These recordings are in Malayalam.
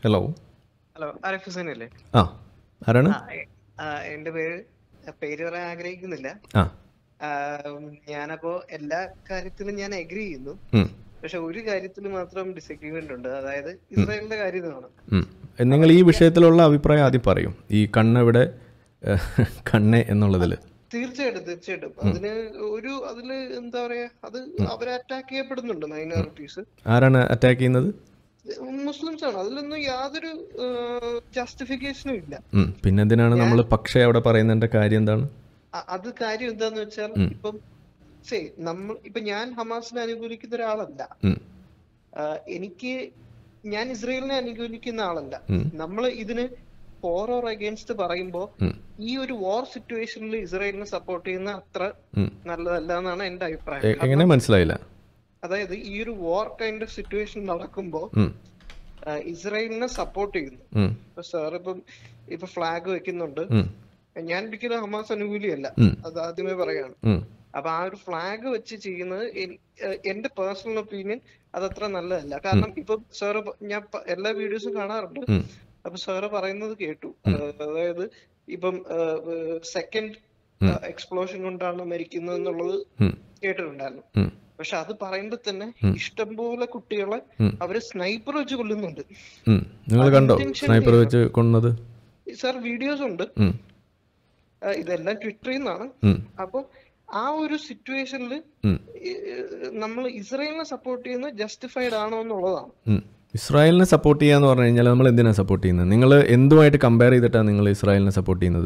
ഹലോ ഹലോ ആരിഫ് ഹുസൈൻ അല്ലേ ആ ആരാണ് ആ, എ- ആ, എന്റെ പേര് പേര് പറയാൻ ആഗ്രഹിക്കുന്നില്ല ആ ആ, ഞാനപ്പോ എല്ലാ കാര്യത്തിലും ഞാൻ എഗ്രി ചെയ്യുന്നു ഉം, പക്ഷെ ഒരു കാര്യത്തിൽ മാത്രം ഡിസഗ്രിമെന്റ് ഉണ്ട് അതായത് ഇസ്രായേലിന്റെ കാര്യമാണ് ഉം. നിങ്ങൾ ഈ വിഷയത്തിലുള്ള അഭിപ്രായം ആദ്യം പറയും ഈ കണ്ണെവിടെ ഏഹ്, കണ്ണെ എന്നുള്ളതിൽ തീർച്ചയായിട്ടും തീർച്ചയായിട്ടും അതിന് ഒരു അതില് എന്താ പറയാ അത് അവരെ അറ്റാക്ക് ചെയ്യപ്പെടുന്നുണ്ട് മൈനോറിറ്റീസ് ആരാണ് അറ്റാക്ക് ചെയ്യുന്നത് മുസ്ലിംസ് ആണ് അതിലൊന്നും യാതൊരു ജസ്റ്റിഫിക്കേഷനും ഇല്ല ഉം, പിന്നെ എന്തിനാണ് നമ്മൾ പക്ഷേ അവിടെ പറയുന്നതിൻ്റെ കാര്യം എന്താണ് അ- അത് കാര്യം എന്താന്ന് വെച്ചാൽ ഇപ്പം സേ നമ്മൾ ഇപ്പൊ ഞാൻ ഹമാസിനെ അനുകൂലിക്കുന്ന ഒരാളല്ല ഉം, ആഹ് എനിക്ക് ഞാൻ ഇസ്രയേലിനെ അനുകൂലിക്കുന്ന ആളല്ല ഉം. നമ്മൾ ഇതിന് ഫോർ ഓർ അഗേൻസ്റ്റ് പറയുമ്പോ ഉം, ഈ ഒരു വാർ സിറ്റുവേഷനിൽ ഇസ്രയേലിനെ സപ്പോർട്ട് ചെയ്യുന്ന അത്ര ഉം. നല്ലതല്ല എന്നാണ് എന്റെ എ- അഭിപ്രായം എങ്ങനെ മനസ്സിലായില്ല അതായത് ഈ ഒരു വാർ കൈൻഡ് ഓഫ് സിറ്റുവേഷൻ നടക്കുമ്പോ ഉം, ആഹ് ഇസ്രയേലിനെ സപ്പോർട്ട് ചെയ്യുന്നു ഉം, ഇപ്പൊ സാർ ഇപ്പം ഇപ്പൊ ഫ്ലാഗ് വെക്കുന്നുണ്ട് ഉം, ഞാൻ ഒരിക്കലും ഹമാസ് അനുകൂലിയല്ല ഉം. അത് ആദ്യമേ പറയാണ് ഉം, അപ്പൊ ആ ഒരു ഫ്ലാഗ് വെച്ച് ചെയ്യുന്നത് എനി- ഏഹ് എന്റെ പേഴ്സണൽ ഒപ്പീനിയൻ അതത്ര നല്ലതല്ല കാരണം ഇപ്പൊ സാറ് ഞാൻ പ- എല്ലാ വീഡിയോസും കാണാറുണ്ട് ഉം. അപ്പൊ സാറ് പറയുന്നത് കേട്ടു ഏഹ് അതായത് ഇപ്പം സെക്കൻഡ് എക്സ്പ്ലോഷൻ കൊണ്ടാണ് മരിക്കുന്നത് എന്നുള്ളത് ഉം, കേട്ടിട്ടുണ്ടായിരുന്നു ഉം, പക്ഷെ അത് പറയുമ്പോ തന്നെ ഇഷ്ടംപോലെ കുട്ടികളെ ഉം. അവര് സ്നൈപ്പർ വെച്ച് കൊല്ലുന്നുണ്ട് ഉം. നിങ്ങൾ കണ്ടോ സ്നൈപ്പർ വെച്ച് കൊന്നത് സാർ വീഡിയോസ് ഉണ്ട് ഉം, ഏഹ് ഇതെല്ലാം ട്വിറ്ററിൽ നിന്നാണ് ഉം, അപ്പൊ ആ ഒരു സിറ്റുവേഷനിൽ ഉം, നമ്മൾ ഇസ്രയേലിനെ സപ്പോർട്ട് ചെയ്യുന്നത് ജസ്റ്റിഫൈഡ് ആണോ എന്നുള്ളതാണ് ഉം. ഇസ്രായേലിനെ സപ്പോർട്ട് ചെയ്യാന്ന് പറഞ്ഞു കഴിഞ്ഞാൽ നമ്മൾ എന്തിനാണ് സപ്പോർട്ട് ചെയ്യുന്നത് നിങ്ങൾ എന്തുമായിട്ട് കമ്പയർ ചെയ്തിട്ടാണ് നിങ്ങൾ ഇസ്രായേലിനെ സപ്പോർട്ട് ചെയ്യുന്നത്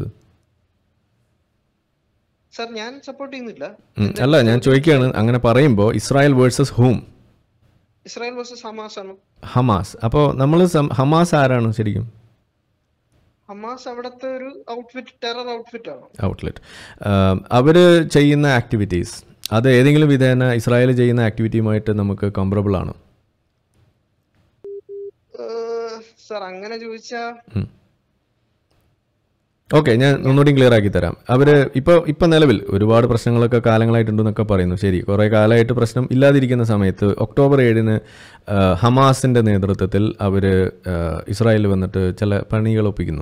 സാർ ഞാൻ സപ്പോർട്ട് ചെയ്യുന്നില്ല ഉം, അല്ല ഞാൻ ചോദിക്കുകയാണ് അങ്ങനെ പറയുമ്പോൾ ഇസ്രായേൽ വേഴ്സസ് ഹൂം ഇസ്രായേൽ വേഴ്സസ് ഹമാസ് ആണ് ഹമാസ് അപ്പോൾ നമ്മൾ ഹമാസ് ആരാണ് ശരിക്കും ഹമാസ് അവിടുത്തെ ഒരു ഔട്ട്ഫിറ്റ് ടെറർ ഔട്ട്ഫിറ്റ് ആണ് ഔട്ട്ലെറ്റ് അവർ ചെയ്യുന്ന ആക്ടിവിറ്റീസ് അത് ഏതെങ്കിലും വിധേന ഇസ്രായേൽ ചെയ്യുന്ന ആക്ടിവിറ്റിയുമായിട്ട് നമുക്ക് കമ്പറബിൾ ആണ് സാർ അങ്ങനെ ചോദിച്ചാ ഓക്കെ ഞാൻ ഒന്നുകൂടി ക്ലിയർ ആക്കി തരാം അവർ ഇപ്പോൾ ഇപ്പം നിലവിൽ ഒരുപാട് പ്രശ്നങ്ങളൊക്കെ കാലങ്ങളായിട്ടുണ്ടെന്നൊക്കെ പറയുന്നു ശരി കുറേ കാലമായിട്ട് പ്രശ്നം ഇല്ലാതിരിക്കുന്ന സമയത്ത് ഒക്ടോബർ ഏഴിന് ആ, ഹമാസിൻ്റെ നേതൃത്വത്തിൽ അവർ ഇസ്രായേലിൽ വന്നിട്ട് ചില പണികൾ ഒപ്പിക്കുന്നു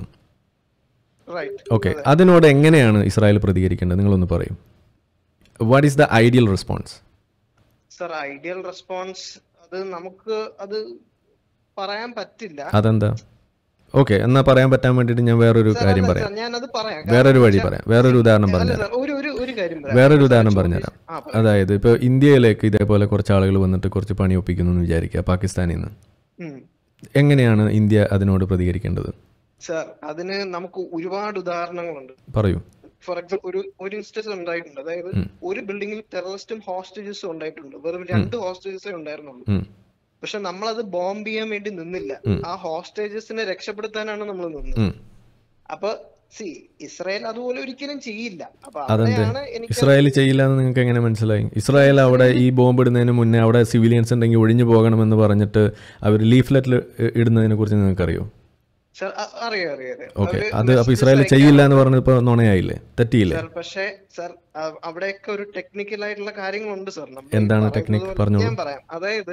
റൈറ്റ് ഓക്കെ അതിനോട് എങ്ങനെയാണ് ഇസ്രായേൽ പ്രതികരിക്കേണ്ടത് നിങ്ങളൊന്ന് പറയും what is the ideal response sir ideal response അത് നമുക്ക് അത് പറയാൻ പറ്റില്ല അതെന്താ ഓക്കെ എന്നാൽ പറയാൻ പറ്റാൻ വേണ്ടിയിട്ട് ഞാൻ വേറൊരു കാര്യം അല്ല, പറയാം സാർ, ഞാനത് പറയാം വേറൊരു വഴി പറയാം വേറൊരു ഉദാഹരണം അല്ല പറഞ്ഞുതരാം സാർ, ഒരു ഒരു ഒരു കാര്യം പറയാം വേറൊരു ഉദാഹരണം പറഞ്ഞുതരാം ആ, അതായത് ഇപ്പോൾ ഇന്ത്യയിലേക്ക് ഇതേപോലെ കുറച്ച് ആളുകൾ വന്നിട്ട് കുറച്ച് പണി ഒപ്പിക്കുന്നു എന്ന് വിചാരിക്കുക പാകിസ്ഥാനിൽ നിന്ന് ഉം. എങ്ങനെയാണ് ഇന്ത്യ അതിനോട് പ്രതികരിക്കേണ്ടത് സാർ അതിന് നമുക്ക് ഒരുപാട് ഉദാഹരണങ്ങളുണ്ട് പറയൂ ഫോർ എക്സാമ്പിൾ ഒരു ഒരു ഇൻസ്റ്റൻസ് ഉണ്ടായിട്ടുണ്ട് അതായത് ഒരു ബിൽഡിംഗിൽ ടെററിസ്റ്റും ഹോസ്റ്റേജസും ഉണ്ടായിട്ടുണ്ട് വെറും രണ്ട് ഹോസ്റ്റേജസേ ഉണ്ടായിരുന്നുള്ളൂ ഉം, പക്ഷെ നമ്മളത് ബോംബ് ചെയ്യാൻ വേണ്ടി നിന്നില്ല ആ ഹോസ്റ്റേജസിനെ രക്ഷപ്പെടുത്താനാണ് നമ്മൾ നിന്നത് ഉം. അപ്പൊ സി ഇസ്രായേൽ അതുപോലെ ഒരിക്കലും ചെയ്യില്ല അപ്പൊ അതെന്ത് അവിടെയാണ് എനിക്ക് ഇസ്രായേൽ ചെയ്യില്ല എന്ന് നിങ്ങൾക്ക് എങ്ങനെ മനസ്സിലായി ഇസ്രായേൽ അവിടെ ഈ ബോംബ് ഇടുന്നതിന് മുന്നേ അവിടെ സിവിലിയൻസ് ഉണ്ടെങ്കിൽ ഒഴിഞ്ഞു പോകണമെന്ന് പറഞ്ഞിട്ട് അവർ ലീഫ്ലെറ്റിൽ ഇടുന്നതിനെ കുറിച്ച് നിങ്ങൾക്കറിയോ സാർ അ- അറിയാം അറിയാം അറിയാം ഓക്കെ അവര് അത് അപ്പോൾ messages ഇസ്രായേൽ അയക്കാൻ- ചെയ്യില്ല എന്ന് പറഞ്ഞപ്പോൾ നുണയായില്ലേ തെറ്റിയില്ലേ സാർ പക്ഷേ സാർ അ- അവിടെയൊക്കെ ഒരു ടെക്നിക്കൽ ആയിട്ടുള്ള കാര്യങ്ങളുണ്ട് സാർ നമ്മൾ ഈ എന്താണ് പറയുന്നത് technique? പോലെ- പറഞ്ഞോളൂ. ഞാൻ പറയാം അതായത്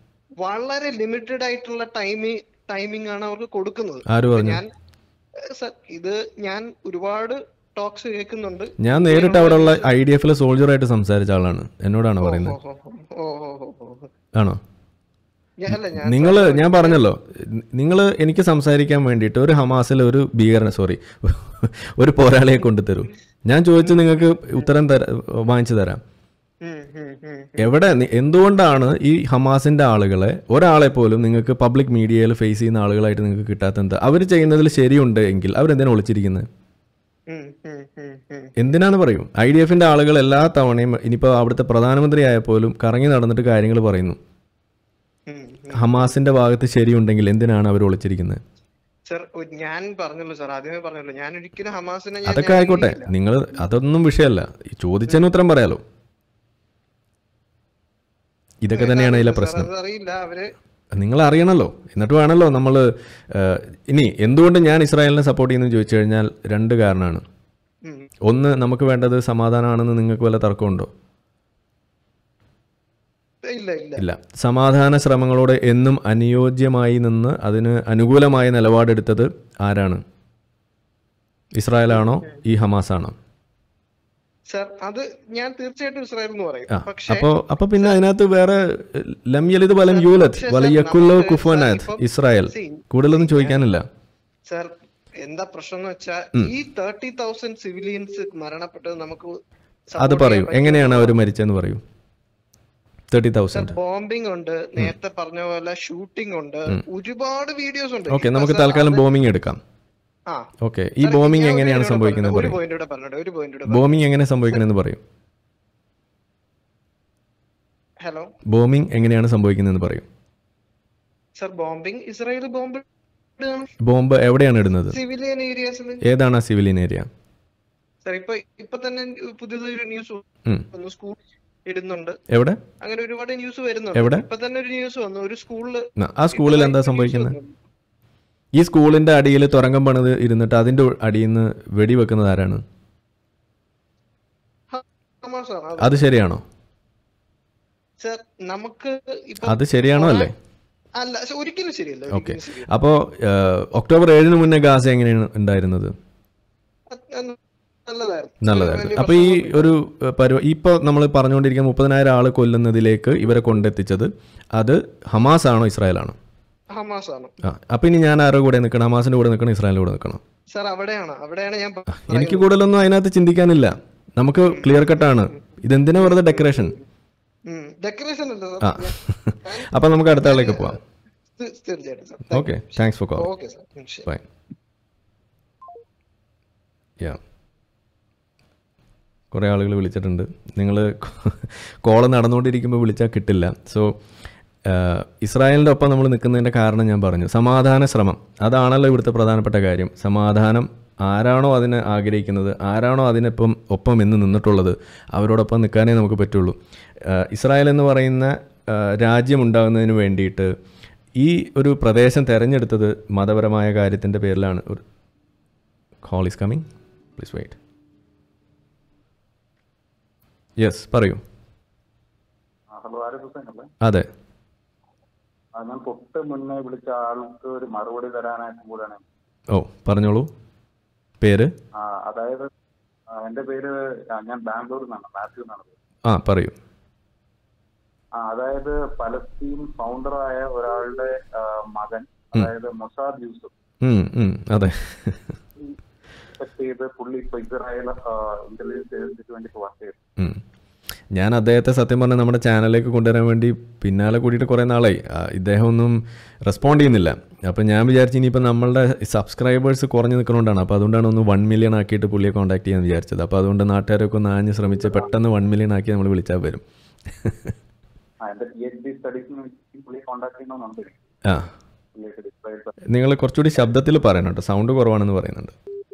വളരെ ലിമിറ്റഡ് ആയിട്ടുള്ള ടൈമിംഗ് ടൈമിംഗ് ആണ് അവർക്ക് കൊടുക്കുന്നത് ആര് പറഞ്ഞു ഞാൻ ഏഹ് സർ ഇത് ഞാൻ ഒരുപാട് ടോക്സ് കേൾക്കുന്നുണ്ട് ഞാൻ നേരിട്ട് അവിടെയുള്ള ഐ ഡി എഫിലെ സോൾജറായിട്ട് സംസാരിച്ച ആളാണ് എന്നോടാണ് പറയുന്നത് ഓ, ഓ, ഓ, ഓ, ഓ, ഓ. ആണോ ഞാൻ- അല്ല ഞാൻ നിങ്ങൾ ഞാൻ പറഞ്ഞല്ലോ നിങ്ങൾ എനിക്ക് സംസാരിക്കാൻ വേണ്ടിയിട്ട് ഒരു ഹമാസിലെ ഒരു ഭീകരൻ സോറി ഒരു പോരാളിയെ കൊണ്ടുതരൂ ഞാൻ ചോദിച്ചു നിങ്ങൾക്ക് ഉത്തരം തരാ വാങ്ങിച്ചു തരാം ഉം, ഉം, ഉം. എവിടെ നി- എന്തുകൊണ്ടാണ് ഈ ഹമാസിന്റെ ആളുകളെ ഒരാളെ പോലും നിങ്ങൾക്ക് പബ്ലിക് മീഡിയയിൽ ഫേസ് ചെയ്യുന്ന ആളുകളായിട്ട് നിങ്ങൾക്ക് കിട്ടാത്ത എന്താ അവർ ചെയ്യുന്നതിൽ ശരിയുണ്ട് എങ്കിൽ അവരെന്തിനാണ് ഒളിച്ചിരിക്കുന്നത് ഉം, ഉം, ഉം, ഉം. എന്തിനാണ് പറയും ഐ ഡി എഫിന്റെ ആളുകൾ എല്ലാ തവണയും ഇനിയിപ്പോൾ അവിടുത്തെ പ്രധാനമന്ത്രി ആയപ്പോലും കറങ്ങി നടന്നിട്ട് കാര്യങ്ങൾ പറയുന്നു ഉം, ഉം. ഹമാസിന്റെ ഭാഗത്ത് ശരിയുണ്ടെങ്കിൽ എന്തിനാണ് അവർ ഒളിച്ചിരിക്കുന്നത് സർ ഒ- ഞാൻ പറഞ്ഞല്ലോ സാർ ആദ്യമേ പറഞ്ഞല്ലോ ഞാൻ ഒരിക്കലും ഹമാസിനെ ഞാൻ അതൊക്കെ ആയിക്കോട്ടെ നിങ്ങൾ അതൊന്നും വിഷയമല്ല ഈ ചോദിച്ചതിന് ഉത്തരം പറയാലോ ഇതൊക്കെ തന്നെയാണ് ഇതിലെ പ്രശ്നം അത് അറിയില്ല അവര് നിങ്ങൾ അറിയണമല്ലോ എന്നിട്ട് വേണമല്ലോ നമ്മൾ ഇനി എന്തുകൊണ്ട് ഞാൻ ഇസ്രായേലിനെ സപ്പോർട്ട് ചെയ്യുന്നു ചോദിച്ചു കഴിഞ്ഞാൽ രണ്ട് കാരണമാണ് ഉം. ഒന്ന് നമുക്ക് വേണ്ടത് സമാധാനമാണെന്ന് നിങ്ങൾക്ക് വല്ല തർക്കമുണ്ടോ ഇല്ല ഇല്ല ഇല്ല സമാധാന ശ്രമങ്ങളോട് എന്നും അനുയോജ്യമായി നിന്ന് അതിന് അനുകൂലമായ നിലപാടെടുത്തത് ആരാണ് ഇസ്രായേലാണോ ഈ ഹമാസാണോ സർ അത് ഞാൻ തീർച്ചയായിട്ടും ഇസ്രായേൽ എന്ന് പറയും ആ പക്ഷേ അപ്പോ അപ്പൊ പിന്നെ അതിനകത്ത് വേറെ ലം യലിത് വലം യൂലത് പക്ഷേ വലിയക്കുല്ലോ നമുക്ക് കുഫോനാത് ഇപ്പം ഇസ്രായേൽ see, കൂടുതലൊന്നും ചോദിക്കാനില്ല സർ എന്താ പ്രശ്നം എന്ന് വെച്ചാൽ ഈ തേർട്ടി തൗസൻഡ് സിവിലിയൻസ് മരണപ്പെട്ടത് നമുക്ക് അത് പറയൂ എങ്ങനെയാണ് അവർ മരിച്ചതെന്ന് പറയൂ തേർട്ടി തൗസൻഡ് ബോംബിംഗ് ഉണ്ട് നേരത്തെ പറഞ്ഞ പോലെ ഷൂട്ടിംഗ് ഉണ്ട് ഒരുപാട് വീഡിയോസ് ഉണ്ട് ഓക്കെ നമുക്ക് തൽക്കാലം ബോംബിംഗ് എടുക്കാം ആ ഓക്കെ ഈ ബോംബിംഗ് എങ്ങനെയാണ് സംഭവിക്കുന്നത് ഒരു പറയും പോയിന്റ് കൂടെ പറഞ്ഞോട്ടെ ഒരു പോയിന്റ് കൂടെ ബോംബിംഗ് എങ്ങനെ സംഭവിക്കണമെന്ന് പറയും ഹലോ ബോംബിംഗ് എങ്ങനെയാണ് സംഭവിക്കുന്നതെന്ന് പറയും sir bombing Israel bomb bomb എവിടെയാണ് ഇടുന്നത് സിവിലിയൻ ഏരിയാസിൽ ഏതാണ് ആ സിവിലിയൻ ഏരിയ സർ ഇപ്പൊ ഇപ്പൊ തന്നെ പുതിയതൊരു ന്യൂസ് ഉം. വന്നു സ്കൂൾ ഇടുന്നുണ്ട് എവിടെ അങ്ങനെ ഒരുപാട് ന്യൂസ് വരുന്നുണ്ട് എവിടെ? ഇപ്പൊ തന്നെ ഒരു ന്യൂസ് വന്നു ഒരു സ്കൂളില് ന- ആ സ്കൂളിൽ എന്താ സംഭവിക്കുന്നത് ഈ സ്കൂളിന്റെ അടിയിൽ തുരങ്കം പണിത് ഇരുന്നിട്ട് അതിന്റെ അടിയിൽ നിന്ന് വെടിവെക്കുന്നത് ആരാണ് ഹമാസാണ് അത് ശരിയാണോ സർ നമുക്ക് ഇപ്പൊ അത് ശരിയാണോ അല്ലേ അല്ല സർ, ഒരിക്കലും ശരിയല്ല ഓക്കെ ഒരിക്കലും ശരിയല്ല അപ്പോൾ ഒക്ടോബർ ഏഴിന് മുന്നേ ഗാസ എങ്ങനെയാണ് ഉണ്ടായിരുന്നത് അത് അത് നല്ലതായിരുന്നു നല്ലതായിരുന്നു വലിയ അപ്പോൾ ഈ ഒരു പരിപാടി ഇപ്പോൾ നമ്മൾ പറഞ്ഞുകൊണ്ടിരിക്കുന്ന മുപ്പതിനായിരം ആൾ കൊല്ലുന്നതിലേക്ക് ഇവരെ കൊണ്ടെത്തിച്ചത് അത് ഹമാസ് ആണോ ഇസ്രായേലാണോ ഹമാസ് ആണ് ആ അപ്പോൾ ഇനി ഞാൻ ആരുടെ കൂടെ നിൽക്കണം ഹമാസിന്റെ കൂടെ നിൽക്കണം ഇസ്രായേലിന്റെ കൂടെ നിൽക്കണം സർ അവിടെയാണ് അവിടെയാണ് ഞാൻ പ- എനിക്ക് കൂടുതലൊന്നും അതിനകത്ത് ചിന്തിക്കാനില്ല നമുക്ക് ക്ലിയർ കട്ടാണ് ഇതെന്തിനാ വെറുതെ ഡെക്കറേഷൻ ഉം. ഡെക്കറേഷൻ അല്ല ആ സർ അപ്പം നമുക്ക് അടുത്ത ആളിലേക്ക് പോവാം തീ- തീർച്ചയായിട്ടും sir okay thanks for call okay sir ഉം, ശരി ഫൈൻ യാ കുറേ ആളുകൾ വിളിച്ചിട്ടുണ്ട് നിങ്ങൾ കോള് നടന്നുകൊണ്ടിരിക്കുമ്പോൾ വിളിച്ചാൽ കിട്ടില്ല സോ ഇസ്രായേലിൻ്റെ ഒപ്പം നമ്മൾ നിൽക്കുന്നതിൻ്റെ കാരണം ഞാൻ പറഞ്ഞു സമാധാന ശ്രമം അതാണല്ലോ ഇവിടുത്തെ പ്രധാനപ്പെട്ട കാര്യം സമാധാനം ആരാണോ അതിനെ ആഗ്രഹിക്കുന്നത് ആരാണോ അതിനൊപ്പം ഒപ്പം എന്ന് നിന്നിട്ടുള്ളത് അവരോടൊപ്പം നിൽക്കാനേ നമുക്ക് പറ്റുള്ളൂ ആ, ഇസ്രായേൽ എന്ന് പറയുന്ന ആ, രാജ്യം ഉണ്ടാകുന്നതിന് വേണ്ടിയിട്ട് ഈ ഒരു പ്രദേശം തിരഞ്ഞെടുത്തത് മതപരമായ കാര്യത്തിൻ്റെ പേരിലാണ് ഒരു call is coming please wait yes പറയൂ ആ, ഹലോ ആരിഫ് ഹുസൈൻ അല്ലേ അതെ ആ, ഞാൻ തൊട്ട് മുന്നേ വിളിച്ച ആൾക്ക് ഒരു മറുപടി തരാനായിട്ട് കൂടെയാണ് ഓ പറഞ്ഞോളൂ പേര് ആ, അതായത് ആ, എന്റെ പേര് ആ, ഞാൻ ബാംഗ്ലൂരിൽ നിന്നാണ് മാത്യു എന്നാണ് പേര്. ആ പറയൂ ആ അതായത് പലസ്തീൻ ഫൗണ്ടറായ ഒരാളുടെ ആ, മകൻ അതായത് മൊസാദ് യൂസഫ് ഉം, ഉം, അതെ സെറ്റ് ചെയ്ത് പുള്ളി ഇപ്പൊ ഇസ്രായേൽ ഇന്റലിജൻസ് ഏജൻസിക്ക് വേണ്ടി വർക്ക് ചെയ്തു ഉം. ഞാൻ അദ്ദേഹത്തെ സത്യം പറഞ്ഞാൽ നമ്മുടെ ചാനലിലേക്ക് കൊണ്ടുവരാൻ വേണ്ടി പിന്നാലെ കൂടിയിട്ട് കുറേ നാളായി ആ, ഇദ്ദേഹം ഒന്നും റെസ്പോണ്ട് ചെയ്യുന്നില്ല അപ്പോൾ ഞാൻ വിചാരിച്ചു ഇനിയിപ്പോൾ നമ്മളുടെ സബ്സ്ക്രൈബേഴ്സ് കുറഞ്ഞു നിൽക്കുന്നതുകൊണ്ടാണ് അപ്പോൾ അതുകൊണ്ടാണ് ഒന്ന് വൺ മില്യൺ ആക്കിയിട്ട് പുള്ളിയെ കോൺടാക്ട് ചെയ്യാൻ വിചാരിച്ചത് അപ്പോൾ അതുകൊണ്ട് നാട്ടുകാരൊക്കെ ഒന്ന് ആഞ്ഞ് ശ്രമിച്ച് പെട്ടെന്ന് വൺ മില്യൺ ആക്കി നമ്മൾ വിളിച്ചാൽ വരും ആ എന്റെ പി എച്ച് ഡി സ്റ്റഡീസിന് പുള്ളി കോൺടാക്ട് ചെയ്യണമെന്നുണ്ട് എനിക്ക്. ആ പുള്ളിയായിട്ട് ഇസ്രായേൽ നിങ്ങൾ കുറച്ചുകൂടി ശബ്ദത്തിൽ പറയണം കേട്ടോ സൗണ്ട് കുറവാണെന്ന് പറയുന്നുണ്ട്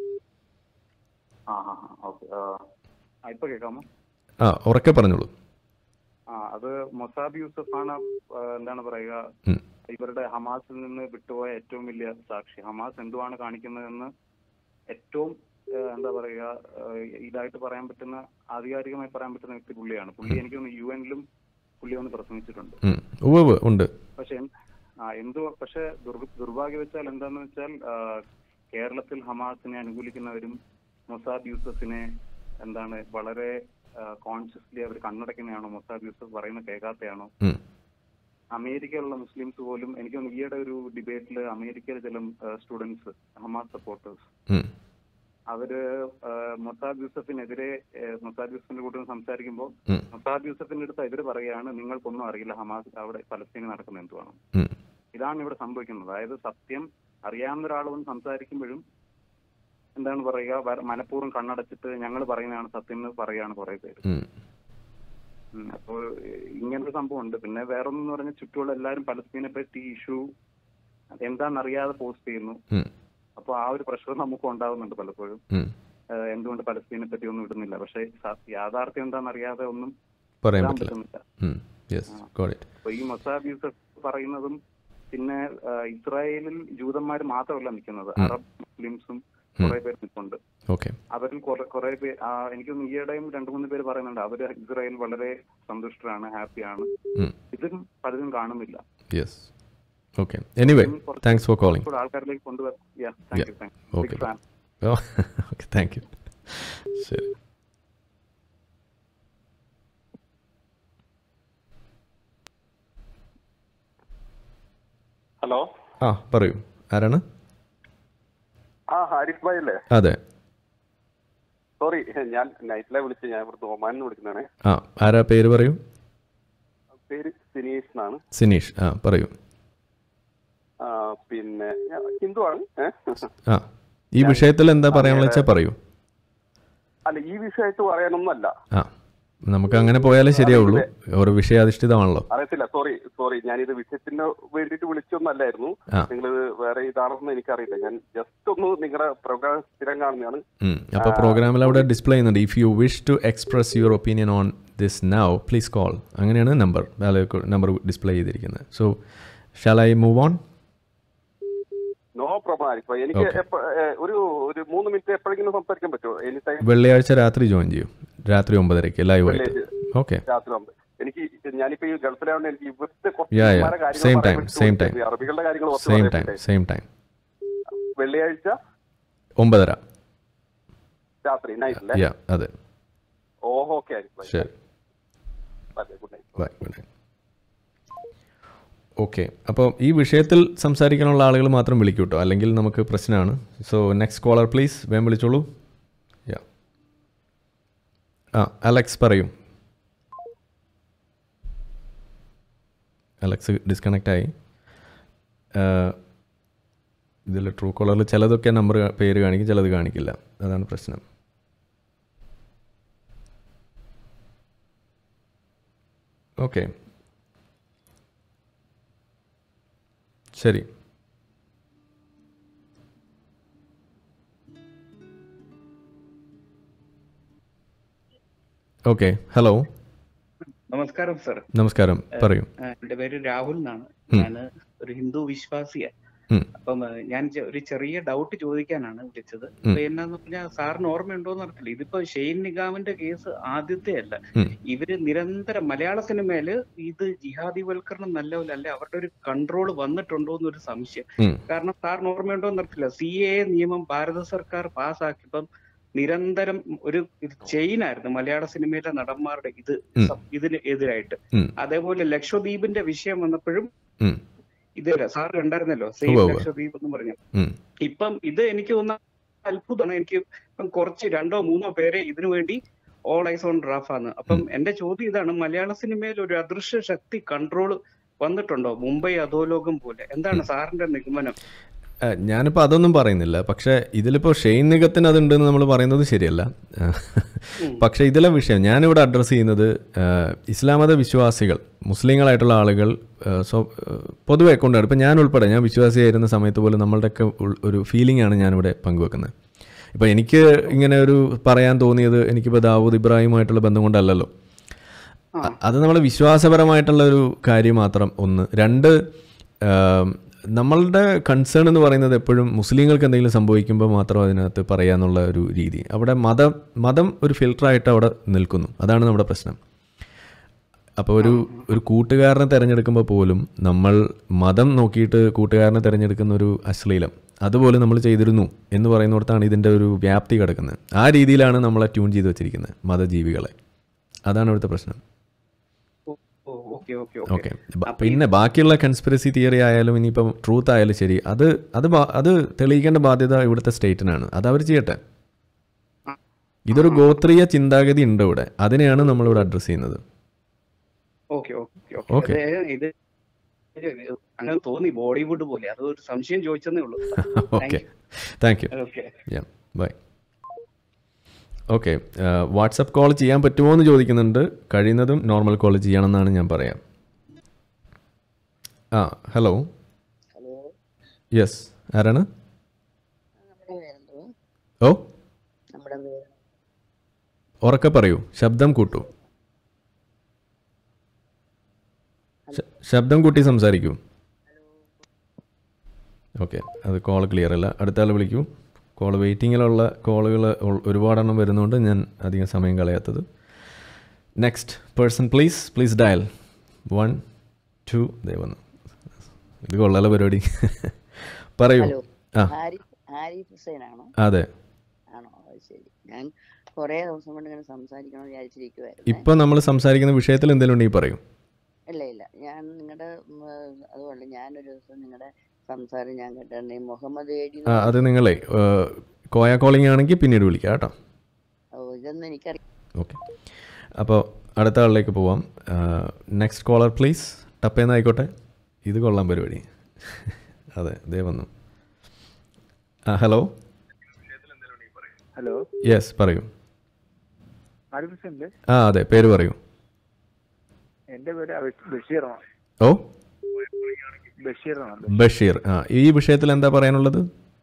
ആ ആ ഓക്കെ ഇപ്പൊ കേൾക്കാമോ ആ ഉറക്കെ പറഞ്ഞോളൂ ആ അത് മൊസാബ് യൂസഫാണ് ആ, എന്താണ് പറയുക ഉം. ഇവരുടെ ഹമാസിൽ നിന്ന് വിട്ടുപോയ ഏറ്റവും വലിയ സാക്ഷി ഹമാസ് എന്തുവാണ് കാണിക്കുന്നതെന്ന് ഏറ്റവും ആ, എന്താ പറയുക ആ, ഇതായിട്ട് പറയാൻ പറ്റുന്ന ആധികാരികമായി പറയാൻ പറ്റുന്ന വ്യക്തി പുള്ളിയാണ് പുള്ളി എനിക്ക് തോന്നുന്നു യു എനിലും പുള്ളി ഒന്ന് പ്രസംഗിച്ചിട്ടുണ്ട് ഉം. ഉവ്വ് ഉവ്വ് ഉണ്ട് പക്ഷെ എന്ത്- ആ എന്തു പക്ഷെ ദുർ- ദുർഭാഗ്യം വെച്ചാൽ എന്താന്ന് വെച്ചാൽ ആ, കേരളത്തിൽ ഹമാസിനെ അനുകൂലിക്കുന്നവരും മൊസാദ് യൂസഫിനെ എന്താണ് വളരെ കോൺഷ്യസ്ലി അവർ കണ്ണടക്കുന്നതാണോ മൊസാദ് യൂസഫ് പറയുന്നത് കേൾക്കാത്തയാണോ ഉം. അമേരിക്കയിലുള്ള മുസ്ലിംസ് പോലും എനിക്ക് തോന്നുന്നു ഈയിടെ ഒരു ഡിബേറ്റിൽ അമേരിക്കയിലെ ചില സ്റ്റുഡൻസ് ഹമാസ് സപ്പോർട്ടേഴ്സ് ഉം. അവര് ആ, മൊസാദ് യൂസഫിനെതിരെ ആ, മൊസാദ് യൂസഫിന്റെ കൂട്ടം സംസാരിക്കുമ്പോൾ ഉം. മൊസാദ് യൂസഫിന്റെ അടുത്ത് ഇവര് പറയുകയാണ് നിങ്ങൾക്കൊന്നും അറിയില്ല ഹമാസ് അവിടെ പലസ്തീനിൽ നടക്കുന്ന എന്തുവാണ് ഉം. ഇതാണ് ഇവിടെ സംഭവിക്കുന്നത് അതായത് സത്യം അറിയാവുന്ന ഒരാൾ വന്ന് സംസാരിക്കുമ്പോഴും എന്താണ് പറയുക വര- മനഃപൂർവ്വം കണ്ണടച്ചിട്ട് ഞങ്ങൾ പറയുന്നതാണ് സത്യം എന്ന് പറയുകയാണ് കുറെ പേര് ഉം. ഉം. അപ്പോൾ ഇങ്ങനൊരു സംഭവം ഉണ്ട് പിന്നെ വേറൊന്നെന്ന് പറഞ്ഞാൽ ചുറ്റുമുള്ള എല്ലാവരും പലസ്തീനെ പറ്റി ഇഷ്യൂ എന്താണെന്നറിയാതെ പോസ്റ്റ് ചെയ്യുന്നു ഉം. അപ്പോൾ ആ ഒരു പ്രഷർ നമുക്ക് ഉണ്ടാവുന്നുണ്ട് പലപ്പോഴും ഉം. ഏഹ് എന്തുകൊണ്ട് പലസ്തീനെ പറ്റി ഒന്നും ഇടുന്നില്ല പക്ഷേ സ- യാഥാർത്ഥ്യം എന്താണെന്നറിയാതെ ഒന്നും പറയാൻ ഇടാൻ പറ്റില്ല പറ്റുന്നില്ല യെസ് ഗോഡ് ഇറ്റ് അപ്പൊ ഈ മൊസാബ് യൂസഫ് പറയുന്നതും പിന്നെ ആ, ഇസ്രായേലിൽ ജൂതന്മാർ മാത്രമല്ല നിൽക്കുന്നത് അറബ് മുസ്ലിംസും കുറെ പേര് നിൽപ്പുണ്ട് ഓക്കെ അവരിൽ കുറെ കുറെ പേര് എനിക്കൊന്ന് ഈയിടെയും രണ്ടു മൂന്ന് പേര് പറയുന്നുണ്ട് അവര് ഇസ്രായേൽ വളരെ സന്തുഷ്ടരാണ് ഹാപ്പിയാണ് ഇതും പലരും കാണുന്നില്ല yes okay anyway thanks for calling ഇപ്പോൾ ആൾക്കാരിലേക്ക് കൊണ്ടുവരാം yeah thank you thank you Okay. Big fan oh okay thank you ശരി ഹലോ ആ പറയൂ ആരാണ് ആ ഹാരിഫ് ഭായ് അല്ലേ അതെ സോറി ഞാൻ നൈറ്റിലെ വിളിച്ച് ഞാൻ ഇവിടുത്തെ ഒമാനിൽ നിന്ന് വിളിക്കുന്നതാണ് ആ ആരാ പേര് പറയൂ പേര് സിനീഷ് എന്നാണ് സിനീഷ് ആ പറയൂ ആ, പിന്നെ ഞാൻ ഹിന്ദുവാണ് ഏ? ആ ഈ വിഷയത്തിൽ എന്താ പറയാനുള്ള വെച്ചാൽ പറയൂ അല്ല ഈ വിഷയമായിട്ട് പറയാനൊന്നുമല്ല ആ നമുക്ക് അങ്ങനെ പോയാലേ ശരിയാവുള്ളൂ ഒരു വിഷയാധിഷ്ഠിതമാണല്ലോ അറിയത്തില്ല സോറി സോറി ഞാനിത് വിഷയത്തിന് വേണ്ടിയിട്ട് വിളിച്ചൊന്നല്ലായിരുന്നു ആ. നിങ്ങൾ വേറെ ഇതാണെന്ന് എനിക്കറിയില്ല ഞാൻ ജസ്റ്റ് ഒന്ന് നിങ്ങളുടെ പ്രോഗ്രാം സ്ഥിരം കാണുന്നതാണ് ഉം. അപ്പോൾ പ്രോഗ്രാമിൽ അവിടെ ഡിസ്പ്ലേ ചെയ്യുന്നുണ്ട് if you wish to express your opinion on this now please call അങ്ങനെയാണ് നമ്പർ നമ്പർ ഡിസ്പ്ലേ ചെയ്തിരിക്കുന്നത് so shall I move on no problem Harif ഭായ് എനിക്ക് Okay. എപ്പ- ഏ, ഒരു ഒരു മൂന്ന് മിനിറ്റ് എപ്പോഴെങ്കിലും സംസാരിക്കാൻ പറ്റുമോ എനി ടൈം വെള്ളിയാഴ്ച രാത്രി ജോയിൻ ചെയ്യൂ രാത്രി ഒമ്പതരയ്ക്ക് ലൈവായിട്ട് ഓക്കെ രാത്രി ആവുമ്പോ എനിക്ക് ഞാനിപ്പോ ഈ ഗൾഫിലാവുകൊണ്ട് എനിക്ക് ഇവിടുത്തെ കുറച്ച് Yeah, yeah. ഇവന്മാരെ കാര്യങ്ങൾ Same പറയാൻ time, വിട്ടു same പോയി. time. അറബികളുടെ കാര്യങ്ങൾ കുറച്ച് സെയിം പറയാൻ ടൈം വിട്ടേ. സെയിം ടൈം വെള്ളിയാഴ്ച ഒമ്പതര രാത്രി നൈറ്റ് അല്ലേ യാ അതെ ഓഹോ ഓക്കെ ആയിരിക്കും ശരി good night bye good night okay അപ്പോൾ ഈ വിഷയത്തിൽ സംസാരിക്കാനുള്ള ആളുകൾ മാത്രം വിളിക്കൂ കേട്ടോ അല്ലെങ്കിൽ നമുക്ക് പ്രശ്നമാണ് സോ നെക്സ്റ്റ് കോളർ പ്ലീസ് വേഗം വിളിച്ചോളൂ യാ ആ അലക്സ് പറയൂ അലക്സ് ഡിസ്കണക്റ്റ് ആയി ഇതിൽ ട്രൂ കോളറിൽ ചിലതൊക്കെ നമ്പർ പേര് കാണിക്കും ചിലത് കാണിക്കില്ല അതാണ് പ്രശ്നം ഓക്കെ ശരി ഓക്കെ ഹലോ നമസ്കാരം സർ നമസ്കാരം പറയൂ എന്റെ പേര് രാഹുൽ എന്നാണ് ഉം. ഞാൻ ഒരു ഹിന്ദു വിശ്വാസിയാണ് ഉം. അപ്പം ഏഹ്, ഞാൻ ചെ- ഒരു ചെറിയ ഡൗട്ട് ചോദിക്കാനാണ് വിളിച്ചത് ഉം. അപ്പൊ എന്നാന്ന് പറഞ്ഞാൽ സാറിന് ഓർമ്മയുണ്ടോന്ന് അറിയില്ല ഇതിപ്പോ ഷെയ്ൻ നിഗാമിന്റെ കേസ് ആദ്യത്തെ അല്ല ഉം. ഇവര് നിരന്തരം മലയാള സിനിമയില് ഇത് ജിഹാദിവൽക്കരണം നല്ലപോലെ അവരുടെ ഒരു കൺട്രോൾ വന്നിട്ടുണ്ടോ എന്നൊരു സംശയം ഉം. കാരണം സാറിന് ഓർമ്മയുണ്ടോന്ന് അറിയില്ല സി എ നിയമം ഭാരത സർക്കാർ പാസ്സാക്കിയപ്പം നിരന്തരം ഒരു ചെയിൻ ആയിരുന്നു മലയാള സിനിമയിലെ നടന്മാരുടെ ഇത് ഉം. സം- ഇതിന് എതിരായിട്ട് ഉം. അതേപോലെ ലക്ഷദ്വീപിന്റെ വിഷയം വന്നപ്പോഴും ഉം. ഇതല്ല സാർ കണ്ടായിരുന്നല്ലോ സെയിം ഉവ്വ് ഉവ്വ്. ലക്ഷദ്വീപ് എന്ന് പറഞ്ഞു ഉം. ഇപ്പം ഇത് എനിക്ക് തോന്നുന്ന അത്ഭുതമാണ് എനിക്ക് ഇപ്പം കുറച്ച് രണ്ടോ മൂന്നോ പേരെ ഇതിനു വേണ്ടി ഓൾ ഐസ് ഓൺ ഡ്രാഫാണ് അപ്പം എന്റെ ചോദ്യം ഇതാണ് മലയാള സിനിമയിൽ ഒരു അദൃശ്യ ശക്തി കൺട്രോൾ വന്നിട്ടുണ്ടോ മുംബൈ അധോലോകം പോലെ എന്താണ് സാറിന്റെ നിഗമനം ആ, ഞാനിപ്പോൾ അതൊന്നും പറയുന്നില്ല പക്ഷേ ഇതിലിപ്പോൾ ഷെയ്ൻ നിഗത്തിന് അതുണ്ടെന്ന് നമ്മൾ പറയുന്നത് ശരിയല്ല ആ, പക്ഷേ ഇതിലെ വിഷയം ഞാനിവിടെ അഡ്രസ്സ് ചെയ്യുന്നത് ആ, ഇസ്ലാം മത വിശ്വാസികൾ മുസ്ലിങ്ങളായിട്ടുള്ള ആളുകൾ ആ, സ്വ- ആ, പൊതുവെ കൊണ്ടാണ് ഇപ്പം ഞാൻ ഉൾപ്പെടെ ഞാൻ വിശ്വാസിയായിരുന്ന സമയത്ത് പോലും നമ്മളുടെയൊക്കെ ഉൾ- ഒരു ഫീലിംഗ് ആണ് ഞാനിവിടെ പങ്കുവെക്കുന്നത് ഇപ്പം എനിക്ക് ഇങ്ങനെ ഒരു പറയാൻ തോന്നിയത് എനിക്കിപ്പോൾ ദാവൂദ് ഇബ്രാഹിമായിട്ടുള്ള ബന്ധം കൊണ്ടല്ലല്ലോ അ- അത് നമ്മൾ വിശ്വാസപരമായിട്ടുള്ള ഒരു കാര്യം മാത്രം ഒന്ന് രണ്ട് ആം, നമ്മളുടെ കൺസേൺ എന്ന് പറയുന്നത് എപ്പോഴും മുസ്ലിങ്ങൾക്ക് എന്തെങ്കിലും സംഭവിക്കുമ്പോൾ മാത്രം അതിനകത്ത് പറയാന്നുള്ള ഒരു രീതി അവിടെ മതം മതം ഒരു ഫിൽട്ടറായിട്ട് അവിടെ നിൽക്കുന്നു അതാണ് നമ്മുടെ പ്രശ്നം അപ്പോൾ ഒരു ഒരു കൂട്ടുകാരനെ തിരഞ്ഞെടുക്കുമ്പോൾ പോലും നമ്മൾ മതം നോക്കിയിട്ട് കൂട്ടുകാരനെ തിരഞ്ഞെടുക്കുന്ന ഒരു അശ്ലീലം അതുപോലെ നമ്മൾ ചെയ്തിരുന്നു എന്ന് പറയുന്നിടത്താണ് ഇതിൻ്റെ ഒരു വ്യാപ്തി കിടക്കുന്നത് ആ രീതിയിലാണ് നമ്മളെ ട്യൂൺ ചെയ്ത് വെച്ചിരിക്കുന്നത് മതജീവികളെ അതാണ് ഇവിടുത്തെ പ്രശ്നം ഓക്കെ ഓക്കെ ഓക്കെ പിന്നെ ബാക്കിയുള്ള കൺസ്പിറസി തിയറി ആയാലും ഇനിയിപ്പം ട്രൂത്ത് ആയാലും ശരി അത് അത് ബാ- അത് തെളിയിക്കേണ്ട ബാധ്യത ഇവിടുത്തെ സ്റ്റേറ്റിനാണ് അത് അവർ ചെയ്യട്ടെ ഇതൊരു ഗോത്രീയ ചിന്താഗതി ഉണ്ട് ഇവിടെ അതിനെയാണ് നമ്മളിവിടെ അഡ്രസ്സ് ചെയ്യുന്നത് ഓക്കെ ഓക്കെ Okay. ഓക്കെ ഇത് ഇത് അങ്ങനെ തോന്നി ബോളിവുഡ് പോലെ അത് ഒരു സംശയം ചോദിച്ചതേ ഉള്ളൂ okay thank you okay yeah bye okay WhatsApp call ചെയ്യാൻ പറ്റുമോ എന്ന് ചോദിക്കുന്നുണ്ട് കഴിയുന്നതും നോർമൽ കോൾ ചെയ്യണമെന്നാണ് ഞാൻ പറയാം ആ ഹലോ ഹലോ യെസ് ആരാണ് നമ്മുടെ പേരെന്തോ ഓ നമ്മുടെ പേര് ഉറക്കെ പറയൂ ശബ്ദം കൂട്ടൂ ശ- ശബ്ദം കൂട്ടി സംസാരിക്കൂ ഓക്കെ അത് കോൾ ക്ലിയർ അല്ല അടുത്ത ആൾ വിളിക്കൂ കോൾ വെയിറ്റിങ്ങിലുള്ള കോളുകൾ ഒരുപാടെണ്ണം വരുന്നതുകൊണ്ട് ഞാൻ അധികം സമയം കളയാത്തത് next person please please dial one two ദേ വന്നു ഇത് കൊള്ളാലോ പരിപാടി പറയൂ ഹലോ ആ ഹാരിഫ് ഹാരിഫ് ഹുസൈൻ ആണോ അതെ ആണോ അത് ശരി ഞാൻ കുറേ ദിവസം കൊണ്ട് ഇങ്ങനെ സംസാരിക്കണം വിചാരിച്ചിരിക്കുവായിരുന്നു ഇപ്പം നമ്മൾ സംസാരിക്കുന്ന വിഷയത്തിൽ എന്തെങ്കിലും ഉണ്ടെങ്കിൽ പറയൂ ഇല്ല ഇല്ല ഞാൻ നിങ്ങളുടെ അതുകൊണ്ട് ഞാനൊരു ദിവസം നിങ്ങളുടെ സംസാരം ഞാൻ കേട്ടിട്ടുണ്ട് ഈ മുഹമ്മദ് ഏടി ആ അത് നിങ്ങളെ കോയ കോളിംഗ് ആണെങ്കിൽ പിന്നീട് വിളിക്കാം കേട്ടോ ഓ ഇതൊന്നും എനിക്കറിയാം ഓക്കെ അപ്പോൾ അടുത്ത ആളിലേക്ക് പോവാം നെക്സ്റ്റ് കോളർ പ്ലീസ് ടപ്പേന്ന് ആയിക്കോട്ടെ ഇത് കൊള്ളാം പരിപാടി അതെ ദേ വന്നു ആ ഹലോ ഹലോ യെസ് പറയൂ ആരിഫ് ഹുസൈനല്ലേ ആ അതെ പേര് പറയൂ എന്റെ പേര് അബി- ബഷീറാണ് ഓ ബഷീറാണ് ബഷീർ ആ ഈ വിഷയത്തിൽ എന്താ പറയാനുള്ളത്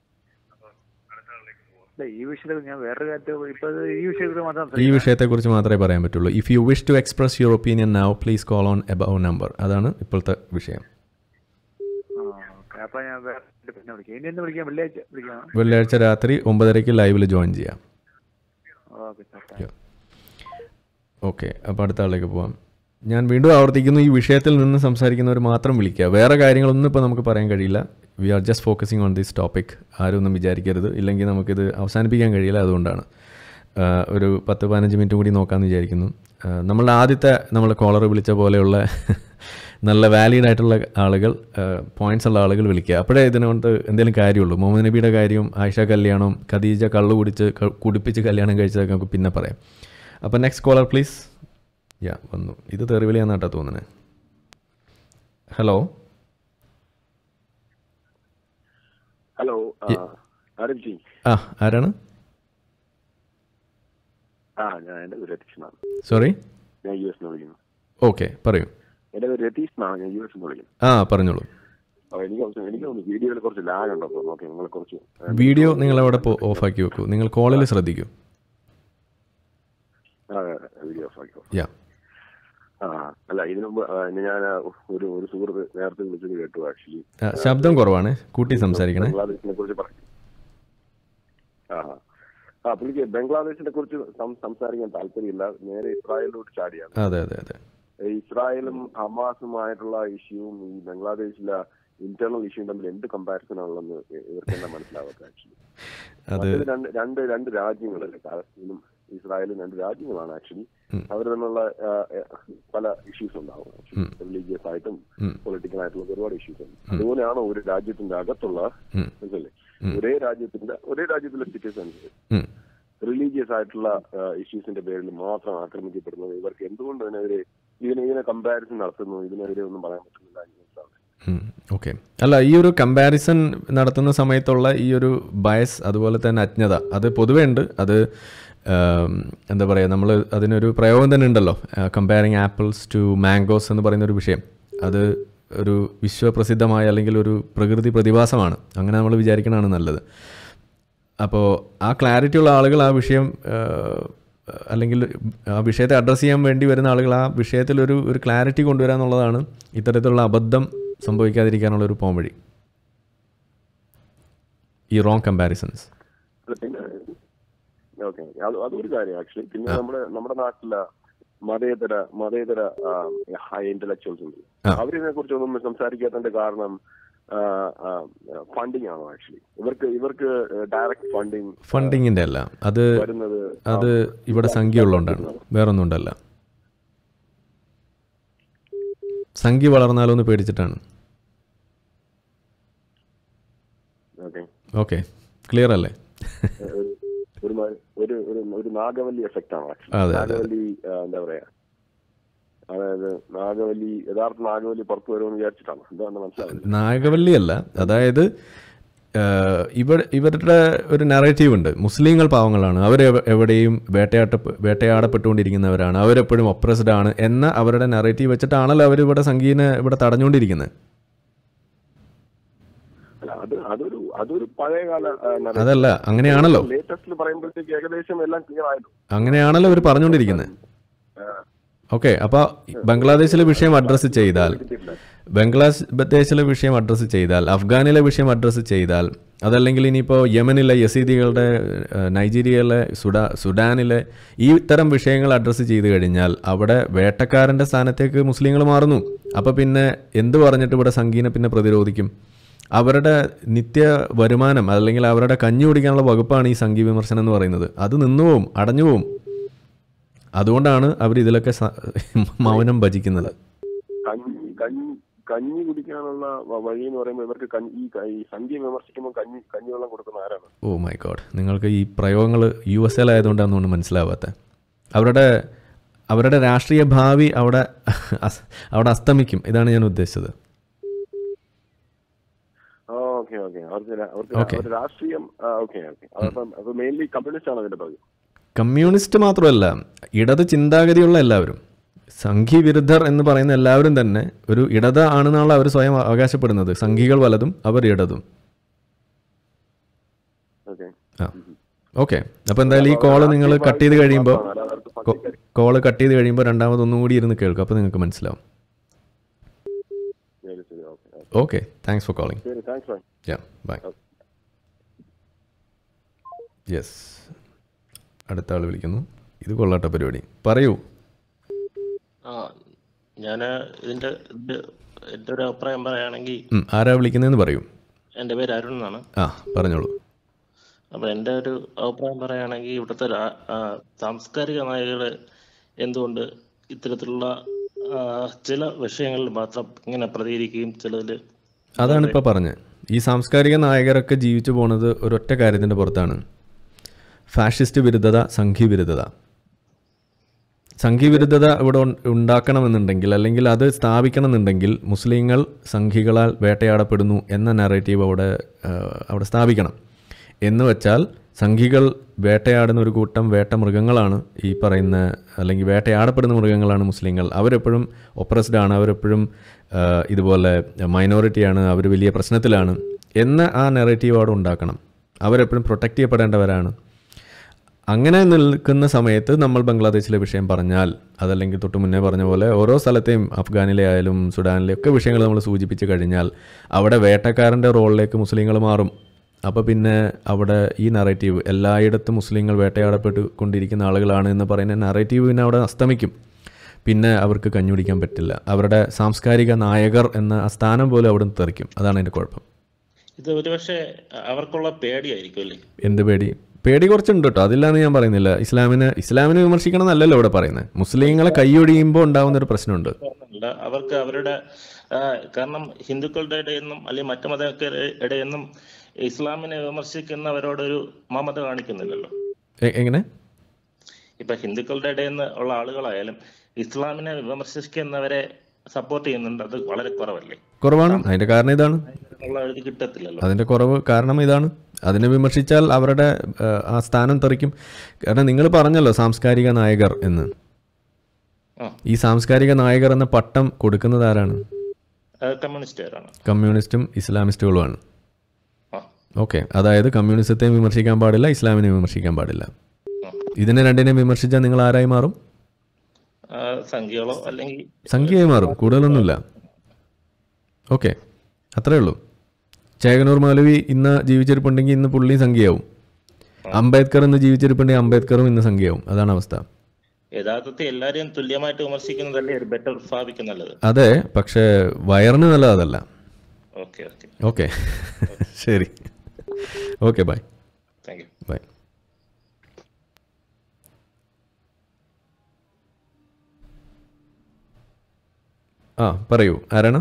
അല്ല, ഈ വിഷയത്തിൽ ഞാൻ വേറെ കാര്യത്തിൽ ഇപ്പൊ ഇത് ഈ വിഷയത്തിൽ മാത്രം ഈ സംസാരിക്കാം. വിഷയത്തെക്കുറിച്ച് മാത്രമേ പറയാൻ പറ്റുള്ളൂ if you wish to express your opinion now please call on above number അതാണ് ഇപ്പോഴത്തെ വിഷയം ആ, ഓക്കേ. അപ്പൊ ഞാൻ വേറെ പിന്നെ വിളിക്കാം ഇനി എന്ന് വിളിക്കാം വെള്ളിയാഴ്ച വിളിക്കാം വെള്ളിയാഴ്ച രാത്രി ഒമ്പതരയ്ക്ക് ലൈവിൽ ജോയിൻ ചെയ്യാം ഓക്കെ സാർ ഓക്കെ അപ്പോൾ അടുത്ത ആളിലേക്ക് പോവാം ഞാൻ വീണ്ടും ആവർത്തിക്കുന്നു ഈ വിഷയത്തിൽ നിന്ന് സംസാരിക്കുന്നവർ മാത്രം വിളിക്കുക വേറെ കാര്യങ്ങളൊന്നും ഇപ്പോൾ നമുക്ക് പറയാൻ കഴിയില്ല we are just focusing on this topic ആരും ഒന്നും വിചാരിക്കരുത് ഇല്ലെങ്കിൽ നമുക്കിത് അവസാനിപ്പിക്കാൻ കഴിയില്ല അതുകൊണ്ടാണ് ആ, ഒരു പത്ത് പതിനഞ്ച് മിനിറ്റ് കൂടി നോക്കാമെന്ന് വിചാരിക്കുന്നു ആ, നമ്മളുടെ ആദ്യത്തെ നമ്മൾ കോളർ വിളിച്ച പോലെയുള്ള നല്ല വാലിഡ് ആയിട്ടുള്ള ആളുകൾ പോയിന്റ്സ് ഉള്ള ആളുകൾ വിളിക്കുക അപ്പോഴേ ഇതിനുകൊണ്ട് എന്തെങ്കിലും കാര്യമുള്ളൂ മുഹമ്മദ് നബിയുടെ കാര്യവും ആയിഷ കല്യാണം ഖദീജ കള്ളു കുടിച്ച് ക- കുടിപ്പിച്ച് കല്യാണം കഴിച്ചതൊക്കെ നമുക്ക് പിന്നെ പറയാം അപ്പോൾ നെക്സ്റ്റ് കോളർ പ്ലീസ് യാ വന്നു ഇത് തെറിവിളിയാന്നാട്ടോ തോന്നുന്നത് hello hello Yeah. Arif ji ആ ആരാണ് ആ ഞാൻ എൻ്റെ പേര് രതീഷ് എന്നാണ് സോറി ഞാൻ യു എസ് വിളിക്കുന്നു ഓക്കെ പറയൂ എൻ്റെ പേര് രതീഷ് എന്നാണ് ഞാൻ യു എസ് വിളിക്കുന്നു ആ പറഞ്ഞോളൂ അപ്പോൾ എനിക്ക് കുറച്ച് എനിക്ക് തോന്നുന്നു വീഡിയോയിൽ കുറച്ച് ലാഗ് ഉണ്ടോ അപ്പോൾ ഓക്കെ നിങ്ങൾ കുറച്ച് വീഡിയോ നിങ്ങൾ അവിടെ ഓഫാക്കി വെക്കൂ നിങ്ങൾ കോളിൽ ശ്രദ്ധിക്കൂ വീഡിയോ ഓഫ് ആക്കി യാ ആ അല്ല ഇതിനു മുമ്പ് ആ, ഇന്ന് ഞാൻ ആ, ഒരു ഒരു സുഹൃത്ത് നേരത്തെ വിളിച്ചത് കേട്ടു ആക്ച്വലി ആ, ശബ്ദം കുറവാണ് കൂട്ടി സംസാരിക്കണേ ബംഗ്ലാദേശിനെ കുറിച്ച് പറഞ്ഞു ആ ആ പുള്ളിക്ക് ബംഗ്ലാദേശിനെ കുറിച്ച് സം- സംസാരിക്കാൻ താല്പര്യമില്ല നേരെ ഇസ്രായേലിലോട്ട് ചാടിയാണ് അതെ അതെ അതെ ഇസ്രായേലും ഹമാസുമായിട്ടുള്ള ഇഷ്യൂവും ഈ ബംഗ്ലാദേശിലെ ഇന്റേണൽ ഇഷ്യൂ തമ്മിൽ എന്ത് കമ്പാരിസൺ ആണുള്ളതെന്ന് ഇവർക്ക് എന്താ മനസ്സിലാവാത്ത ആക്ച്വലി അത് മറ്റേത് രണ്ട് രണ്ട് രണ്ട് രാജ്യങ്ങളല്ലേ പാലസ്തീനും ഇസ്രായേലും രണ്ട് രാജ്യങ്ങളാണ് ആക്ച്വലി ഉം. അവർ തമ്മിലുള്ള ആ, ആ, പല ഇഷ്യൂസ് ഉണ്ടാവും ഉം. റിലീജിയസ് ആയിട്ടും ഉം. പൊളിറ്റിക്കൽ ആയിട്ടുള്ള ഒരുപാട് ഇഷ്യൂസ് ഉണ്ട് അതുപോലെയാണ് ഒരു രാജ്യത്തിന്റെ അകത്തുള്ള ഉം. മനസ്സിലല്ലേ ഉം. ഒരേ രാജ്യത്തിന്റെ ഒരേ രാജ്യത്തിലെ സിറ്റിസൺസ് ഉം. റിലീജിയസ് ആയിട്ടുള്ള ഇഷ്യൂസിന്റെ പേരിൽ മാത്രം ആക്രമിക്കപ്പെടുന്നത് ഇവർക്ക് എന്തുകൊണ്ട് ഇതിനെതിരെ ഇതിനെ ഇതിനെ കമ്പാരിസൺ നടത്തുന്നു ഇതിനെതിരെ ഒന്നും പറയാൻ പറ്റുന്നില്ല എന്ന് മനസ്സിലാവുന്നത് ഓക്കെ അല്ല ഈ ഒരു കമ്പാരിസൺ നടത്തുന്ന സമയത്തുള്ള ഈ ഒരു ബയസ് അതുപോലെ തന്നെ അജ്ഞത അത് പൊതുവേ ഉണ്ട് അത് ആം, എന്താ പറയുക നമ്മൾ അതിനൊരു പ്രയോഗം തന്നെ ഉണ്ടല്ലോ കമ്പയറിങ് ആപ്പിൾസ് ടു മാംഗോസ് എന്ന് പറയുന്ന ഒരു വിഷയം അത് ഒരു വിശ്വപ്രസിദ്ധമായ അല്ലെങ്കിൽ ഒരു പ്രകൃതി പ്രതിഭാസമാണ് അങ്ങനെ നമ്മൾ വിചാരിക്കണതാണ് നല്ലത് അപ്പോൾ ആ ക്ലാരിറ്റി ഉള്ള ആളുകൾ ആ വിഷയം ആ, അല്ലെങ്കിൽ ആ വിഷയത്തെ അഡ്രസ്സ് ചെയ്യാൻ വേണ്ടി വരുന്ന ആളുകൾ ആ വിഷയത്തിൽ ഒരു ഒരു ക്ലാരിറ്റി കൊണ്ടുവരിക എന്നുള്ളതാണ് ഇത്തരത്തിലുള്ള അബദ്ധം സംഭവിക്കാതിരിക്കാനുള്ള ഒരു പോംവഴി ഈ റോങ് കമ്പാരിസൺസ് അല്ല, പിന്നെ ഓക്കെ അത് അതൊരു കാര്യം ആക്ച്വലി പിന്നെ നമ്മുടെ നമ്മുടെ നാട്ടിലെ മതേതര മതേതര ഹൈ ഇന്റലക്ച്വൽസ് ഉണ്ട് ആ. അവരിതിനെ കുറിച്ചൊന്നും സംസാരിക്കാത്തതിന്റെ കാരണം ഫണ്ടിങ് ആണോ ആക്ച്വലി ഇവർക്ക് ഇവർക്ക് ഡയറക്റ്റ് ഫണ്ടിങ് ഫണ്ടിങ്ങിൻ്റെ അല്ല അത് വരുന്നത് അത് ഇവിടെ സംഖ്യ ഉള്ളതുകൊണ്ടാണ് വേറൊന്നും ഉണ്ടല്ല സംഖ്യ വളർന്നാലോ എന്ന് പേടിച്ചിട്ടാണ് ഓക്കെ ഓക്കെ ക്ലിയർ അല്ലേ ഒരു മ- ഒരു ഒരു ഒരു നാഗവല്ലി എഫക്റ്റ് ആണ് അതെ, അതെ. നാഗവല്ലി ആ, എന്താ പറയാ അതായത് നാഗവല്ലി യഥാർത്ഥ നാഗവല്ലി പുറത്തു വരുമെന്ന് വിചാരിച്ചിട്ടാണ് എന്താണെന്ന് മനസ്സിലാവില്ല നാഗവല്ലി അല്ല അതായത് ആഹ്, ഇവ ഇവരുടെ ഒരു നറേറ്റീവ് ഉണ്ട് മുസ്ലിങ്ങൾ പാവങ്ങളാണ് അവർ എവിടെയും വേട്ടയാട്ട വേട്ടയാടപ്പെട്ടുകൊണ്ടിരിക്കുന്നവരാണ് അവരെപ്പോഴും ഒപ്രസ്ഡ് ആണ് എന്ന അവരുടെ നറേറ്റീവ് വെച്ചിട്ടാണല്ലോ അവർ ഇവിടെ സംഗീനെ ഇവിടെ തടഞ്ഞുകൊണ്ടിരിക്കുന്നത് അല്ല അത് അതൊരു അതൊരു പഴയകാല അതല്ല അങ്ങനെയാണല്ലോ ലേറ്റസ്റ്റിൽ പറയുമ്പോഴത്തേക്ക് ഏകദേശം എല്ലാം ക്ലിയർ ആയിരുന്നു അങ്ങനെയാണല്ലോ അവർ പറഞ്ഞുകൊണ്ടിരിക്കുന്നത് ഓക്കെ അപ്പോൾ ബംഗ്ലാദേശിലെ വിഷയം അഡ്രസ്സ് ചെയ്താൽ ബംഗ്ലാദേശിലെ വിഷയം അഡ്രസ്സ് ചെയ്താൽ അഫ്ഗാനിലെ വിഷയം അഡ്രസ്സ് ചെയ്താൽ അതല്ലെങ്കിൽ ഇനിയിപ്പോൾ യമനിലെ യസീദികളുടെ ഏഹ്, നൈജീരിയയിലെ സുഡാ സുഡാനിലെ ഈ തരം വിഷയങ്ങൾ അഡ്രസ്സ് ചെയ്ത് കഴിഞ്ഞാൽ അവിടെ വേട്ടക്കാരൻ്റെ സ്ഥാനത്തേക്ക് മുസ്ലിങ്ങൾ മാറുന്നു അപ്പോൾ പിന്നെ എന്ത് പറഞ്ഞിട്ട് ഇവിടെ സംഗീനെ പിന്നെ പ്രതിരോധിക്കും അവരുടെ നിത്യ വരുമാനം അല്ലെങ്കിൽ അവരുടെ കഞ്ഞി കുടിക്കാനുള്ള വകുപ്പാണ് ഈ സംഘീയ വിമർശനം എന്ന് പറയുന്നത് അത് നിന്നുപോവും അടഞ്ഞുപോവും അതുകൊണ്ടാണ് അവർ ഇതിലൊക്കെ സ- മൗനം ഭജിക്കുന്നത് കഞ്ഞി കഞ്ഞി കഞ്ഞി കുടിക്കാനുള്ള വ- വഴി എന്ന് പറയുമ്പോൾ ഇവർക്ക് കഞ്ഞി ഈ ക- ഈ സംഖ്യ വിമർശിക്കുമ്പോൾ കഞ്ഞി കഞ്ഞിവെള്ളം കൊടുക്കുന്ന ആരാണ് ഓ മൈ ഗോഡ് നിങ്ങൾക്ക് ഈ പ്രയോഗങ്ങൾ യു എസ് എയിലായതുകൊണ്ടാണെന്നുകൊണ്ട് മനസ്സിലാവാത്ത അവരുടെ അവരുടെ രാഷ്ട്രീയ ഭാവി അവിടെ അസ്- അവിടെ അസ്തമിക്കും ഇതാണ് ഞാൻ ഉദ്ദേശിച്ചത് ഓക്കെ ഓക്കെ അവർക്ക് രാ- അവർക്ക് Okay. അവരുടെ രാഷ്ട്രീയം ഓക്കെ ഓക്കെ അപ്പം അത് മെയിൻലി കമ്മ്യൂണിസ്റ്റ് ആണ് അതിന്റെ പകുതി കമ്മ്യൂണിസ്റ്റ് മാത്രമല്ല ഇടത് ചിന്താഗതിയുള്ള എല്ലാവരും സംഘി വിരുദ്ധർ എന്ന് പറയുന്ന എല്ലാവരും തന്നെ ഒരു ഇടത ആണെന്നാണ് അവർ സ്വയം അവകാശപ്പെടുന്നത് സംഘികൾ വലതും അവർ ഇടതും ഓക്കെ ആ ഓക്കെ അപ്പോൾ എന്തായാലും ഈ കോള് നിങ്ങൾ കട്ട് ചെയ്ത് കഴിയുമ്പോൾ കോള് കട്ട് ചെയ്ത് കഴിയുമ്പോൾ രണ്ടാമത് ഒന്നും കൂടി ഇരുന്ന് കേൾക്കും അപ്പോൾ നിങ്ങൾക്ക് മനസ്സിലാവും ശരി ശരി okay okay thanks for calling ശരി thanks bye yeah bye yes അടുത്ത ആൾ വിളിക്കുന്നു ഇത് കൊള്ളാട്ട പരിപാടി പറയൂ ആ ഞാൻ ഇതിന്റെ ഇത് എൻ്റെ ഒരു അഭിപ്രായം പറയുകയാണെങ്കിൽ ഉം, ആരാ വിളിക്കുന്നതെന്ന് പറയൂ എൻ്റെ പേര് അരുൺ എന്നാണ് ആ പറഞ്ഞോളൂ അപ്പോൾ എൻ്റെ ഒരു അഭിപ്രായം പറയുകയാണെങ്കിൽ ഇവിടുത്തെ രാ- ആ, സാംസ്കാരിക നായകൾ എന്തുകൊണ്ട് ഇത്തരത്തിലുള്ള ആ, ചില വിഷയങ്ങളിൽ മാത്രം ഇങ്ങനെ പ്രതികരിക്കുകയും ചിലതിൽ അതാണ് ഇപ്പോൾ പറഞ്ഞത് ഈ സാംസ്കാരിക നായകരൊക്കെ ജീവിച്ചു പോണത് ഒരൊറ്റ കാര്യത്തിൻ്റെ പുറത്താണ് ഫാഷിസ്റ്റ് വിരുദ്ധത സംഘി വിരുദ്ധത സംഘി വിരുദ്ധത ഇവിടെ ഉൺ- ഉണ്ടാക്കണമെന്നുണ്ടെങ്കിൽ അല്ലെങ്കിൽ അത് സ്ഥാപിക്കണമെന്നുണ്ടെങ്കിൽ മുസ്ലിങ്ങൾ സംഘികളാൽ വേട്ടയാടപ്പെടുന്നു എന്ന നറേറ്റീവ് അവിടെ ആ, അവിടെ സ്ഥാപിക്കണം എന്ന് വെച്ചാൽ സംഘികൾ വേട്ടയാടുന്ന ഒരു കൂട്ടം വേട്ട മൃഗങ്ങളാണ് ഈ പറയുന്ന അല്ലെങ്കിൽ വേട്ടയാടപ്പെടുന്ന മൃഗങ്ങളാണ് മുസ്ലിങ്ങൾ അവരെപ്പോഴും ഒപ്രസ്ഡ് ആണ് അവരെപ്പോഴും ആ, ഇതുപോലെ മൈനോറിറ്റിയാണ് അവർ വലിയ പ്രശ്നത്തിലാണ് എന്ന ആ നെറേറ്റീവ് അവിടെ ഉണ്ടാക്കണം അവരെപ്പോഴും പ്രൊട്ടക്റ്റ് ചെയ്യപ്പെടേണ്ടവരാണ് അങ്ങനെ നിൽക്കുന്ന സമയത്ത് നമ്മൾ ബംഗ്ലാദേശിലെ വിഷയം പറഞ്ഞാൽ അതല്ലെങ്കിൽ തൊട്ട് മുന്നേ പറഞ്ഞ പോലെ ഓരോ സ്ഥലത്തെയും അഫ്ഗാനിലെ ആയാലും സുഡാനിലെ ഒക്കെ വിഷയങ്ങൾ നമ്മൾ സൂചിപ്പിച്ച് കഴിഞ്ഞാൽ അവിടെ വേട്ടക്കാരൻ്റെ റോളിലേക്ക് മുസ്ലിങ്ങൾ മാറും അപ്പോൾ പിന്നെ അവിടെ ഈ നറേറ്റീവ് എല്ലായിടത്തും മുസ്ലിങ്ങൾ വേട്ടയാടപ്പെട്ട് കൊണ്ടിരിക്കുന്ന ആളുകളാണ് എന്ന് പറയുന്ന നറേറ്റീവ് പിന്നെ അവിടെ അസ്തമിക്കും പിന്നെ അവർക്ക് കഞ്ഞുടിക്കാൻ പറ്റില്ല അവരുടെ സാംസ്കാരിക നായകർ എന്ന ആ സ്ഥാനം പോലും അവിടെ നിന്ന് തെറിക്കും അതാണ് എൻ്റെ കുഴപ്പം ഇത് ഒരുപക്ഷെ അവർക്കുള്ള പേടിയായിരിക്കും അല്ലേ എന്ത് പേടി പേടി കുറച്ചുണ്ട് കേട്ടോ അതില്ലാന്ന് ഞാൻ പറയുന്നില്ല ഇസ്ലാമിനെ ഇസ്ലാമിനെ വിമർശിക്കണം എന്നല്ലല്ലോ ഇവിടെ പറയുന്നത് മുസ്ലിങ്ങളെ കൈയൊടിയുമ്പോൾ ഉണ്ടാവുന്ന ഒരു പ്രശ്നമുണ്ട് കാരണമല്ല അവർക്ക് അവരുടെ ആ, കാരണം ഹിന്ദുക്കളുടെ ഇടയിൽ നിന്നും അല്ലെങ്കിൽ മറ്റു മതക്കാരുടെ ഇടയിൽ നിന്നും ഇസ്ലാമിനെ വിമർശിക്കുന്നവരോടൊരു മമത കാണിക്കുന്നില്ലല്ലോ എ- എങ്ങനെ ഇപ്പൊ ഹിന്ദുക്കളുടെ ഇടയിൽ നിന്ന് ഉള്ള ആളുകളായാലും ഇസ്ലാമിനെ വിമർശിക്കുന്നവരെ സപ്പോർട്ട് ചെയ്യുന്നുണ്ട് അത് വളരെ കുറവല്ലേ കുറവാണ് അതിന്റെ കാരണം ഇതാണ് ഉള്ള ഇത് കിട്ടത്തില്ലല്ലോ അതിന്റെ കുറവ് കാരണം ഇതാണ് അതിനെ വിമർശിച്ചാൽ അവരുടെ ആ, ആ സ്ഥാനം തെറിക്കും കാരണം നിങ്ങൾ പറഞ്ഞല്ലോ സാംസ്കാരിക നായകർ എന്ന് ആ. ഈ സാംസ്കാരിക നായകർ എന്ന പട്ടം കൊടുക്കുന്നത് ആരാണ് അത് കമ്മ്യൂണിസ്റ്റുകാരാണ് കമ്മ്യൂണിസ്റ്റും ഇസ്ലാമിസ്റ്റുകളുമാണ് ആ ഓക്കെ അതായത് കമ്മ്യൂണിസത്തെയും വിമർശിക്കാൻ പാടില്ല ഇസ്ലാമിനെ വിമർശിക്കാൻ പാടില്ല ആ. ഇതിനെ രണ്ടിനെയും വിമർശിച്ചാൽ നിങ്ങൾ ആരായി മാറും ആ, സംഖ്യകളോ അല്ലെങ്കിൽ സംഖ്യയായി മാറും കൂടുതലൊന്നുമില്ല ഓക്കെ അത്രേ ഉള്ളൂ ചേകനൂർ മൗലവി ഇന്ന് ജീവിച്ചിരിപ്പുണ്ടെങ്കിൽ ഇന്ന് പുള്ളി സംഖ്യയാവും അംബേദ്കർ ഇന്ന് ജീവിച്ചിരിപ്പുണ്ടെങ്കിൽ അംബേദ്കറും ഇന്ന് സംഖ്യയാവും അതാണ് അവസ്ഥ യഥാർത്ഥത്തിൽ എല്ലാരെയും തുല്യമായിട്ട് വിമർശിക്കുന്നതല്ലേ ഒരു ബെറ്റർ ഭാവിക്ക് നല്ലത് അതെ പക്ഷേ വയറിന് നല്ലത് അതല്ല ഓക്കെ ഓക്കെ ഓക്കെ ശരി okay bye thank you bye ആ പറയൂ ആരാണ്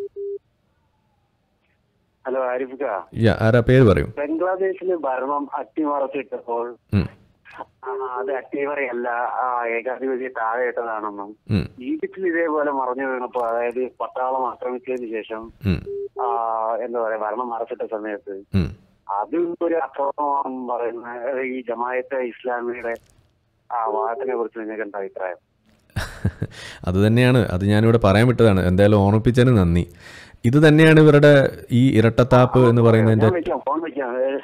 ഹലോ ആരിഫിക്ക യാ ആരാ പേര് പറയൂ ബംഗ്ലാദേശില് ഭരണം അട്ടിമറച്ചിട്ടപ്പോൾ ഉം, ആ, അത് അട്ടിമറിയല്ല ആ ഏകാധിപതിയെ താഴെ ഇട്ടതാണെന്നും ഉം, ഈജിപ്തിൽ ഇതേപോലെ മറഞ്ഞു വീണപ്പോ അതായത് പട്ടാളം ആക്രമിച്ചതിന് ശേഷം ഉം, ആ എന്താ പറയാ ഭരണം മറച്ചിട്ട സമയത്ത് ഉം. അത് ഒരു അക്രമം പറയുന്ന ഈ ജമായത്തെ ഇസ്ലാമിയുടെ ആ വാദത്തിനെ കുറിച്ച് നിങ്ങൾക്ക് എന്താ അഭിപ്രായം അത് തന്നെയാണ് അത് ഞാനിവിടെ പറയാൻ വിട്ടതാണ് എന്തായാലും ഓർമ്മിപ്പിച്ചതിന് നന്ദി ഇത് തന്നെയാണ് ഇവരുടെ ഈ ഇരട്ടത്താപ്പ് എന്ന് പറയുന്നതിന്റെ ഫോൺ വെക്കാം ഫോൺ വെക്കാം ഏ,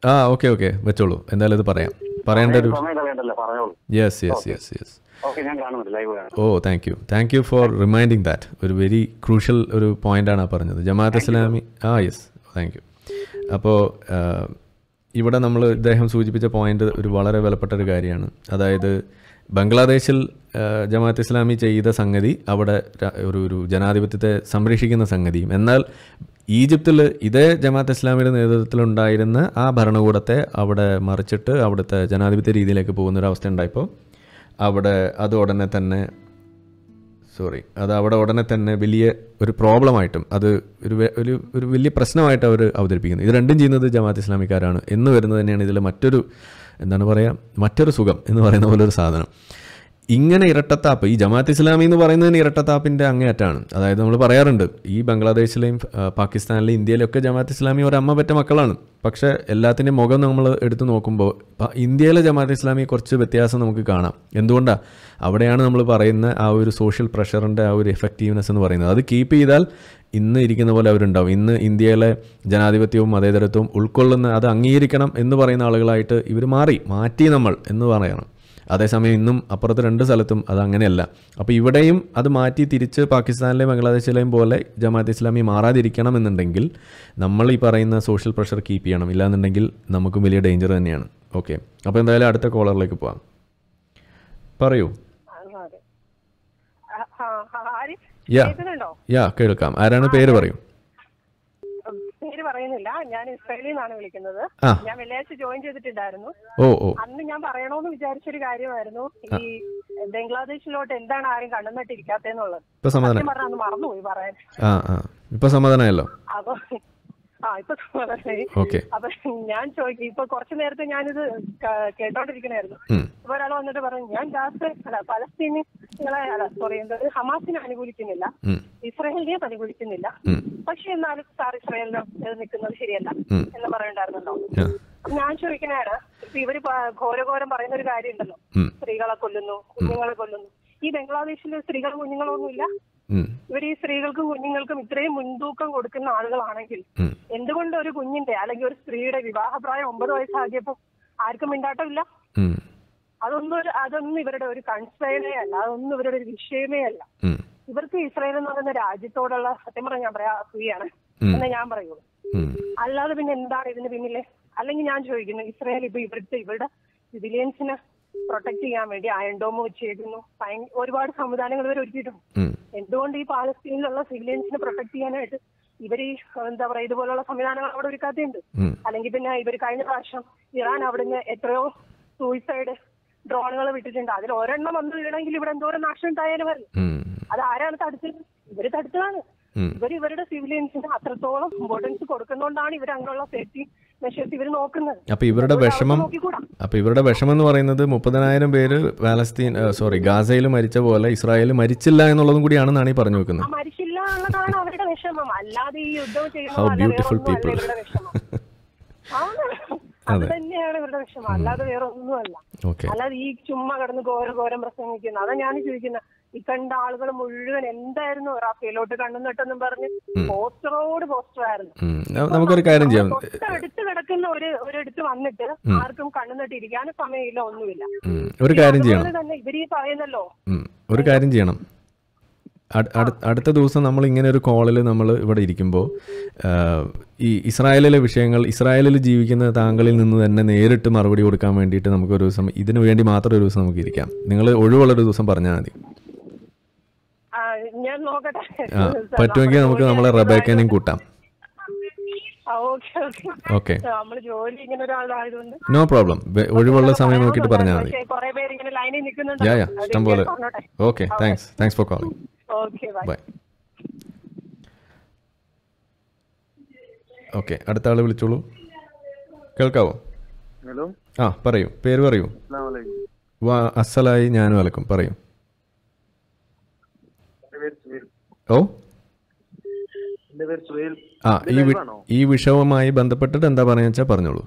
ആ ഓക്കെ ഓക്കെ വെച്ചോളൂ എന്തായാലും ഇത് പറയാം പറയേണ്ട ഒരു സമയം കളയണ്ടല്ലോ പറഞ്ഞോളൂ yes yes yes yes okay ഞാൻ കാണുന്നുണ്ട് ലൈവ് കാണും ഓ thank you thank you for reminding that ഒരു വെരി ക്രൂഷ്യൽ ഒരു പോയിന്റാണ് ആ പറഞ്ഞത് ജമാഅത്ത് ഇസ്ലാമി ആ യെസ് താങ്ക് യു അപ്പോൾ ഇവിടെ നമ്മൾ ഇദ്ദേഹം സൂചിപ്പിച്ച പോയിന്റ് ഒരു വളരെ വിലപ്പെട്ട ഒരു കാര്യമാണ് അതായത് ബംഗ്ലാദേശിൽ ആ, ജമാഅത്ത് ഇസ്ലാമി ചെയ്ത സംഗതി അവിടെ ര- ഒരു ഒരു ജനാധിപത്യത്തെ സംരക്ഷിക്കുന്ന സംഗതിയും എന്നാൽ ഈജിപ്തിൽ ഇതേ ജമാഅത്ത് ഇസ്ലാമിയുടെ നേതൃത്വത്തിലുണ്ടായിരുന്ന ആ ഭരണകൂടത്തെ അവിടെ മറിച്ചിട്ട് അവിടുത്തെ ജനാധിപത്യ രീതിയിലേക്ക് പോകുന്ന ഒരു അവസ്ഥ ഉണ്ടായപ്പോൾ അവിടെ അത് ഉടനെ തന്നെ സോറി അത് അവിടെ ഉടനെ തന്നെ വലിയ ഒരു പ്രോബ്ലമായിട്ടും അത് ഒരു വെ- ഒരു ഒരു വലിയ പ്രശ്നമായിട്ട് അവർ അവതരിപ്പിക്കുന്നു ഇത് രണ്ടും ചെയ്യുന്നത് ജമാഅത്ത് ഇസ്ലാമിക്കാരാണ് എന്ന് വരുന്നത് തന്നെയാണ് ഇതിൽ മറ്റൊരു എന്താണ് പറയുക മറ്റൊരു സുഖം എന്ന് പറയുന്ന പോലെ ഒരു സാധനം ഇങ്ങനെ ഇരട്ടത്താപ്പ് ഈ ജമാഅത്ത് ഇസ്ലാമി എന്ന് പറയുന്നതിന് ഇരട്ടത്താപ്പിൻ്റെ അങ്ങേയറ്റാണ് അതായത് നമ്മൾ പറയാറുണ്ട് ഈ ബംഗ്ലാദേശിലെയും ആ, പാകിസ്ഥാനിലെയും ഇന്ത്യയിലും ഒക്കെ ജമാഅത്ത് ഇസ്ലാമി ഒരു അമ്മ പറ്റ മക്കളാണ് പക്ഷേ എല്ലാത്തിൻ്റെയും മുഖം നമ്മൾ എടുത്തു നോക്കുമ്പോൾ പ- ഇന്ത്യയിലെ ജമാഅത്ത് ഇസ്ലാമി കുറച്ച് വ്യത്യാസം നമുക്ക് കാണാം എന്തുകൊണ്ടാണ് അവിടെയാണ് നമ്മൾ പറയുന്ന ആ ഒരു സോഷ്യൽ പ്രഷറിൻ്റെ ആ ഒരു എഫക്റ്റീവ്നെസ് എന്ന് പറയുന്നത് അത് കീപ്പ് ചെയ്താൽ ഇന്ന് ഇരിക്കുന്ന പോലെ അവരുണ്ടാവും ഇന്ന് ഇന്ത്യയിലെ ജനാധിപത്യവും മതേതരത്വവും ഉൾക്കൊള്ളുന്ന അത് അംഗീകരിക്കണം എന്ന് പറയുന്ന ആളുകളായിട്ട് ഇവർ മാറി മാറ്റി നമ്മൾ എന്ന് പറയണം അതേസമയം ഇന്നും അപ്പുറത്ത് രണ്ട് സ്ഥലത്തും അത് അങ്ങനെയല്ല അപ്പോൾ ഇവിടെയും അത് മാറ്റി തിരിച്ച് പാകിസ്ഥാനിലെയും ബംഗ്ലാദേശിലെയും പോലെ ജമാഅത്ത് ഇസ്ലാമി മാറാതിരിക്കണം എന്നുണ്ടെങ്കിൽ നമ്മൾ ഈ പറയുന്ന സോഷ്യൽ പ്രഷർ കീപ്പ് ചെയ്യണം ഇല്ലാന്നുണ്ടെങ്കിൽ നമുക്കും വലിയ ഡേഞ്ചർ തന്നെയാണ് ഓക്കെ അപ്പോൾ എന്തായാലും അടുത്ത കോളറിലേക്ക് പോവാം പറയൂ അതെ. ആ, ആ, ആര് യാ കേൾക്കുന്നുണ്ടോ യാ കേൾക്കാം ആരാണ് പേര് പറയൂ ഉം, പേര് പറയുന്നില്ല ഞാൻ ഇസ്രായേലിൽ നിന്നാണ് വിളിക്കുന്നത് ആ. ഞാൻ വെള്ളിയാഴ്ച ജോയിൻ ചെയ്തിട്ടുണ്ടായിരുന്നു ഓ ഓ അന്ന് ഞാൻ പറയണമെന്ന് വിചാരിച്ചൊരു കാര്യമായിരുന്നു ഈ ബംഗ്ലാദേശിലോട്ട് എന്താണ് ആരും കണ്ണുനട്ടിരിക്കാത്തെന്നുള്ളത് ഇപ്പൊ സമാധാനം സത്യം പറഞ്ഞാൽ അന്ന് മറന്നുപോയി പറയാൻ ആ ആ ഇപ്പൊ സമാധാനമായല്ലോ അപ്പൊ ആ ഇപ്പൊ സമാധാനമായി. ഓക്കെ അപ്പൊ ഞാൻ ചോദിക്കും ഇപ്പൊ കുറച്ചു നേരത്തെ ഞാനിത് ക- കേട്ടോണ്ടിരിക്കണായിരുന്നു ഉം. ഇപ്പൊ ഒരാൾ വന്നിട്ട് പറഞ്ഞു ഞാൻ ഗാസ് അല്ല പലസ്തീനി നിങ്ങളെ അല്ല സോറി എന്താ ഹമാസിനെ അനുകൂലിക്കുന്നില്ല ഉം. ഇസ്രായേലിനെ അനുകൂലിക്കുന്നില്ല ഉം. പക്ഷെ എന്നാലും സാർ ഇസ്രായേലിന് നിൽക്കുന്നത് ശരിയല്ല ഉം. എന്ന് പറയണ്ടായിരുന്നല്ലോ ആ അപ്പൊ ഞാൻ ചോദിക്കണാണ് ഇപ്പൊ ഇവര് പ- ഘോരഘോരം പറയുന്ന ഒരു കാര്യം ഉണ്ടല്ലോ ഉം. സ്ത്രീകളെ കൊല്ലുന്നു കുഞ്ഞുങ്ങളെ കൊല്ലുന്നു ഈ ബംഗ്ലാദേശിൽ സ്ത്രീകളും കുഞ്ഞുങ്ങളൊന്നുമില്ല ഉം. ഇവർ ഈ സ്ത്രീകൾക്കും കുഞ്ഞുങ്ങൾക്കും ഇത്രയും മുൻതൂക്കം കൊടുക്കുന്ന ആളുകളാണെങ്കിൽ ഉം. എന്തുകൊണ്ട് ഒരു കുഞ്ഞിന്റെ അല്ലെങ്കിൽ ഒരു സ്ത്രീയുടെ വിവാഹപ്രായം ഒമ്പത് വയസ്സാകിയപ്പോ ആർക്കും മിണ്ടാട്ടമില്ല ഉം. അതൊന്നും ഒരു അതൊന്നും ഇവരുടെ ഒരു കൺസേണേ അല്ല അതൊന്നും ഇവരുടെ ഒരു വിഷയമേ അല്ല ഉം. ഇവർക്ക് ഇസ്രായേൽ എന്ന് പറയുന്ന രാജ്യത്തോടുള്ള സത്യം പറഞ്ഞാൽ ഞാൻ പറയാ അസൂയാണ് ഉം. എന്ന് ഞാൻ പറയുള്ളൂ ഉം. അല്ലാതെ പിന്നെ എന്താണ് ഇതിന് പിന്നിലെ അല്ലെങ്കിൽ ഞാൻ ചോദിക്കുന്നു ഇസ്രായേൽ ഇപ്പൊ ഇവിടുത്തെ ഇവരുടെ സിവിലിയൻസിനെ പ്രൊട്ടക്ട് ചെയ്യാൻ വേണ്ടി അയൺ ഡോം വെച്ചേക്കുന്നു ഭയ- ഒരുപാട് സംവിധാനങ്ങൾ ഇവർ ഒരുക്കിയിട്ടുണ്ട് ഉം. എന്തുകൊണ്ട് ഈ പാലസ്തീനിലുള്ള സിവിലിയൻസിനെ പ്രൊട്ടക്ട് ചെയ്യാനായിട്ട് ഇവർ ഈ എന്താ പറയാ ഇതുപോലുള്ള സംവിധാനങ്ങൾ അവിടെ ഒരുക്കാത്തുണ്ട് ഉം. അല്ലെങ്കിൽ പിന്നെ ഇവർ കഴിഞ്ഞ പ്രാവശ്യം ഇറാൻ അവിടുന്ന് എത്രയോ സൂയിസൈഡ് ഡ്രോണുകൾ വിട്ടിട്ടുണ്ട് അതിൽ ഒരെണ്ണം വന്ന് വീണെങ്കിൽ ഇവിടെ എന്തോരം നാശം ഉണ്ടായാലും വരും ഉം. അത് ആരാണ് തടുത്തത് ഇവര് തടുത്തതാണ് ഉം. ഇവർ ഇവരുടെ സിവിലിയൻസിന് അത്രത്തോളം ഇമ്പോർട്ടൻസ് കൊടുക്കുന്നോണ്ടാണ് ഇവർ അങ്ങനെയുള്ള സേഫ്റ്റി മെഷേഴ്സ് ഇവർ നോക്കുന്നത് അപ്പൊ ഇവരുടെ അതുകൊണ്ട് വിഷമം അവർക്ക് നോക്കിക്കൂടാ. അപ്പൊ ഇവരുടെ വിഷമം എന്ന് പറയുന്നത് മുപ്പതിനായിരം പേര് പാലസ്തീൻ സോറി ഗാസയിൽ മരിച്ച പോലെ ഇസ്രായേൽ മരിച്ചില്ല എന്നുള്ളതും കൂടിയാണെന്നാണ് ഈ പറഞ്ഞു ആ വെക്കുന്നത് മരിച്ചില്ല എന്നുള്ളതാണ് അവരുടെ വിഷമം അല്ലാതെ ഈ യുദ്ധം ഹൗ ചെയ്യുന്നതല്ല ബ്യൂട്ടിഫുൾ വേറൊന്നും അല്ല പീപ്പിൾ ഇവരുടെ വിഷമം ആണ്. അത് അതെ. തന്നെയാണ് ഇവരുടെ വിഷമം അല്ലാതെ വേറെ ഒന്നുമല്ല ഓക്കെ അല്ലാതെ ഈ ചുമ്മാ കിടന്ന് ഘോര ഘോരം പ്രസംഗിക്കുന്ന അതാ ഞാൻ ചോദിക്കുന്നത് ഈ കണ്ട ആളുകൾ മുഴുവൻ എന്തായിരുന്നു റാഫേലോട്ട് കണ്ണും നട്ടെന്നും പറഞ്ഞ് പോസ്റ്ററോട് പോസ്റ്റർ ആയിരുന്നു നമുക്കൊരു കാര്യം ചെയ്യാം തൊട്ടടുത്ത് കിടക്കുന്ന ഒരു ഒരിടത്ത് വന്നിട്ട് ഉം. ആർക്കും കണ്ണു നട്ട് ഇരിക്കാനും സമയമില്ല ഒന്നുമില്ല ഉം. ഒരു കാര്യം ചെയ്യണം അതുപോലെ തന്നെ ഇവര് ഈ പറയുന്നല്ലോ ഉം. ഒരു കാര്യം ചെയ്യണം അട്- അടു- അടുത്ത ദിവസം നമ്മൾ ഇങ്ങനെ ഒരു കോളിൽ നമ്മൾ ഇവിടെ ഇരിക്കുമ്പോൾ ഈ ഇസ്രായേലിലെ വിഷയങ്ങൾ ഇസ്രായേലിൽ ജീവിക്കുന്ന താങ്കളിൽ നിന്ന് തന്നെ നേരിട്ട് മറുപടി കൊടുക്കാൻ വേണ്ടിയിട്ട് നമുക്ക് ഒരു ദിവസം ഇതിനു വേണ്ടി മാത്രം ഒരു ദിവസം നമുക്ക് ഇരിക്കാം നിങ്ങൾ ഒഴിവുള്ളൊരു ദിവസം പറഞ്ഞാൽ മതി ആ, ഞാൻ നോക്കട്ടെ ആ പറ്റുമെങ്കിൽ നമുക്ക് നമ്മളെ റബേക്കേനെയും കൂട്ടാം ഓക്കെ ഓക്കെ ഓക്കെ നമ്മള് ജോലി ഇങ്ങനെ ഒരാളായതുകൊണ്ട് നോ പ്രോബ്ലം ഒഴിവുള്ള സമയം നോക്കിയിട്ട് പറഞ്ഞാൽ മതി കുറെ പേര് ഇങ്ങനെ ലൈനിൽ നിൽക്കുന്നുണ്ട് യാ യാ ഇഷ്ടം പോലെ okay thanks thanks for calling okay bye bye okay അടുത്ത ആൾ വിളിച്ചോളൂ കേൾക്കാവോ ഹലോ ആ പറയൂ പേര് പറയൂ അസ്സാം വലൈക്കും വാ അസലായി ഞാനും അലക്കും പറയൂ എൻ്റെ പേര് സുഹേൽ ഓ എൻ്റെ പേര് സുഹേൽ ആ ഇത് ഈ വി- live ആണോ? ഈ വിഷയവുമായി ബന്ധപ്പെട്ടിട്ട് എന്താ പറയാ വെച്ചാൽ പറഞ്ഞോളൂ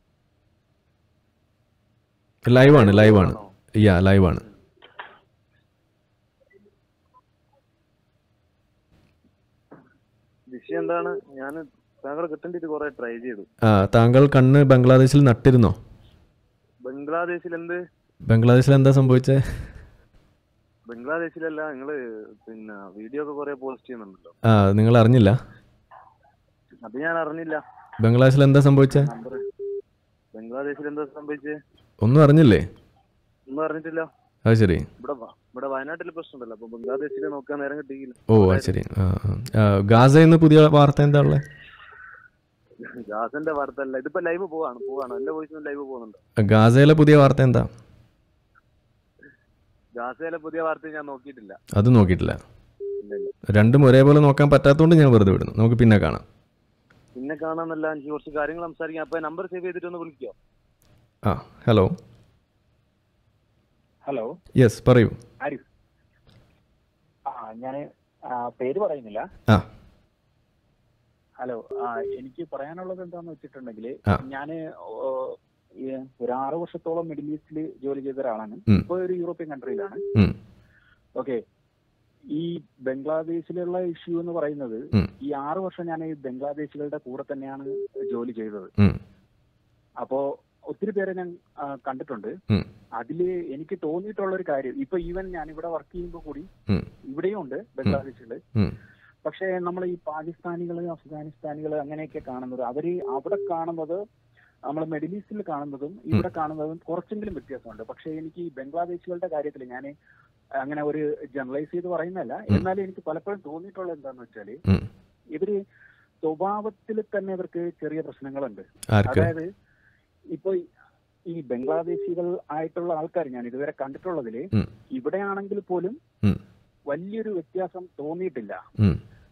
ലൈവാണ് ലൈവാണ് യാ ലൈവാണ് വിഷയം എന്താണ് ഞാൻ താങ്കളെ കിട്ടേണ്ടിട്ട് കുറെ ട്രൈ ചെയ്തു ആ താങ്കൾ കണ്ണ് ബംഗ്ലാദേശിൽ നട്ടിരുന്നോ ബംഗ്ലാദേശിൽ എന്ത് ബംഗ്ലാദേശിൽ എന്താ സംഭവിച്ചേ ബംഗ്ലാദേശിലല്ല നിങ്ങള് പിന്നെ വീഡിയോ ഒക്കെ കുറെ പോസ്റ്റ് ചെയ്യുന്നുണ്ടല്ലോ ആ നിങ്ങൾ അറിഞ്ഞില്ല അത് ഞാൻ അറിഞ്ഞില്ല ബംഗ്ലാദേശിൽ എന്താ സംഭവിച്ചേ നമ്പർ ബംഗ്ലാദേശിൽ എന്താ സംഭവിച്ചേ ഒന്നും അറിഞ്ഞില്ലേ ഒന്നും അറിഞ്ഞിട്ടില്ല അത് ശരി ഇവിടെ വ- ഇവിടെ വയനാട്ടിൽ പ്രശ്നമുണ്ടല്ലോ അപ്പൊ ബംഗ്ലാദേശിൽ നോക്കാൻ നേരം കിട്ടിയില്ല ഓ അത് ശരി ആ ആ. ആ, ഗാസയിൽ നിന്ന് പുതിയ വാർത്ത എന്താ ഉള്ളത് ജാസന്റെ വാർത്ത അല്ല ഇതിപ്പോ ലൈവ് പോവാണ് പോവാണ് എന്റെ വോയിസ് ലൈവ് പോകുന്നുണ്ട് ഗാസയിലെ പുതിയ വാർത്ത എന്താ ജാസയിലെ പുതിയ വാർത്ത ഞാൻ നോക്കിയിട്ടില്ല അത് നോക്കിയിട്ടില്ല ഇല്ല ഇല്ല രണ്ടും ഒരേപോലെ നോക്കാൻ പറ്റാത്തതുകൊണ്ട് ഞാൻ വെറുതെ വിടുന്നു നമുക്ക് പിന്നെ കാണാം പിന്നെ കാണാന്നല്ല എനിക്ക് കുറച്ച് കാര്യങ്ങൾ സംസാരിക്കാം അപ്പൊ നമ്പർ സേവ് ചെയ്തിട്ട് ഒന്ന് വിളിക്കോ ആ ഹലോ ഹലോ യെസ് പറയൂ ആരിഫ് ആ ഞാൻ പേര് പറയുന്നില്ല ആ ഹലോ ആ എനിക്ക് പറയാനുള്ളത് എന്താന്ന് വെച്ചിട്ടുണ്ടെങ്കിൽ ആ. ഞാൻ ഒരു ആറ് വർഷത്തോളം മിഡിൽ ഈസ്റ്റിൽ ജോലി ചെയ്ത ഒരാളാണ് ഉം. ഇപ്പോൾ ഒരു യൂറോപ്യൻ കൺട്രിയിലാണ് ഉം. ഓക്കെ ഈ ബംഗ്ലാദേശിലുള്ള ഇഷ്യൂ എന്ന് പറയുന്നത് ഉം. ഈ ആറ് വർഷം ഞാൻ ഈ ബംഗ്ലാദേശികളുടെ കൂടെ തന്നെയാണ് ജോലി ചെയ്തത് ഉം. അപ്പോ ഒത്തിരി പേരെ ഞാൻ ആ, കണ്ടിട്ടുണ്ട് ഉം. അതില് എനിക്ക് തോന്നിയിട്ടുള്ള ഒരു കാര്യം ഇപ്പൊ ഈവൻ ഞാൻ ഇവിടെ വർക്ക് ചെയ്യുമ്പോൾ കൂടി ഉം. ഇവിടെയും ഉണ്ട് ബംഗ്ലാദേശില് ഉം. പക്ഷേ നമ്മൾ ഈ പാകിസ്ഥാനികള് അഫ്ഗാനിസ്ഥാനികള് അങ്ങനെയൊക്കെ കാണുന്നത് അവര് അവിടെ കാണുന്നത് നമ്മൾ മിഡിൽ ഈസ്റ്റിൽ കാണുന്നതും ഇവിടെ കാണുന്നതും കുറച്ചെങ്കിലും വ്യത്യാസമുണ്ട് പക്ഷേ എനിക്ക് ഈ ബംഗ്ലാദേശികളുടെ കാര്യത്തിൽ ഞാൻ അങ്ങനെ ഒരു ജനറലൈസ് ചെയ്ത് പറയുന്നതല്ല എന്നാലും എനിക്ക് പലപ്പോഴും തോന്നിയിട്ടുള്ളത് എന്താന്ന് വെച്ചാല് ഉം. ഇവര് സ്വഭാവത്തിൽ തന്നെ ഇവർക്ക് ചെറിയ പ്രശ്നങ്ങളുണ്ട് ആർക്ക്? അതായത് ഇപ്പൊ ഈ- ഈ ബംഗ്ലാദേശികൾ ആയിട്ടുള്ള ആൾക്കാർ ഞാൻ ഇതുവരെ കണ്ടിട്ടുള്ളതില് ഉം. ഇവിടെയാണെങ്കിൽ പോലും ഉം. വലിയൊരു വ്യത്യാസം തോന്നിയിട്ടില്ല ഉം.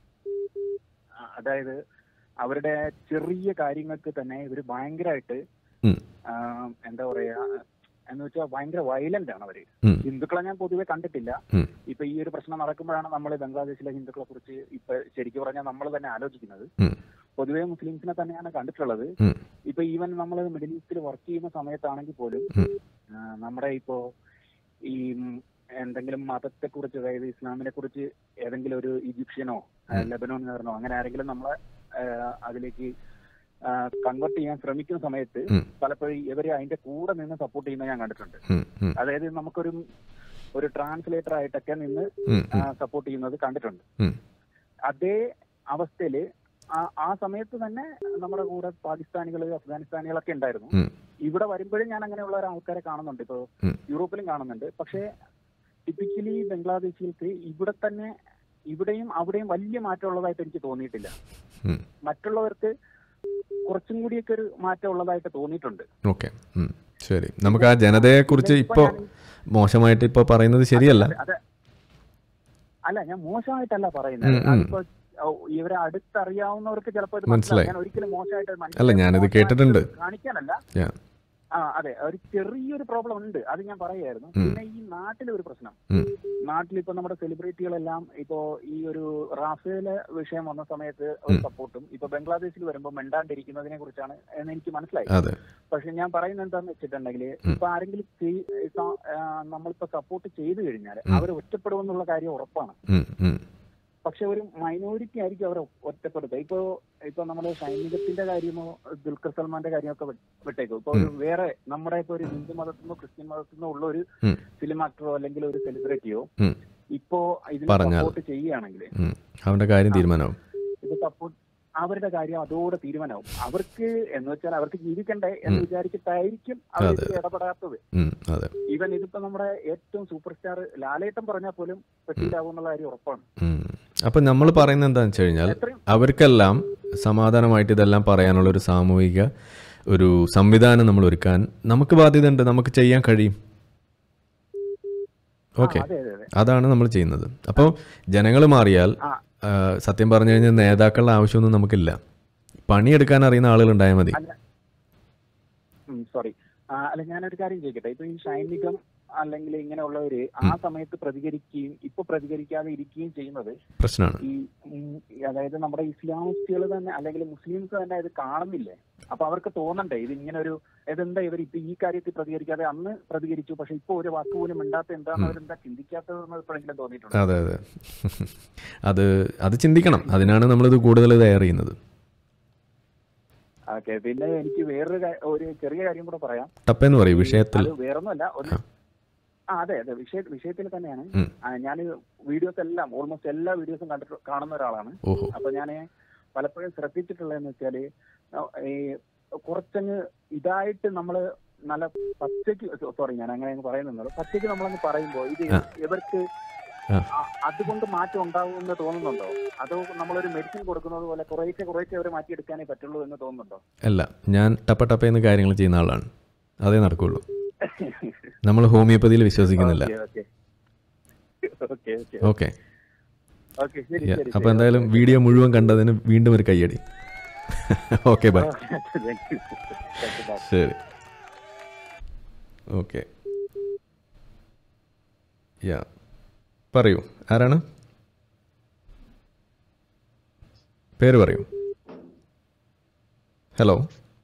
ആ, അതായത് അവരുടെ ചെറിയ കാര്യങ്ങൾക്ക് തന്നെ ഇവര് ഭയങ്കരമായിട്ട് ഉം. ആ, എന്താ പറയാ എന്ന് വെച്ചാൽ ഭയങ്കര വയലന്റ് ആണ് അവര് ഉം. ഹിന്ദുക്കളെ ഞാൻ പൊതുവെ കണ്ടിട്ടില്ല ഉം. ഇപ്പൊ ഈ ഒരു പ്രശ്നം നടക്കുമ്പോഴാണ് നമ്മൾ ബംഗ്ലാദേശിലെ ഹിന്ദുക്കളെ കുറിച്ച് ഇപ്പൊ ശരിക്കും പറഞ്ഞാൽ നമ്മൾ തന്നെ ആലോചിക്കുന്നത് ഉം. പൊതുവെ മുസ്ലിംസിനെ തന്നെയാണ് കണ്ടിട്ടുള്ളത് ഉം. ഇപ്പൊ ഈവൻ നമ്മൾ മിഡിൽ ഈസ്റ്റിൽ വർക്ക് ചെയ്യുന്ന സമയത്താണെങ്കിൽ പോലും ഉം. ആ, നമ്മുടെ ഇപ്പോ ഈ ഉം, എന്തെങ്കിലും മതത്തെ കുറിച്ച് അതായത് ഇസ്ലാമിനെ കുറിച്ച് ഏതെങ്കിലും ഒരു ഈജിപ്ഷ്യനോ ആ, ലെബനോനുകാരനോ അങ്ങനെ ആരെങ്കിലും നമ്മളെ ആ, അതിലേക്ക് കൺവെർട്ട് ചെയ്യാൻ ശ്രമിക്കുന്ന സമയത്ത് ഉം. പലപ്പോഴും ഇവര് അതിന്റെ കൂടെ നിന്ന് സപ്പോർട്ട് ചെയ്യുന്നത് ഞാൻ കണ്ടിട്ടുണ്ട് ഉം. ഉം. അതായത് നമുക്കൊരു ഒരു ട്രാൻസ്ലേറ്റർ ആയിട്ടൊക്കെ നിന്ന് ഉം. ഉം. സപ്പോർട്ട് ചെയ്യുന്നത് കണ്ടിട്ടുണ്ട് ഉം. അതേ അവസ്ഥയില് ആ- ആ സമയത്ത് തന്നെ നമ്മുടെ കൂടെ പാകിസ്ഥാനികൾ അഫ്ഗാനിസ്ഥാനികളൊക്കെ ഉണ്ടായിരുന്നു ഉം. ഇവിടെ വരുമ്പോഴും ഞാൻ അങ്ങനെയുള്ള ഒരു ആൾക്കാരെ കാണുന്നുണ്ട് ഇപ്പോ ഉം. യൂറോപ്പിലും കാണുന്നുണ്ട് പക്ഷേ ടിപ്പിക്കലി ബംഗ്ലാദേശികൾക്ക് ഇവിടെ തന്നെ ഇവിടെയും അവിടെയും വലിയ മാറ്റം ഉള്ളതായിട്ട് എനിക്ക് തോന്നിയിട്ടില്ല ഉം. മറ്റുള്ളവർക്ക് കുറച്ചും കൂടിയൊക്കെ ഒരു മാറ്റം ഉള്ളതായിട്ട് തോന്നിയിട്ടുണ്ട് ഓക്കെ ഉം. ശരി നമുക്ക് ആ ജനതയെക്കുറിച്ച് ഇപ്പോൾ മോശമായിട്ട് ഇപ്പോൾ പറയുന്നത് ശരിയല്ല അതെ അല്ല ഞാൻ മോശമായിട്ടല്ല പറയുന്നത് ഉം, ഉം. അതിപ്പോ ഓ, ഇവരെ അടുത്തറിയാവുന്നവർക്ക് ചിലപ്പോൾ ഇത് മനസ്സിലായി. ഞാൻ ഒരിക്കലും മോശമായിട്ട് അല്ല മനസ്സിലാക്കി ഞാനിത് മോശമായിട്ട് കേട്ടിട്ടുണ്ട് കാണിക്കാനല്ല Yeah. ആ അതെ ഒരു ചെറിയൊരു പ്രോബ്ലം ഉണ്ട് അത് ഞാൻ പറയായിരുന്നു ഉം. പിന്നെ ഈ നാട്ടിലെ ഒരു പ്രശ്നം ഉം. നാട്ടിൽ ഇപ്പൊ നമ്മുടെ സെലിബ്രിറ്റികളെല്ലാം ഇപ്പോ ഈ ഒരു റാഫേല് വിഷയം വന്ന സമയത്ത് ഒരു ഉം. സപ്പോർട്ടും ഇപ്പൊ ബംഗ്ലാദേശിൽ വരുമ്പോൾ മിണ്ടാണ്ടിരിക്കുന്നതിനെ കുറിച്ചാണ് എന്ന് എനിക്ക് മനസ്സിലായി അതെ പക്ഷെ ഞാൻ പറയുന്നത് എന്താന്ന് വെച്ചിട്ടുണ്ടെങ്കിൽ ഉം. ഇപ്പൊ ആരെങ്കിലും ചെയ്- ഇപ്പൊ, ആ, നമ്മളിപ്പോ സപ്പോർട്ട് ചെയ്തു കഴിഞ്ഞാൽ ഉം. അവർ ഒറ്റപ്പെടുമെന്നുള്ള കാര്യം ഉറപ്പാണ് ഉം. ഉം. പക്ഷെ ഒരു മൈനോറിറ്റി ആയിരിക്കും അവരെ ഒറ്റപ്പെടുത്തുക ഇപ്പോ ഇപ്പൊ നമ്മുടെ സൈനികത്തിന്റെ കാര്യമോ ദുൽഖർ സൽമാന്റെ കാര്യമൊക്കെ വി- വിട്ടേക്കും ഇപ്പൊ ഒരു വേറെ നമ്മുടെ ഇപ്പൊ ഒരു ഹിന്ദു മതത്തിൽ നിന്നോ ക്രിസ്ത്യൻ മതത്തിൽ നിന്നോ ഉള്ള ഒരു ഉം. ഫിലിം ആക്ടറോ അല്ലെങ്കിൽ ഒരു സെലിബ്രിറ്റിയോ ഉം. ഇപ്പോ ഇതിന് പറഞ്ഞാൽ. സപ്പോർട്ട് ചെയ്യുകയാണെങ്കിൽ ഉം. അവന്റെ കാര്യം തീരുമാനമാവും ഇത് സപ്പോർട്ട് അവരുടെ കാര്യം അതോടെ തീരുമാനമാവും അവർക്ക് എന്ന് വെച്ചാൽ അവർക്ക് ജീവിക്കണ്ടേ എന്ന് ഉം. വിചാരിച്ചിട്ടായിരിക്കും അവർ അതെ. ഇതിൽ ഇടപെടാത്തത് ഉം. അതെ ഈവൻ ഇതിപ്പോ നമ്മുടെ ഏറ്റവും സൂപ്പർ സ്റ്റാർ ലാലേട്ടൻ പറഞ്ഞാൽ പോലും പെട്ടിയിലാവും എന്നുള്ള കാര്യം ഉറപ്പാണ് ഉം. അപ്പം നമ്മൾ പറയുന്നത് എന്താണെന്ന് വെച്ച് കഴിഞ്ഞാൽ അവർക്കെല്ലാം സമാധാനമായിട്ട് ഇതെല്ലാം പറയാനുള്ള ഒരു സാമൂഹിക ഒരു സംവിധാനം നമ്മൾ ഒരുക്കാൻ നമുക്ക് ബാധ്യതയുണ്ട് നമുക്ക് ചെയ്യാൻ കഴിയും ഓക്കെ അതെ, അതെ, അതെ. അതാണ് നമ്മൾ ചെയ്യുന്നത് അപ്പോൾ ജനങ്ങൾ മാറിയാൽ ആ. ആ, സത്യം പറഞ്ഞു കഴിഞ്ഞാൽ നേതാക്കളുടെ ആവശ്യമൊന്നും നമുക്കില്ല പണിയെടുക്കാൻ അറിയുന്ന ആളുകൾ ഉണ്ടായാൽ മതി അല്ല സോറി അല്ല ഞാനൊരു കാര്യം ചോദിക്കട്ടെ ഇപ്പൊ ഈ സൈനികം അല്ലെങ്കിൽ ഇങ്ങനെയുള്ളവര് ആ സമയത്ത് പ്രതികരിക്കുകയും ഇപ്പൊ പ്രതികരിക്കാതെ ഇരിക്കുകയും ചെയ്യുന്നത് പ്രശ്നമാണ് ഈ ഉം, ഈ അതായത് നമ്മുടെ ഇസ്ലാമിസ്റ്റുകൾ തന്നെ അല്ലെങ്കിൽ മുസ്ലിംസ് തന്നെ ഇത് കാണുന്നില്ലേ അപ്പൊ അവർക്ക് തോന്നണ്ടേ ഇത് ഇങ്ങനെ ഒരു ഇതെന്താ ഇവർ ഇപ്പൊ ഈ കാര്യത്തിൽ പ്രതികരിക്കാതെ അന്ന് പ്രതികരിച്ചു പക്ഷെ ഇപ്പൊ ഒരു വാക്ക് പോലും മിണ്ടാത്ത എന്താണ് അവരെന്താ ചിന്തിക്കാത്തതെന്ന് എപ്പോഴെങ്കിലും തോന്നിയിട്ടുണ്ട് അതെ അതെ അത് അത് ചിന്തിക്കണം അതിനാണ് നമ്മളിത് കൂടുതൽ തയ്യാർ ചെയ്യുന്നത് ഓക്കെ പിന്നെ എനിക്ക് വേറൊരു കാ- ഒരു ചെറിയ കാര്യം കൂടെ പറയാം ടപ്പെന്ന് പറയും വിഷയത്തിൽ അത് വേറൊന്നുമല്ല ഒന്ന് ആ അതെ അതെ വിഷയ വിഷയത്തിൽ തന്നെയാണ് ഉം. ഞാൻ വീഡിയോസ് എല്ലാം ഓൾമോസ്റ്റ് എല്ലാ വീഡിയോസും കണ്ടിട്ട് കാണുന്ന ഒരാളാണ് ഓഹോ അപ്പൊ ഞാൻ പലപ്പോഴും ശ്രദ്ധിച്ചിട്ടുള്ളതെന്ന് വെച്ചാല് ആ, ഈ കുറച്ചങ്ങ് ഇതായിട്ട് നമ്മള് നല്ല പച്ചയ്ക്ക് സോറി ഞാൻ അങ്ങനെ അങ്ങ് പറയുന്നുള്ളൂ പച്ചയ്ക്ക് നമ്മളങ്ങ് പറയുമ്പോൾ ഇത് ആ. ഇവർക്ക് ആ. ആ- അതുകൊണ്ട് മാറ്റം ഉണ്ടാവുമെന്ന് തോന്നുന്നുണ്ടോ അതോ നമ്മളൊരു മെഡിസിൻ കൊടുക്കുന്നത് പോലെ കുറേശ്ശെ കുറേശ്ശെ അവരെ മാറ്റിയെടുക്കാനേ പറ്റുള്ളൂ എന്ന് തോന്നുന്നുണ്ടോ അല്ല ഞാൻ ടപ്പ ടപ്പയെന്ന് കാര്യങ്ങൾ ചെയ്യുന്ന ആളാണ് അതേ നടക്കുള്ളൂ നമ്മൾ ഹോമിയോപ്പതിയിൽ വിശ്വസിക്കുന്നില്ല okay okay okay okay okay ശരി Yeah. ശരി അപ്പൊ എന്തായാലും വീഡിയോ മുഴുവൻ കണ്ടതിന് വീണ്ടും ഒരു കയ്യടി ഓക്കെ ബൈ താങ്ക് യു ശരി ഓക്കെ യാ പറയൂ ആരാണ് പേര് പറയൂ ഹലോ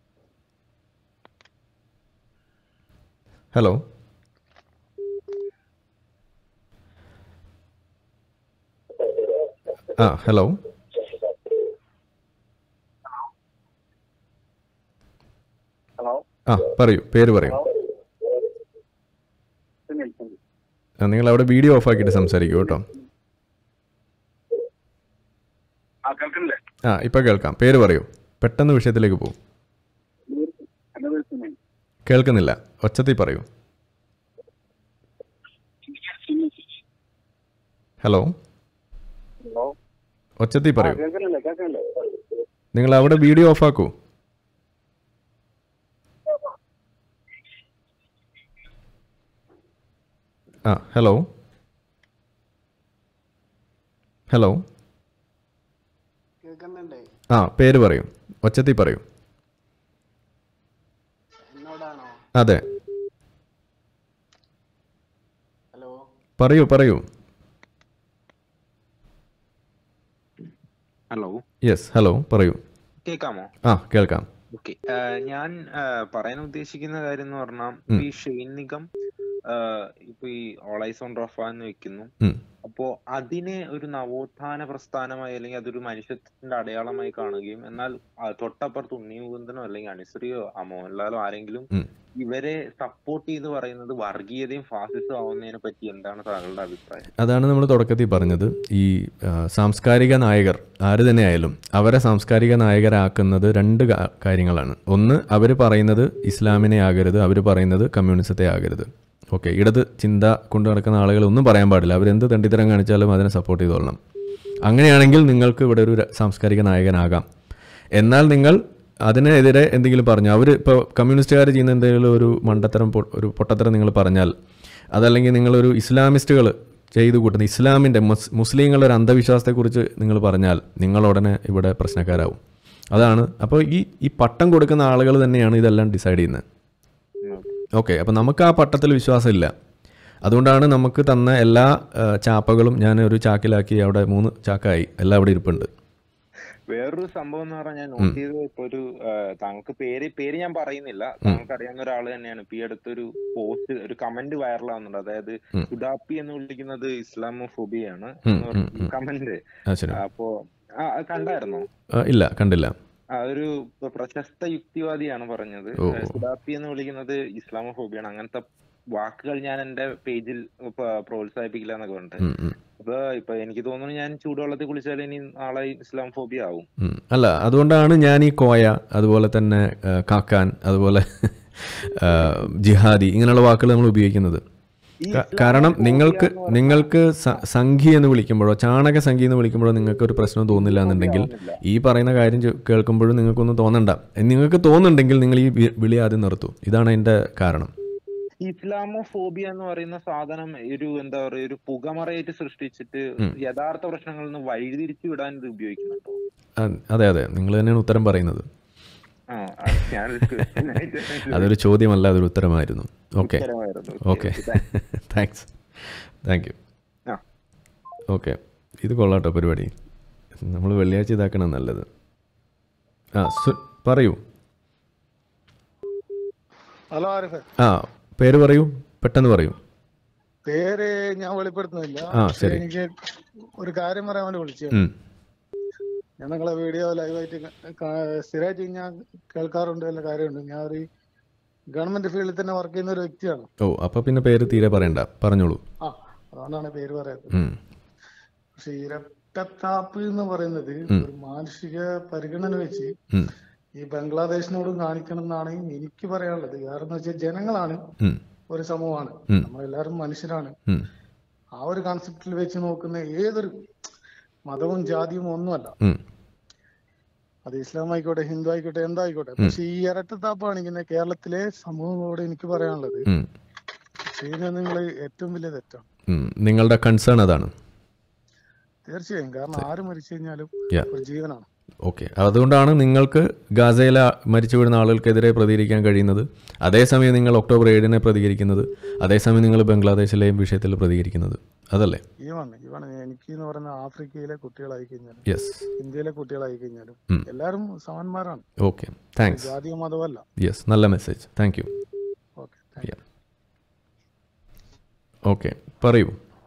ഹലോ ആ ഹലോ ഹലോ ആ പറയൂ പേര് പറയൂ സുനിൽ സുനിൽ ആ, നിങ്ങൾ അവിടെ വീഡിയോ ഓഫ് ആക്കിയിട്ട് സംസാരിക്കൂ കേട്ടോ ആ കേൾക്കുന്നില്ലേ ആ ഇപ്പൊ കേൾക്കാം പേര് പറയൂ പെട്ടെന്ന് വിഷയത്തിലേക്ക് പോകും എന്റെ പേര് സുനിൽ കേൾക്കുന്നില്ല ഒച്ചത്തിൽ പറയൂ ഹലോ ഹലോ ഒച്ചത്തിൽ പറയൂ കേൾക്കുന്നില്ലേ കേൾക്കുന്നില്ലേ നിങ്ങൾ അവിടെ വീഡിയോ ഓഫ് ആക്കൂ ആ ഹലോ ഹലോ കേൾക്കുന്നുണ്ടേ ആ പേര് പറയൂ ഒച്ചത്തിൽ പറയൂ എന്നോടാണോ അതെ ഹലോ പറയൂ പറയൂ ഹലോ യെസ് ഹലോ പറയൂ കേൾക്കാമോ ആ കേൾക്കാം ഓക്കെ ഞാൻ ആ, പറയാൻ ഉദ്ദേശിക്കുന്ന കാര്യം എന്ന് പറഞ്ഞാൽ ഉം. ഈ ഷെയ്ൻ നിഗം ആ, ഇപ്പൊ ഈ ഓളൈസ് ഓൺ റഫ എന്ന് വെക്കുന്നു ഉം. അപ്പോ അതിനെ ഒരു നവോത്ഥാന പ്രസ്ഥാനമായി അല്ലെങ്കിൽ അതൊരു മനുഷ്യത്വത്തിന്റെ അടയാളമായി കാണുകയും എന്നാൽ ആ, തൊട്ടപ്പുറത്ത് ഉണ്ണി മുകുന്ദനോ അല്ലെങ്കിൽ അനുശ്രീയോ ആ മോഹൻലാലോ ആരെങ്കിലും ഉം. ഇവരെ സപ്പോർട്ട് ചെയ്ത് പറയുന്നത് വർഗീയതയും ഫാസിസവും ആവുന്നതിനെ പറ്റി എന്താണ് താങ്കളുടെ അഭിപ്രായം അതാണ് നമ്മൾ തുടക്കത്തിൽ പറഞ്ഞത് ഈ ആ, സാംസ്കാരിക നായകർ ആര് തന്നെയായാലും അവരെ സാംസ്കാരിക നായകരാക്കുന്നത് രണ്ട് കാ- കാര്യങ്ങളാണ് ഒന്ന് അവർ പറയുന്നത് ഇസ്ലാമിനെ ആകരുത് അവർ പറയുന്നത് കമ്മ്യൂണിസത്തെ ആകരുത് ഓക്കെ ഇടത് ചിന്ത കൊണ്ട് നടക്കുന്ന ആളുകൾ ഒന്നും പറയാൻ പാടില്ല അവരെന്ത് തണ്ടിത്തരം കാണിച്ചാലും അതിനെ സപ്പോർട്ട് ചെയ്തോളണം അങ്ങനെയാണെങ്കിൽ നിങ്ങൾക്ക് ഇവിടെ ഒരു ര- സാംസ്കാരിക നായകനാകാം എന്നാൽ നിങ്ങൾ അതിനെതിരെ എന്തെങ്കിലും പറഞ്ഞു അവർ ഇപ്പോൾ കമ്മ്യൂണിസ്റ്റുകാർ ചെയ്യുന്ന എന്തെങ്കിലും ഒരു മണ്ടത്തരം പൊ- ഒരു പൊട്ടത്തരം നിങ്ങൾ പറഞ്ഞാൽ അതല്ലെങ്കിൽ നിങ്ങളൊരു ഇസ്ലാമിസ്റ്റുകൾ ചെയ്തു കൂട്ടുന്ന ഇസ്ലാമിൻ്റെ മുസ് മുസ്ലിങ്ങളുടെ ഒരു അന്ധവിശ്വാസത്തെക്കുറിച്ച് നിങ്ങൾ പറഞ്ഞാൽ നിങ്ങൾ ഉടനെ ഇവിടെ പ്രശ്നക്കാരാവും അതാണ് അപ്പോൾ ഈ ഈ പട്ടം കൊടുക്കുന്ന ആളുകൾ തന്നെയാണ് ഇതെല്ലാം ഡിസൈഡ് ചെയ്യുന്നത് ഓക്കെ അപ്പോൾ നമുക്ക് ആ പട്ടത്തിൽ വിശ്വാസമില്ല അതുകൊണ്ടാണ് നമുക്ക് തന്ന എല്ലാ ആ, ചാപ്പകളും ഞാൻ ഒരു ചാക്കിലാക്കി അവിടെ മൂന്ന് ചാക്കായി എല്ലാം അവിടെ ഇരിപ്പുണ്ട് വേറൊരു സംഭവം എന്ന് പറഞ്ഞാൽ ഞാൻ ഉം. നോട്ട് ചെയ്തത് ഇപ്പൊ ഒരു ആ, താങ്കൾക്ക് പേര് പേര് ഞാൻ പറയുന്നില്ല താങ്കൾക്ക് അറിയാവുന്ന ഒരാൾ തന്നെയാണ് ഇപ്പൊ ഈ അടുത്തൊരു പോസ്റ്റ് ഒരു കമന്റ് വൈറലാവുന്നുണ്ട് അതായത് ഉം. സുഡാപ്പി എന്ന് വിളിക്കുന്നത് ഇസ്ലാമോഫോബിയാണ് ഉം, ഉം, ഉം. കമന്റ് ആ ശരി അപ്പോ ആ, അത് കണ്ടായിരുന്നോ ആ, ഇല്ല കണ്ടില്ല ആ, ഒരു പ്രശസ്ത യുക്തിവാദിയാണ് പറഞ്ഞത് ഓ, ഏഹ് ഓ. സുഡാപ്പി എന്ന് വിളിക്കുന്നത് ഇസ്ലാമോഫോബിയാണ് അങ്ങനത്തെ വാക്കുകൾ ഞാൻ എന്റെ പേജിൽ പ്രോത്സാഹിപ്പിക്കില്ല എന്നൊക്കെ പറഞ്ഞിട്ട് ഉം, ഉം. അപ്പൊ ഇപ്പൊ എനിക്ക് തോന്നുന്നു ഞാൻ ചൂടുവെള്ളത്തിൽ കുളിച്ചാൽ ഇനി നാളെ ഇസ്ലാം ഫോബിയ ആവും ഉം. അല്ല അതുകൊണ്ടാണ് ഞാൻ ഈ കോയ അതുപോലെ തന്നെ ആ, കാക്കാൻ അതുപോലെ ആ, ജിഹാദി ഇങ്ങനെയുള്ള വാക്കുകൾ നമ്മൾ ഉപയോഗിക്കുന്നത് ക- കാരണം നിങ്ങൾക്ക് നിങ്ങൾക്ക് സ- സംഘി എന്ന് വിളിക്കുമ്പോഴോ ചാണക സംഘി എന്ന് വിളിക്കുമ്പോഴോ നിങ്ങൾക്ക് ഒരു പ്രശ്നം തോന്നില്ല എന്നുണ്ടെങ്കിൽ ഈ പറയുന്ന കാര്യം ചെ- കേൾക്കുമ്പോഴും നിങ്ങൾക്കൊന്നും തോന്നണ്ട നിങ്ങൾക്ക് തോന്നുന്നുണ്ടെങ്കിൽ നിങ്ങൾ ഈ വി- വിളി ആദ്യം നിർത്തൂ ഇതാണ് അതിൻ്റെ കാരണം ഇസ്ലാമോഫോബിയ എന്ന് പറയുന്ന സാധനം ഒരു എന്താ പറയുക ഒരു പുകമറയായിട്ട് സൃഷ്ടിച്ചിട്ട് ഉം. യഥാർത്ഥ പ്രശ്നങ്ങളിൽ നിന്ന് വഴിതിരിച്ചു വിടാൻ ഇത് ഉപയോഗിക്കുന്നുണ്ടോ ആ, അതെ അതെ നിങ്ങൾ തന്നെയാണ് ഉത്തരം പറയുന്നത് ആ അത് ഞാനൊരു question ആയിട്ട് അതൊരു ചോദ്യമല്ല അതൊരു ഉത്തരമായിരുന്നു ഓക്കെ ഉത്തരമായിരുന്നു. Okay Okay, thanks thank you ആ. ഓക്കെ ഇത് കൊള്ളാട്ടോ പരിപാടി നമ്മൾ വെള്ളിയാഴ്ച ഇതാക്കണം നല്ലത് ആ സു പറയൂ ഹലോ ആരിഫ് ആ പേര് പറയൂ പെട്ടെന്ന് പറയൂ പേര് ഞാൻ വെളിപ്പെടുത്തുന്നില്ല ആ, പക്ഷേ ശരി. എനിക്ക് ഒരു കാര്യം പറയാൻ വേണ്ടി വിളിച്ചു ഉം. ഞാൻ നിങ്ങളെ വീഡിയോ ലൈവായിട്ട് സ്ഥിരമായിട്ട് ഞാൻ കേൾക്കാറുണ്ട് എല്ലാ കാര്യമുണ്ട് ഞാൻ ഒരു ഗവൺമെന്റ് ഫീൽഡിൽ തന്നെ വർക്ക് ചെയ്യുന്ന ഒരു വ്യക്തിയാണ് ഓ അപ്പൊ പിന്നെ പേര് തീരെ പറയണ്ട പറഞ്ഞോളൂ ആ അതുകൊണ്ടാണ് പേര് പറയുന്നത് ഉം. പക്ഷെ ഇരട്ടത്താപ്പ് എന്ന് പറയുന്നത് ഉം. ഒരു മാനുഷിക പരിഗണന വെച്ച് ഉം. ഈ ബംഗ്ലാദേശിനോടും കാണിക്കണം എന്നാണ് എനിക്ക് പറയാനുള്ളത് കാരണം എന്ന് വെച്ചാൽ ജനങ്ങളാണ് ഉം. ഒരു സമൂഹമാണ് ഉം. നമ്മളെല്ലാവരും മനുഷ്യരാണ് ഉം. ആ ഒരു കോൺസെപ്റ്റിൽ വെച്ച് നോക്കുന്ന ഏതൊരു മതവും ജാതിയും ഒന്നുമല്ല ഉം. അത് ഇസ്ലാം ആയിക്കോട്ടെ ഹിന്ദു ആയിക്കോട്ടെ എന്തായിക്കോട്ടെ ഉം. പക്ഷെ ഈ ഇരട്ടത്താപ്പ് കാണിക്കുന്ന കേരളത്തിലെ സമൂഹങ്ങളോട് എനിക്ക് പറയാനുള്ളത് ഉം. ചെയ്യുന്നത് നിങ്ങൾ ഏറ്റവും വലിയ തെറ്റാണ് ഉം. നിങ്ങളുടെ കൺസേൺ അതാണ് തീർച്ചയായും കാരണം ആര് മരിച്ചു കഴിഞ്ഞാലും Yeah. ഒരു ജീവനാണ് ഓക്കെ അതുകൊണ്ടാണ് നിങ്ങൾക്ക് ഗാസയില മരിച്ചു വീഴുന്ന ആളുകൾക്കെതിരെ പ്രതികരിക്കാൻ കഴിയുന്നത് അതേസമയം നിങ്ങൾ ഒക്ടോബർ ഏഴിനെ പ്രതികരിക്കുന്നത് അതേസമയം നിങ്ങൾ ബംഗ്ലാദേശിലെയും വിഷയത്തിൽ പ്രതികരിക്കുന്നത് അതല്ലേ ഈവാണ് ഈവാണ് എനിക്ക് എന്ന് പറയുന്ന ആഫ്രിക്കയിലെ കുട്ടികളായി കഴിഞ്ഞാലും യെസ് ഇന്ത്യയിലെ കുട്ടികളായി കഴിഞ്ഞാലും ഉം. എല്ലാവരും സമന്മാരാണ് ഓക്കെ താങ്ക്സ് ജാതിയോ മതമല്ല യെസ് നല്ല message thank you okay okay പറയൂ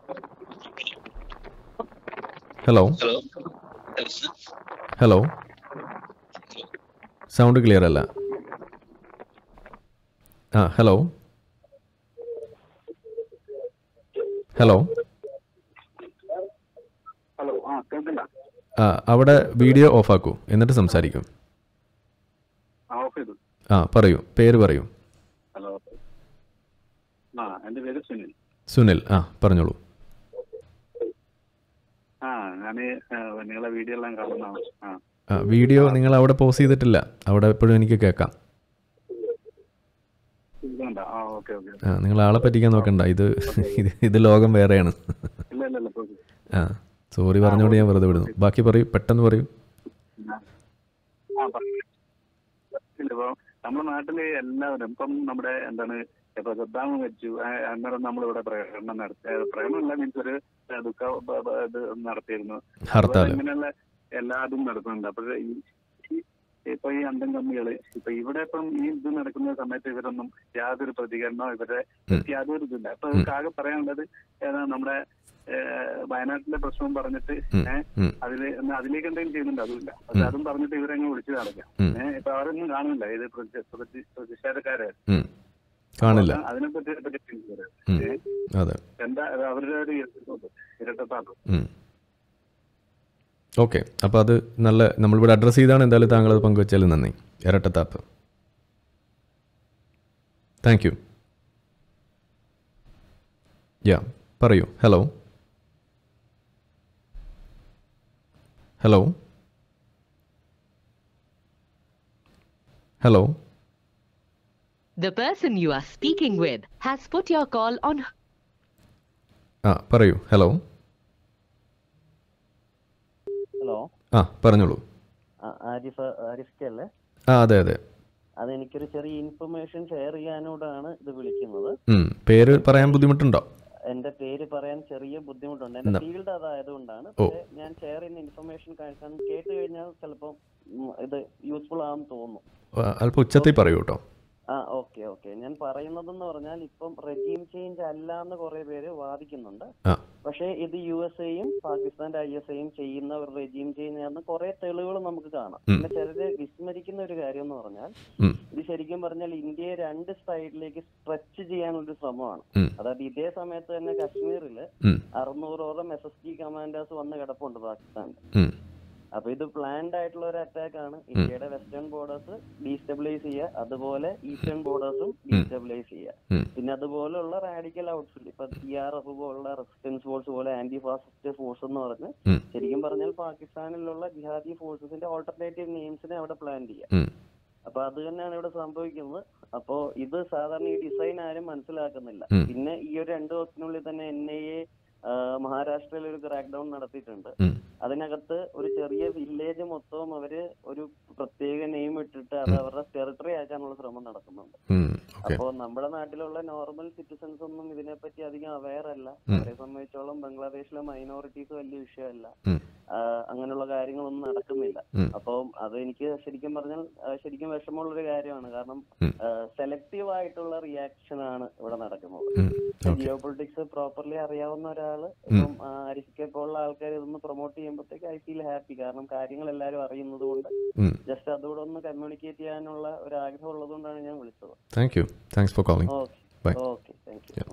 ഹലോ ഹലോ സൗണ്ട് ക്ലിയർ അല്ല ആ ഹലോ ഹലോ ഹലോ ആ കേൾക്കണ്ട ആ അവിടെ വീഡിയോ ഓഫാക്കൂ എന്നിട്ട് സംസാരിക്കൂ ആ ഓഫ് ചെയ്തു ആ പറയൂ പേര് പറയൂ ഹലോ ആ എൻ്റെ പേര് സുനിൽ സുനിൽ ആ പറഞ്ഞോളൂ ആ ഞാൻ നിങ്ങളെ വീഡിയോ എല്ലാം കാണുന്നതാണ് ആ ആ വീഡിയോ നിങ്ങൾ അവിടെ പോസ് ചെയ്തിട്ടില്ല അവിടെ എപ്പോഴും എനിക്ക് കേൾക്കാം ഇതുകൊണ്ടാ ആ ഓക്കെ ഓക്കെ ആ നിങ്ങൾ ആളെ പറ്റിക്കാൻ നോക്കണ്ട ഇത് ഇത് ഇത് ലോകം വേറെയാണ് ഇല്ല ഇല്ല ഇല്ല പോയി. ആ സോറി പറഞ്ഞുകൊണ്ട് ഞാൻ വെറുതെ വിടുന്നു ബാക്കി പറയൂ പെട്ടെന്ന് പറയൂ ആ പറഞ്ഞു ഇല്ല ഇപ്പൊ നമ്മുടെ നാട്ടില് എല്ലാവരും ഇപ്പം നമ്മുടെ എന്താണ് ഇപ്പൊ സദ്ദാം വെച്ചു അന്നേരം നമ്മളിവിടെ പ്രകടനം നടത്തി ഏ, പ്രകടനമല്ല മീൻസ് ഒരു ഏ, ദുഃഖ ബ- ബ- ഇത് നടത്തിയിരുന്നു ഹർത്താല്. അതുപോലെ ഇങ്ങനെയുള്ള എല്ലാതും നടക്കുന്നുണ്ട് അപ്പൊ ഈ ഈ- ഇപ്പൊ ഈ അന്തം കമ്മികള് ഇപ്പൊ ഇവിടെ ഇപ്പം ഈ ഇത് നടക്കുന്ന സമയത്ത് ഇവരൊന്നും യാതൊരു പ്രതികരണമോ ഇവരുടെ യാതൊരു ഇതില്ല അപ്പൊ ഇവർക്ക് ആകെ പറയാനുള്ളത് ഏതാ നമ്മുടെ ഏ, വയനാട്ടിലെ പ്രശ്നവും പറഞ്ഞിട്ട് ഉം, ഏഹ് ഉം. അതില് എന്നാ അതിലേക്ക് എന്തെങ്കിലും ചെയ്യുന്നുണ്ട് അതുമില്ല പക്ഷെ അതും പറഞ്ഞിട്ട് ഇവരങ്ങ് വിളിച്ചു നടക്കാം ഉം. ഏഹ് ഇപ്പൊ അവരൊന്നും കാണുന്നില്ല ഇത് പ്രതി- പ്രതി- പ്രതിഷേധക്കാരെ ഉം. കാണില്ല അപ്പൊ അതിനെ പറ്റി പറ്റി ചിന്തിക്കരുത്. ഉം. ഏഹ് അതെ എന്താ അത് അവരുടെ ഒരു ഇരട്ടത്താക്കും ഉം. ഓക്കെ അപ്പോൾ അത് നല്ല നമ്മളിവിടെ അഡ്രസ്സ് ചെയ്താണ് എന്തായാലും താങ്കൾ അത് പങ്കുവച്ചാലും നന്ദി ഇരട്ടത്താപ്പ് താങ്ക് യു യാ പറയൂ hello hello hello The person you are speaking with has put your call on ആ പറയൂ ഹലോ ഹലോ ആ പറഞ്ഞോളൂ ആ, ആരിഫ് ആരിഫ് അല്ലേ ആ അതെ അതെ അതെനിക്കൊരു ചെറിയ ഇൻഫർമേഷൻ ഷെയർ ചെയ്യാനോടാണ് ഇത് വിളിക്കുന്നത് ഉം. പേര് പറയാൻ ബുദ്ധിമുട്ടുണ്ടോ എന്റെ പേര് പറയാൻ ചെറിയ ബുദ്ധിമുട്ടുണ്ട് എന്റെ എന്താ? ഫീൽഡ് അതായതുകൊണ്ടാണ് ഓ. പക്ഷേ ഞാൻ ഷെയർ ചെയ്യുന്ന ഇൻഫർമേഷൻ കേട്ട് കഴിഞ്ഞാൽ ചിലപ്പോൾ ഇത് യൂസ്ഫുൾ ആണെന്ന് തോന്നുന്നു ആ, അല്പം ഉച്ചത്തിൽ പറയൂ കേട്ടോ ആ ഓക്കെ ഓക്കെ ഞാൻ പറയുന്നതെന്ന് പറഞ്ഞാൽ ഇപ്പം റെജീം ചേഞ്ച് അല്ല എന്ന് കുറെ പേര് വാദിക്കുന്നുണ്ട് ആ. പക്ഷേ ഇത് യു എസ് എയും പാകിസ്ഥാന്റെ ഐ എസ് എയും ചെയ്യുന്ന ഒരു റെജീം ചേഞ്ച് ആണെന്ന് കുറെ തെളിവുകൾ നമുക്ക് കാണാം ഉം. പിന്നെ ചിലര് വിസ്മരിക്കുന്ന ഒരു കാര്യം എന്ന് പറഞ്ഞാൽ ഉം. ഇത് ശരിക്കും പറഞ്ഞാൽ ഇന്ത്യയെ രണ്ട് സൈഡിലേക്ക് സ്ട്രെച്ച് ചെയ്യാനുള്ള ശ്രമമാണ് ഉം. അതായത് ഇതേ സമയത്ത് തന്നെ കശ്മീരിൽ ഉം. അറുന്നൂറോളം എസ് എസ് ജി കമാൻഡേഴ്സ് വന്ന് കിടപ്പുണ്ട് പാകിസ്ഥാനിൽ ഉം. അപ്പൊ ഇത് പ്ലാൻഡ് ആയിട്ടുള്ള ഒരു അറ്റാക്ക് ആണ് ഇന്ത്യയുടെ വെസ്റ്റേൺ ബോർഡേഴ്സ് ഡീസ്റ്റെബിലൈസ് ചെയ്യുക അതുപോലെ ഈസ്റ്റേൺ ബോർഡേഴ്സും ഡീസ്റ്റെബിലൈസ് ചെയ്യുക ഉം. പിന്നെ അതുപോലുള്ള റാഡിക്കൽ ഔട്ട്ഫിറ്റ് ഇപ്പൊ സി ആർ എഫ് പോലുള്ള റെസിസ്റ്റൻസ് ഫോഴ്സ് പോലെ ആന്റി ഫാസിസ്റ്റ് ഫോഴ്സ് എന്ന് പറഞ്ഞ് ഉം. ശരിക്കും പറഞ്ഞാൽ പാകിസ്ഥാനിലുള്ള ജിഹാദി ഫോഴ്സസിന്റെ ഓൾട്ടർനേറ്റീവ് നെയിംസിനെ അവിടെ പ്ലാൻ ചെയ്യുക ഉം. അപ്പൊ അത് തന്നെയാണ് ഇവിടെ സംഭവിക്കുന്നത് അപ്പോ ഇത് സാധാരണ ഈ ഡിസൈൻ ആരും മനസ്സിലാക്കുന്നില്ല ഉം. പിന്നെ ഈ ഒരു രണ്ടു ദിവസത്തിനുള്ളിൽ തന്നെ എൻ ഐ എ മഹാരാഷ്ട്രയിൽ ഒരു ക്രാക്ക് ഡൗൺ നടത്തിയിട്ടുണ്ട് ഉം. അതിനകത്ത് ഒരു ചെറിയ വില്ലേജ് മൊത്തവും അവര് ഒരു പ്രത്യേക നെയിം ഇട്ടിട്ട് അത് അവരുടെ ടെറിട്ടറി ആക്കാനുള്ള ശ്രമം നടക്കുന്നുണ്ട് ഉം. ഓക്കെ അപ്പോ നമ്മുടെ നാട്ടിലുള്ള നോർമൽ സിറ്റിസൺസ് ഒന്നും ഇതിനെപ്പറ്റി അധികം അവയർ അല്ല ഉം. അവരെ സംബന്ധിച്ചോളം ബംഗ്ലാദേശിലെ മൈനോറിറ്റീസ് വലിയ വിഷയമല്ല ഉം. ആ, അങ്ങനെയുള്ള കാര്യങ്ങളൊന്നും നടക്കുന്നില്ല ഉം. അപ്പം അത് എനിക്ക് ശരിക്കും പറഞ്ഞാൽ ആ, ശരിക്കും വിഷമമുള്ള ഒരു കാര്യമാണ് കാരണം ഉം. സെലക്റ്റീവ് ആയിട്ടുള്ള റിയാക്ഷൻ ആണ് ഇവിടെ നടക്കുന്നത് ഉം. ഓക്കെ ജിയോ പൊളിറ്റിക്സ് പ്രോപ്പർലി അറിയാവുന്ന ഒരാള് ഇപ്പം ആരിഫിക്കെ പോലുള്ള ആൾക്കാർ ഇതൊന്നും പ്രൊമോട്ട് ചെയ്യുമ്പോഴത്തേക്ക് ഐ ഫീൽ ഹാപ്പി കാരണം കാര്യങ്ങൾ എല്ലാവരും അറിയുന്നത് കൊണ്ട് ഉം. ജസ്റ്റ് അതുകൂടെ ഒന്ന് കമ്മ്യൂണിക്കേറ്റ് ചെയ്യാനുള്ള ഒരു ആഗ്രഹം ഉള്ളത് കൊണ്ടാണ് ഞാൻ വിളിച്ചത് thank you thanks for calling okay bye okay thank you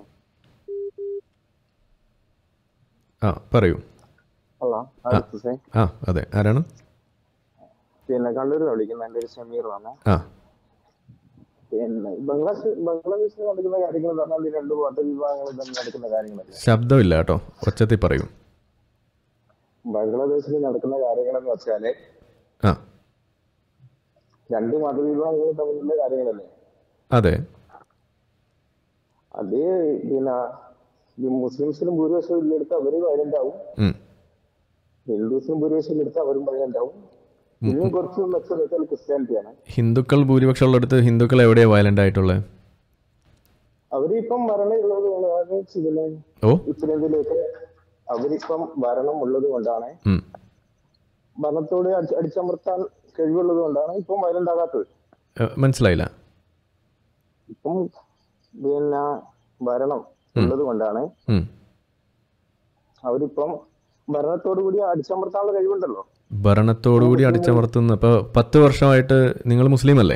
ആ പറയൂ ഹലോ ആ ഹുസൈൻ ആ അതെ ആരാണ് പിന്നെ കണ്ണൂരിൽ വിളിക്കുന്നത് എൻ്റെ ഒരു ഷമീർ ആണ് ആ പിന്നെ ബംഗ്ലാദേശ് ബംഗ്ലാദേശിൽ നടക്കുന്ന കാര്യങ്ങൾ എന്ന് പറഞ്ഞാൽ ഈ രണ്ട് മത വിഭാഗങ്ങൾ തമ്മിൽ നടക്കുന്ന കാര്യങ്ങളല്ലേ ശബ്ദമില്ല കേട്ടോ ഒച്ചത്തിൽ പറയൂ ബംഗ്ലാദേശിൽ നടക്കുന്ന കാര്യങ്ങൾ എന്ന് വെച്ചാല് ആ രണ്ട് മതവിഭാഗങ്ങൾ തമ്മിലുള്ള കാര്യങ്ങളല്ലേ അതെ അത് പിന്നെ ഈ മുസ്ലിംസിനും ഭൂരിപക്ഷം ഇല്ലെടുത്ത് അവര് വയലന്റ് ആവും ഉം. ഹിന്ദുസിനും ഭൂരിപക്ഷം ഇല്ലെടുത്ത് അവരും വയലന്റ് ആവും ഇനിയും കുറച്ച് മെച്ചം വെച്ചാൽ ക്രിസ്ത്യാനിറ്റിയാണ് ഹിന്ദുക്കൾ ഭൂരിപക്ഷം ഉള്ളിടത്ത് ഹിന്ദുക്കൾ എവിടെയാണ് വയലന്റ് ആയിട്ടുള്ളത് അവരിപ്പം ഭരണം ഉള്ളത് കൊണ്ടാണ് ഇതിലെ ഓ ഉത്തരേന്ത്യയിലേക്ക് അവരിപ്പം ഭരണം ഉള്ളത് കൊണ്ടാണ് ഉം. ഭരണത്തോട് അടി- അടിച്ചമർത്താൻ കഴിവുള്ളത് കൊണ്ടാണ് ഇപ്പം വയലന്റ് ആകാത്തത് ഏ, മനസ്സിലായില്ല ഇപ്പം പിന്നെ ഭരണം ഉള്ളത് കൊണ്ടാണ് ഉം. അവരിപ്പം ഭരണത്തോടു കൂടി അടിച്ചമർത്താനുള്ള കഴിവുണ്ടല്ലോ ഭരണത്തോടുകൂടി അടിച്ചമർത്തുന്ന ഇപ്പോൾ പത്ത് വർഷമായിട്ട് നിങ്ങൾ മുസ്ലിം അല്ലേ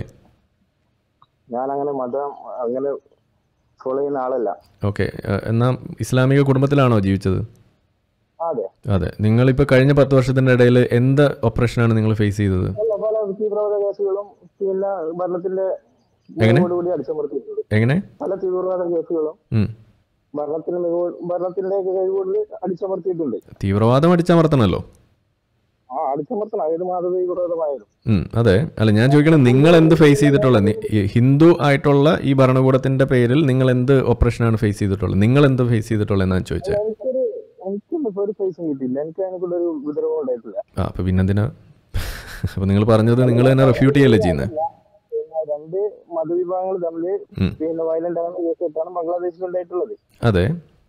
ഞാൻ അങ്ങനെ മതം അങ്ങനെ ഫോളോ ചെയ്യുന്ന ആളല്ല ഓക്കെ എന്നാൽ ഇസ്ലാമിക കുടുംബത്തിലാണോ ജീവിച്ചത് അതെ അതെ നിങ്ങളിപ്പോൾ കഴിഞ്ഞ പത്ത് വർഷത്തിൻ്റെ ഇടയിൽ എന്ത് ഓപ്പറേഷനാണ് നിങ്ങൾ ഫേസ് ചെയ്തത് പല പല തീവ്രവാദ കേസുകളും പിന്നെ ഭരണത്തിന്റെ എങ്ങനെ? കൂടി അടിച്ചമർത്തിയിട്ടുണ്ട് എങ്ങനെ പല തീവ്രവാദ കേസുകളും ഉം. ഭരണത്തിന് മികവ് ഭരണത്തിന്റെ കഴിവുകളിൽ അടിച്ചമർത്തിയിട്ടുണ്ട് തീവ്രവാദം അടിച്ചമർത്തണമല്ലോ ആ അടിച്ചമർത്തണം ഏത് മത തീവ്രവാദമായാലും ഉം, അതെ അല്ല ഞാൻ ചോദിക്കണത് നിങ്ങൾ എന്ത് ഫേസ് ചെയ്തിട്ടുള്ളത് നി- ഈ ഹിന്ദു ആയിട്ടുള്ള ഈ ഭരണകൂടത്തിന്റെ പേരിൽ നിങ്ങൾ എന്ത് ഓപ്പറേഷനാണ് ഫേസ് ചെയ്തിട്ടുള്ളത് നിങ്ങൾ എന്ത് ഫേസ് ചെയ്തിട്ടുള്ളത് എന്നാണ് ചോദിച്ചത് എനിക്കൊരു എനിക്കൊന്നും ഇപ്പൊ ഒരു പൈസ കിട്ടിയില്ല എനിക്ക് അതിനെക്കുള്ള ഒരു ഉപദ്രവം ഉണ്ടായിട്ടില്ല ആ അപ്പൊ പിന്നെന്തിനാ അപ്പൊ നിങ്ങൾ പറഞ്ഞത് നിങ്ങൾ തന്നെ റെഫ്യൂട്ട് ചെയ്യല്ലേ ചെയ്യുന്നത് പിന്നെ രണ്ട് മതവിഭാഗങ്ങൾ തമ്മിൽ ഉം. പിന്നെ വയലന്റ് ആകുന്ന കേസായിട്ടാണ് ബംഗ്ലാദേശിൽ ഉണ്ടായിട്ടുള്ളത് അതെ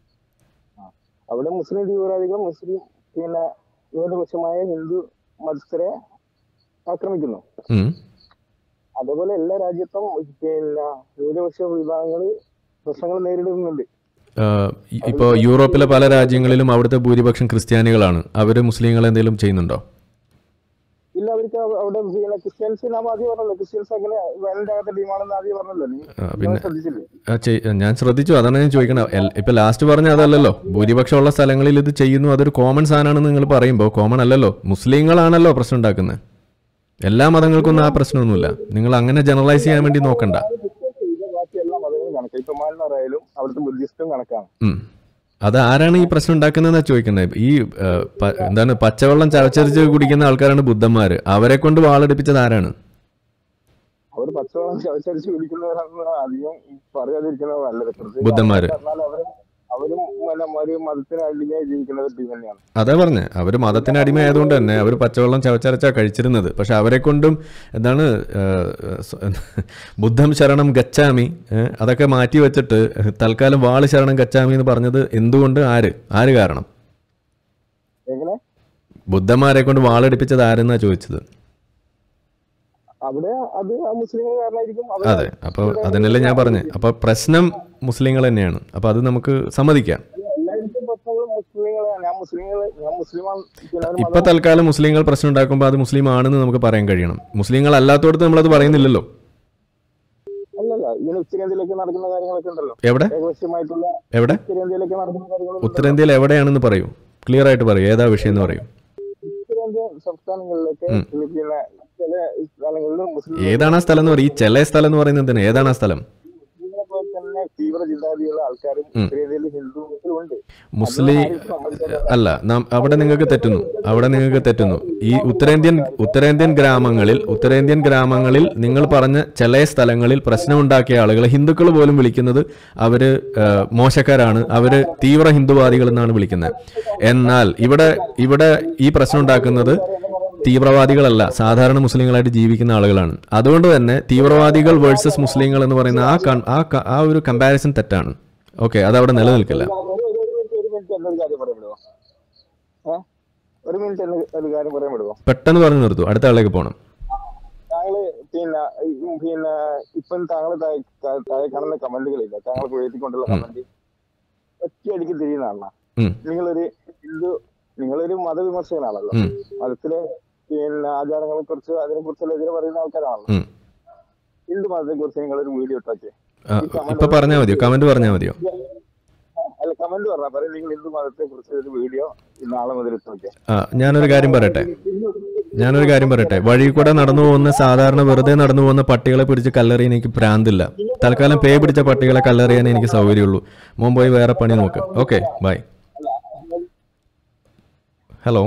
അവിടെ മുസ്ലിം തീവ്രവാദികൾ മുസ്ലിം പിന്നെ ന്യൂനപക്ഷമായ ഹിന്ദു മതസ്ഥരെ ആക്രമിക്കുന്നു ഉം. അതേപോലെ എല്ലാ രാജ്യത്തും പിന്നെ ന്യൂനപക്ഷ വിഭാഗങ്ങൾ പ്രശ്നങ്ങൾ നേരിടുന്നുണ്ട് ആഹ് ഇ- ഇപ്പോൾ യൂറോപ്പിലെ പല രാജ്യങ്ങളിലും അവിടുത്തെ ഭൂരിപക്ഷം ക്രിസ്ത്യാനികളാണ് അവർ മുസ്ലിങ്ങൾ എന്തെങ്കിലും ചെയ്യുന്നുണ്ടോ ഇല്ല അവർക്ക് അവ- അവിടെ പിന്നെ ക്രിസ്ത്യൻസ് നാം ആദ്യം പറഞ്ഞല്ലോ ക്രിസ്ത്യൻസ് അങ്ങനെ വയലന്റ് ആകാത്ത ടീമാണെന്ന് ആദ്യം പറഞ്ഞല്ലോ നീ ആ, നിങ്ങൾ പിന്നെ ശ്രദ്ധിച്ചില്ലേ ആ, ചെയ്- ഞാൻ ശ്രദ്ധിച്ചു അതാണ് ഞാൻ ചോദിക്കണത് എൽ- ഇപ്പൊ ലാസ്റ്റ് പറഞ്ഞ അതല്ലല്ലോ ഭൂരിപക്ഷമുള്ള സ്ഥലങ്ങളിൽ ഇത് ചെയ്യുന്നു അതൊരു കോമൺ സാധനമാണെന്ന് നിങ്ങൾ പറയുമ്പോൾ കോമൺ അല്ലല്ലോ മുസ്ലിങ്ങളാണല്ലോ പ്രശ്നം ഉണ്ടാക്കുന്നത് എല്ലാ മതങ്ങൾക്കൊന്നും ആ പ്രശ്നമൊന്നുമില്ല നിങ്ങൾ അങ്ങനെ ജനറലൈസ് ചെയ്യാൻ വേണ്ടി നോക്കണ്ട ഇത് ബാക്കി എല്ലാ മതങ്ങളും കണക്കാണ് ഇപ്പൊ മാൽമാരായാലും അവിടുത്തെ ബുദ്ധിസ്റ്റും കണക്കാണ് ഉം. അത് ആരാണ് ഈ പ്രശ്നം ഉണ്ടാക്കുന്നതെന്നാ ചോദിക്കുന്നത് ഈ ആ, പ- എന്താണ് പച്ചവെള്ളം ചവച്ചരിച്ച് കുടിക്കുന്ന ആൾക്കാരാണ് ബുദ്ധന്മാർ അവരെ കൊണ്ട് വാളെടുപ്പിച്ചത് ആരാണ് അവർ പച്ചവെള്ളം ചവച്ചരിച്ച് കുടിക്കുന്നവരാണെന്ന് അധികം പറയാതിരിക്കുന്നത് നല്ലത് പ്രത്യേകിച്ച് ബുദ്ധന്മാര്. അവർക്ക് പറഞ്ഞാൽ അവരും അവരും പിന്നെ ഒരു മതത്തിന് അടിമയായി ജീവിക്കുന്ന ഒരു ടീം തന്നെയാണ് അതാ പറഞ്ഞേ അവർ മതത്തിന് അടിമയായതുകൊണ്ട് തന്നെ അവർ പച്ചവെള്ളം ചവച്ചരച്ചാ കഴിച്ചിരുന്നത് പക്ഷെ അവരെ കൊണ്ടും എന്താണ് ആ, സ- ബുദ്ധം ശരണം ഗച്ചാമി ഏ, അതൊക്കെ മാറ്റി വെച്ചിട്ട് തൽക്കാലം വാള് ശരണം ഗച്ചാമി എന്ന് പറഞ്ഞത് എന്തുകൊണ്ട് ആര് ആര് കാരണം എങ്ങനെ ബുദ്ധന്മാരെ കൊണ്ട് വാളെടുപ്പിച്ചത് ആരെന്നാ ചോദിച്ചത് അവിടെ അത് ആ മുസ്ലിങ്ങൾ കാരണമായിരിക്കും അവർ അതെ അപ്പോൾ അതിനല്ലേ ഞാൻ പറഞ്ഞത് അപ്പോൾ പ്രശ്നം മുസ്ലിങ്ങൾ തന്നെയാണ് അപ്പോൾ അത് നമുക്ക് സമ്മതിക്കാം എല്ലായിടത്തും പ്രശ്നങ്ങളും മുസ്ലിങ്ങളാണ് ഞാൻ മുസ്ലിങ്ങൾ ഞാൻ മുസ്ലിമാണ് പിന്നെ ഒരു ഇപ്പൊ തൽക്കാലം മുസ്ലിങ്ങൾ പ്രശ്നം ഉണ്ടാക്കുമ്പോൾ അത് മുസ്ലിം ആണെന്ന് നമുക്ക് പറയാൻ കഴിയണം മുസ്ലിങ്ങൾ അല്ലാത്തടത്ത് നമ്മളത് പറയുന്നില്ലല്ലോ അല്ലല്ല ഇങ്ങനെ ഉത്തരേന്ത്യയിലേക്ക് നടക്കുന്ന കാര്യങ്ങളൊക്കെ ഉണ്ടല്ലോ എവിടെ? ഏകപക്ഷീയമായിട്ടുള്ള എവിടെ? ഉത്തരേന്ത്യയിലേക്ക് നടക്കുന്ന കാര്യങ്ങൾ ഉത്തരേന്ത്യയിൽ എവിടെയാണെന്ന് പറയൂ ക്ലിയർ ആയിട്ട് പറയൂ ഏതാ വിഷയം എന്ന് പറയൂ ഉത്തരേന്ത്യൻ സംസ്ഥാനങ്ങളിലൊക്കെ ഉം. പിന്നെ ചില സ്ഥലങ്ങളിൽ മുസ്ലിം ഏതാണ് ആ സ്ഥലം എന്ന് പറയും ഈ ചില സ്ഥലം എന്ന് പറയുന്നത് എന്തിനാ ഏതാണ് ആ സ്ഥലം മുസ്ലിങ്ങളെ പോലെ തന്നെ തീവ്ര ചിന്താഗതിയുള്ള ആൾക്കാരും ഉം. ഉത്തരേന്ത്യയിൽ ഹിന്ദുക്കളും ഉണ്ട് മുസ്ലിം അല്ല നാം അവിടെ നിങ്ങൾക്ക് തെറ്റുന്നു അവിടെ നിങ്ങൾക്ക് തെറ്റുന്നു ഈ ഉത്തരേന്ത്യൻ ഉത്തരേന്ത്യൻ ഗ്രാമങ്ങളിൽ ഉത്തരേന്ത്യൻ ഗ്രാമങ്ങളിൽ നിങ്ങൾ പറഞ്ഞ ചില സ്ഥലങ്ങളിൽ പ്രശ്നമുണ്ടാക്കിയ ആളുകളെ ഹിന്ദുക്കൾ പോലും വിളിക്കുന്നത് അവര് ആ, മോശക്കാരാണ് അവര് തീവ്ര ഹിന്ദുവാദികൾ എന്നാണ് വിളിക്കുന്നത് എന്നാൽ ഇവിടെ ഇവിടെ ഈ പ്രശ്നം ഉണ്ടാക്കുന്നത് തീവ്രവാദികളല്ല സാധാരണ മുസ്ലിങ്ങളായിട്ട് ജീവിക്കുന്ന ആളുകളാണ് അതുകൊണ്ട് തന്നെ തീവ്രവാദികൾ വേഴ്സസ് മുസ്ലിങ്ങൾ എന്ന് പറയുന്ന ആ കൺ- ആ ക- ആ ഒരു കമ്പാരിസൺ തെറ്റാണ് ഓക്കെ അത് അവിടെ നിലനിൽക്കില്ല ഒരു ഒരു മിനിറ്റ് ഒരു മിനിറ്റ് എന്നൊരു കാര്യം പറയാൻ വിടുവോ ഏഹ് ഒരു മിനിറ്റ് എന്ന ഒരു കാര്യം പറയാൻ വിടുവോ പെട്ടെന്ന് പറഞ്ഞു നിർത്തൂ അടുത്ത ആളിലേക്ക് പോകണം താങ്കള് പിന്നെ ഈ പിന്നെ ഇപ്പം താങ്കൾ താഴെ താഴെ- താഴെ കാണുന്ന കമന്റുകളില്ല താങ്കൾ എഴുതിക്കൊണ്ടുള്ള ഉം. കമന്റ് ഒറ്റയടിക്ക് തിരിയുന്നതാണ് ഉം. നിങ്ങളൊരു ഹിന്ദു നിങ്ങളൊരു മതവിമർശകനാണല്ലോ ഉം. മതത്തിലെ പിന്നെ ആചാരങ്ങളെ കുറിച്ച് അതിനെ കുറിച്ചുള്ള എതിരെ പറയുന്ന ആൾക്കാരാണല്ലോ ഉം. ഹിന്ദു മതത്തെ കുറിച്ച് നിങ്ങളൊരു വീഡിയോ ഇട്ടോക്കെ ആ, ഇപ്പൊ പറഞ്ഞാൽ മതിയോ കമന്റ് പറഞ്ഞാൽ മതിയോ അല്ല കമന്റ് പറഞ്ഞാൽ പറയും നിങ്ങൾ ഹിന്ദു മതത്തെ കുറിച്ച് ഒരു വീഡിയോ നാളെ മുതൽ ഇട്ടോക്കെ ആ ഞാനൊരു കാര്യം പറയട്ടെ ഞാനൊരു കാര്യം പറയട്ടെ വഴി കൂടെ നടന്നു പോകുന്ന സാധാരണ വെറുതെ നടന്നു പോകുന്ന പട്ടികളെ പിടിച്ച് കല്ലെറിയാൻ എനിക്ക് ഭ്രാന്തില്ല തൽക്കാലം പേ പിടിച്ച പട്ടികളെ കല്ലെറിയാൻ എനിക്ക് സൗകര്യമുള്ളൂ മോൻ പോയി വേറെ പണി നോക്ക് okay bye hello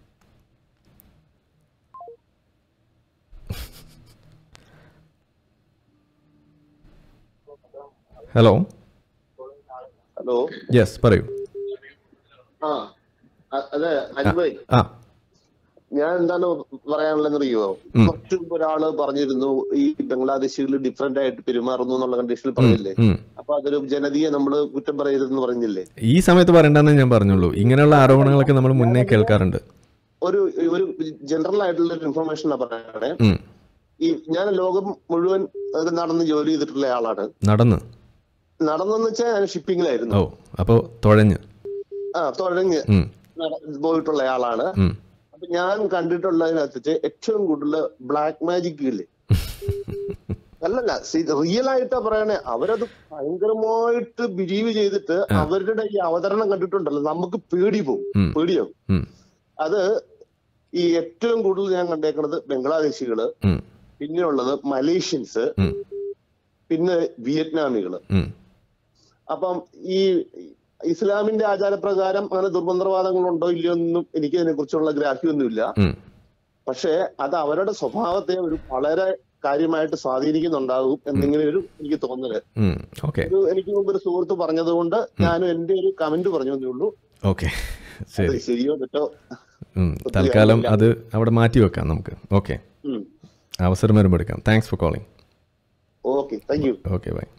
hello hello yes പറയൂ ആ അ- അതെ അൻവയ് ആ ഞാൻ എന്താണ് പറയാനുള്ളതെന്ന് അറിയുമോ ഉം. കുറച്ചു മുമ്പ് ഒരാള് പറഞ്ഞിരുന്നു ഈ ബംഗ്ലാദേശികൾ ഡിഫറെന്റ് ആയിട്ട് പെരുമാറുന്നു എന്നുള്ള കണ്ടീഷനിൽ പറഞ്ഞില്ലേ ഉം. അപ്പൊ അതൊരു ജനതയെ നമ്മൾ കുറ്റം പറയരുതെന്ന് പറഞ്ഞില്ലേ ഈ സമയത്ത് പറയണ്ടെന്ന് ഞാൻ പറഞ്ഞുള്ളൂ ഇങ്ങനെയുള്ള ആരോപണങ്ങളൊക്കെ നമ്മൾ മുന്നേ കേൾക്കാറുണ്ട് ഒരു ഒരു ജനറൽ ആയിട്ടുള്ള ഒരു ഇൻഫർമേഷൻ പറയണേ ഉം. ഈ ഞാൻ ലോകം മുഴുവൻ അത് നടന്ന് ജോലി ചെയ്തിട്ടുള്ള ആളാണ് നടന്ന് നടന്നെന്ന് വെച്ചാൽ ഞാൻ ഷിപ്പിങ്ങിലായിരുന്നു ഓ അപ്പോ തുഴഞ്ഞ് ആ തുഴഞ്ഞ് ഉം. നട- പോയിട്ടുള്ള ആളാണ് ഉം. അപ്പൊ ഞാൻ കണ്ടിട്ടുള്ളതിനകത്ത് ഏറ്റവും കൂടുതൽ ബ്ലാക്ക് മാജിക് ഇല്ലേ അല്ലല്ല റിയൽ ആയിട്ടാ പറയണേ അവരത് ഭയങ്കരമായിട്ട് ബിലീവ് ചെയ്തിട്ട് അവരുടെ ഈ അവതരണം കണ്ടിട്ടുണ്ടല്ലോ നമുക്ക് പേടി പോകും ഉം. പേടിയാവും ഉം. അത് ഈ ഏറ്റവും കൂടുതൽ ഞാൻ കണ്ടേക്കുന്നത് ബംഗ്ലാദേശികള് ഉം. പിന്നെയുള്ളത് മലേഷ്യൻസ് ഉം. പിന്നെ വിയറ്റ്നാമികള് ഉം. അപ്പം ഈ ഇസ്ലാമിന്റെ ആചാരപ്രകാരം അങ്ങനെ ദുർമന്ത്രവാദങ്ങളുണ്ടോ ഇല്ലയോ എന്നും എനിക്ക് അതിനെ കുറിച്ചുള്ള ഗ്രാഹ്യമൊന്നുമില്ല ഉം. പക്ഷേ അത് അവരുടെ സ്വഭാവത്തെ ഒരു വളരെ കാര്യമായിട്ട് സ്വാധീനിക്കുന്നുണ്ടാകും എന്നിങ്ങനെ ഒരു എനിക്ക് തോന്നല് ഉം. ഓക്കെ ഒരു എനിക്ക് മുമ്പ് ഒരു സുഹൃത്ത് പറഞ്ഞതുകൊണ്ട് ഞാനും എന്റെ ഒരു കമന്റ് പറഞ്ഞു എന്നേ ഉള്ളൂ ഓക്കെ അത് ശരി ശരിയോ തെറ്റോ ഉം. തൽക്കാലം അത് അവിടെ മാറ്റി വെക്കാം നമുക്ക് ഓക്കെ ഉം. അവസരം വരുമ്പോൾ എടുക്കാം thanks for calling okay thank you okay bye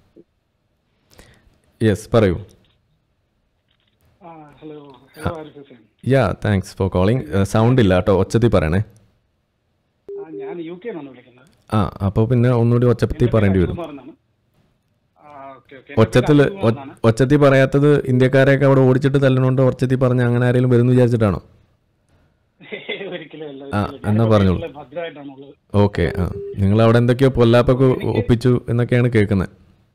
yes പറയൂ hello hello Arif Hussain yeah thanks for calling sound ഇല്ല കേട്ടോ ഒച്ചത്തിൽ പറയണേ ആ, ഞാൻ യു കെ നിന്നാണ് വിളിക്കുന്നത് ആ അപ്പോൾ പിന്നെ ഒന്നുകൂടി ഒച്ചത്തിൽ പറയേണ്ടി വരും അനിൽകുമാർ എന്നാണ് ഒച്ചത്തിൽ ഒച്ചത്തിൽ പറയാത്തത് ഇന്ത്യക്കാരെയൊക്കെ അവിടെ ഓടിച്ചിട്ട് തല്ലണോണ്ട് ഒച്ചത്തിൽ പറഞ്ഞ അങ്ങനെ ആരെങ്കിലും വരുന്നു വിചാരിച്ചിട്ടാണോ ഒരിക്കലും അല്ല ആ ഒരിക്കലും. എന്നാ ഞാനിപ്പോ പറഞ്ഞോളൂ വീട്ടില് ഭദ്രമായിട്ടാണുള്ളത് ഓക്കെ ആ നിങ്ങൾ അവിടെ എന്തൊക്കെയോ പൊല്ലാപ്പൊക്കെ ഒപ്പിച്ചു എന്നൊക്കെയാണ് കേൾക്കുന്നത്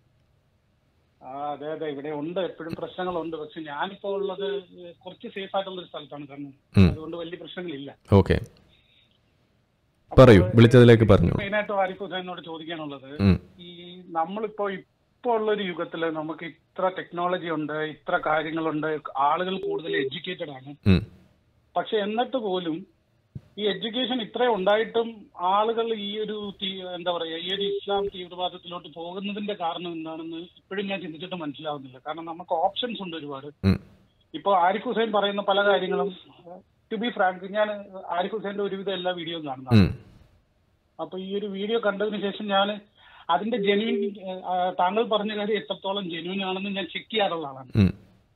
ആ അതെ അതെ ഇവിടെ ഉണ്ട് എപ്പോഴും പ്രശ്നങ്ങളുണ്ട് പക്ഷെ ഞാനിപ്പോ ഉള്ളത് കുറച്ച് സേഫ് ആയിട്ടുള്ള ഒരു സ്ഥലത്താണ് കാരണം ഉം. അതുകൊണ്ട് വലിയ പ്രശ്നങ്ങളില്ല ഓക്കെ പറയൂ വിളിച്ചതിലേക്ക് പറഞ്ഞു മെയിനായിട്ട് ആരിഫ് ഹുസൈനോട് ചോദിക്കാനുള്ളത് ഉം. ഈ നമ്മളിപ്പോ ഇപ്പോ ഉള്ള ഒരു യുഗത്തില് നമുക്ക് ഇത്ര ടെക്നോളജി ഉണ്ട് ഇത്ര കാര്യങ്ങളുണ്ട് ആളുകൾ കൂടുതൽ എഡ്യൂക്കേറ്റഡ് ആണ് ഉം. പക്ഷെ എന്നിട്ട് പോലും ഈ എഡ്യൂക്കേഷൻ ഇത്രയും ഉണ്ടായിട്ടും ആളുകൾ ഈ ഒരു തീ- എന്താ പറയാ ഈ ഒരു ഇസ്ലാം തീവ്രവാദത്തിലോട്ട് പോകുന്നതിന്റെ കാരണം എന്താണെന്ന് ഇപ്പോഴും ഞാൻ ചിന്തിച്ചിട്ട് മനസ്സിലാവുന്നില്ല കാരണം നമുക്ക് ഓപ്ഷൻസ് ഉണ്ട് ഒരുപാട് ഉം. ഇപ്പൊ ആരിഫ് ഹുസൈൻ പറയുന്ന പല കാര്യങ്ങളും ടു ബി ഫ്രാങ്ക് ഞാൻ ആരിഫ് ഹുസൈന്റെ ഒരുവിധം എല്ലാ വീഡിയോയും കാണുന്നതാണ് ഉം. അപ്പൊ ഈ ഒരു വീഡിയോ കണ്ടതിന് ശേഷം ഞാൻ അതിന്റെ ജെന്യൂൻ താങ്കൾ പറഞ്ഞ കാര്യം എത്രത്തോളം ജെന്യൂൻ ആണെന്ന് ഞാൻ ചെക്ക് ചെയ്യാറുള്ള ആളാണ് ഉം.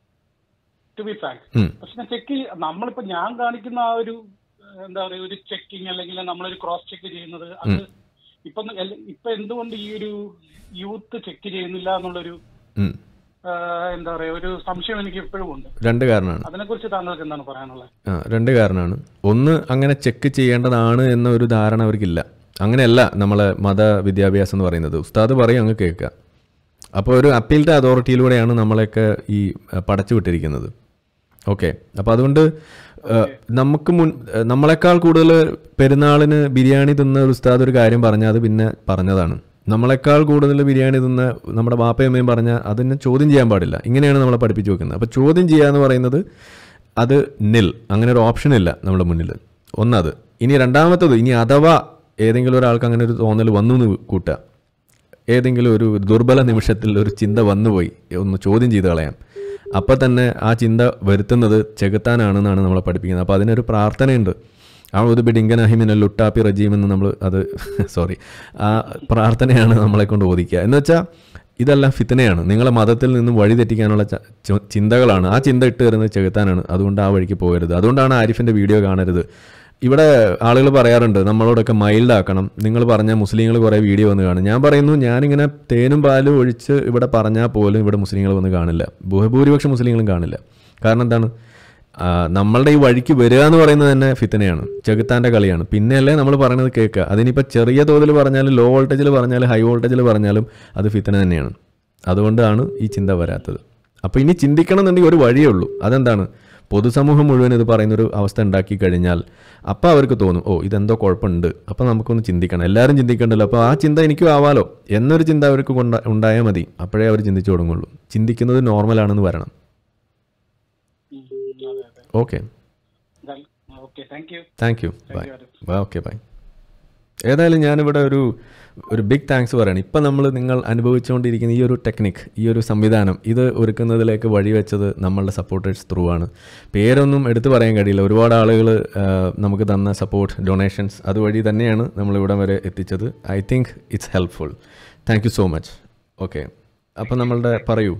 ടു ബി ഫ്രാങ്ക് ഉം. പക്ഷെ ഞാൻ ചെക്ക് നമ്മളിപ്പോ ഞാൻ കാണിക്കുന്ന ആ ഒരു ഏഹ്, എന്താ പറയാ ഒരു ചെക്കിങ് അല്ലെങ്കിൽ നമ്മളൊരു ക്രോസ് ചെക്ക് ചെയ്യുന്നത് അത് ഉം. ഇപ്പൊ ഇപ്പൊ എന്തുകൊണ്ട് ഈ ഒരു യൂത്ത് ചെക്ക് ചെയ്യുന്നില്ല എന്നുള്ളൊരു ഉം. ഏഹ്, എന്താ പറയാ ഒരു സംശയം എനിക്ക് ഇപ്പോഴും ഉണ്ട് രണ്ട് കാരണമാണ് അതിനെക്കുറിച്ച് താങ്കൾക്ക് എന്താണ് പറയാനുള്ളത് ആ രണ്ട് കാരണമാണ് ഒന്ന് അങ്ങനെ ചെക്ക് ചെയ്യേണ്ടതാണ് എന്ന ഒരു ധാരണ അവർക്കില്ല അങ്ങനെയല്ല നമ്മളെ മത വിദ്യാഭ്യാസം എന്ന് പറയുന്നത് ഉസ്താദ് പറയും അങ്ങ് കേൾക്കുക അപ്പോൾ ഒരു അപ്പീൽത്തെ അതോറിറ്റിയിലൂടെയാണ് നമ്മളെയൊക്കെ ഈ അഹ്, പടച്ചു വിട്ടിരിക്കുന്നത് ഓക്കെ അപ്പോൾ അതുകൊണ്ട് അഹ്, നമുക്ക് മുൻ അഹ്, നമ്മളെക്കാൾ കൂടുതൽ പെരുന്നാളിന് ബിരിയാണി തിന്ന ഒരു ഉസ്താദ് ഒരു കാര്യം പറഞ്ഞാൽ അത് പിന്നെ പറഞ്ഞതാണ് നമ്മളെക്കാൾ കൂടുതൽ ബിരിയാണി തിന്ന നമ്മുടെ ബാപ്പയമ്മയും പറഞ്ഞാൽ അതിനെ ചോദ്യം ചെയ്യാൻ പാടില്ല ഇങ്ങനെയാണ് നമ്മളെ പഠിപ്പിച്ചു വെക്കുന്നത് അപ്പോൾ ചോദ്യം ചെയ്യുക എന്ന് പറയുന്നത് അത് നിൽ അങ്ങനെ ഒരു ഓപ്ഷൻ ഇല്ല നമ്മുടെ മുന്നിൽ ഒന്നത് ഇനി രണ്ടാമത്തത് ഇനി അഥവാ ഏതെങ്കിലും ഒരാൾക്ക് അങ്ങനെ ഒരു തോന്നൽ വന്നു എന്ന് കൂട്ടുക ഏതെങ്കിലും ഒരു ദുർബല നിമിഷത്തിൽ ഒരു ചിന്ത വന്നുപോയി ഒന്ന് ചോദ്യം ചെയ്ത് കളയാം അപ്പം തന്നെ ആ ചിന്ത വരുത്തുന്നത് ചെകുത്താനാണെന്നാണ് നമ്മളെ പഠിപ്പിക്കുന്നത് അപ്പോൾ അതിനൊരു പ്രാർത്ഥനയുണ്ട് ആ ഒരു ബിഡിങ്കനഹിമിന ലുട്ടാപ്പി റജീം എന്ന് നമ്മൾ അത് സോറി ആ പ്രാർത്ഥനയാണ് നമ്മളെ കൊണ്ട് ഓദിക്കുക എന്ന് വെച്ചാൽ ഇതെല്ലാം ഫിത്തനയാണ് നിങ്ങളെ മതത്തിൽ നിന്നും വഴി തെറ്റിക്കാനുള്ള ച- ചു- ചിന്തകളാണ് ആ ചിന്ത ഇട്ട് തരുന്നത് ചെകുത്താനാണ് അതുകൊണ്ട് ആ വഴിക്ക് പോകരുത് അതുകൊണ്ടാണ് ആരിഫിൻ്റെ വീഡിയോ കാണരുത് ഇവിടെ ആളുകൾ പറയാറുണ്ട് നമ്മളോടൊക്കെ മൈൽഡ് ആക്കണം നിങ്ങൾ പറഞ്ഞ മുസ്ലിങ്ങൾ കുറേ വീഡിയോ വന്ന് കാണും ഞാൻ പറയുന്നു ഞാനിങ്ങനെ തേനും പാലും ഒഴിച്ച് ഇവിടെ പറഞ്ഞാൽ പോലും ഇവിടെ മുസ്ലിങ്ങൾ വന്ന് കാണില്ല ബഹുഭൂരിപക്ഷം മുസ്ലിങ്ങളും കാണില്ല കാരണം എന്താണ് ആ, നമ്മളുടെ ഈ വഴിക്ക് വരിക എന്ന് പറയുന്നത് തന്നെ ഫിത്തനയാണ് ചെകുത്താൻ്റെ കളിയാണ് പിന്നെയല്ലേ നമ്മൾ പറയുന്നത് കേൾക്കുക അതിനിപ്പോൾ ചെറിയ തോതിൽ പറഞ്ഞാലും ലോ വോൾട്ടേജിൽ പറഞ്ഞാലും ഹൈ വോൾട്ടേജിൽ പറഞ്ഞാലും അത് ഫിത്തന തന്നെയാണ് അതുകൊണ്ടാണ് ഈ ചിന്ത വരാത്തത് അപ്പോൾ ഇനി ചിന്തിക്കണം എന്നുണ്ടെങ്കിൽ ഒരു വഴിയേ ഉള്ളൂ അതെന്താണ് പൊതുസമൂഹം മുഴുവൻ ഇത് പറയുന്നൊരു അവസ്ഥ ഉണ്ടാക്കി കഴിഞ്ഞാൽ അപ്പോൾ അവർക്ക് തോന്നും ഓ ഇതെന്തോ കുഴപ്പമുണ്ട് അപ്പോൾ നമുക്കൊന്ന് ചിന്തിക്കണം എല്ലാവരും ചിന്തിക്കണ്ടല്ലോ അപ്പോൾ ആ ചിന്ത എനിക്കും ആവാലോ എന്നൊരു ചിന്ത അവർക്ക് കൊണ്ട ഉണ്ടായാൽ മതി അപ്പോഴേ അവർ ചിന്തിച്ചു തുടങ്ങുള്ളൂ ചിന്തിക്കുന്നത് നോർമലാണെന്ന് വരണം okay okay thank you thank you Thank bye you, Arif. Bye okay bye ഏതായാലും ഞാനിവിടെ ഒരു ഒരു ബിഗ് താങ്ക്സ് പറയണം ഇപ്പം നമ്മൾ നിങ്ങൾ അനുഭവിച്ചുകൊണ്ടിരിക്കുന്ന ഈ ഒരു ടെക്നിക് ഈ ഒരു സംവിധാനം ഇത് ഒരുക്കുന്നതിലേക്ക് വഴിവെച്ചത് നമ്മളുടെ സപ്പോർട്ടേഴ്സ് ത്രൂ ആണ് പേരൊന്നും എടുത്തു പറയാൻ കഴിയില്ല ഒരുപാട് ആളുകൾ നമുക്ക് തന്ന സപ്പോർട്ട് ഡൊണേഷൻസ് അതുവഴി തന്നെയാണ് നമ്മൾ ഇവിടെ വരെ എത്തിച്ചത് I think it's helpful thank you so much okay അപ്പം നമ്മളുടെ പറയൂ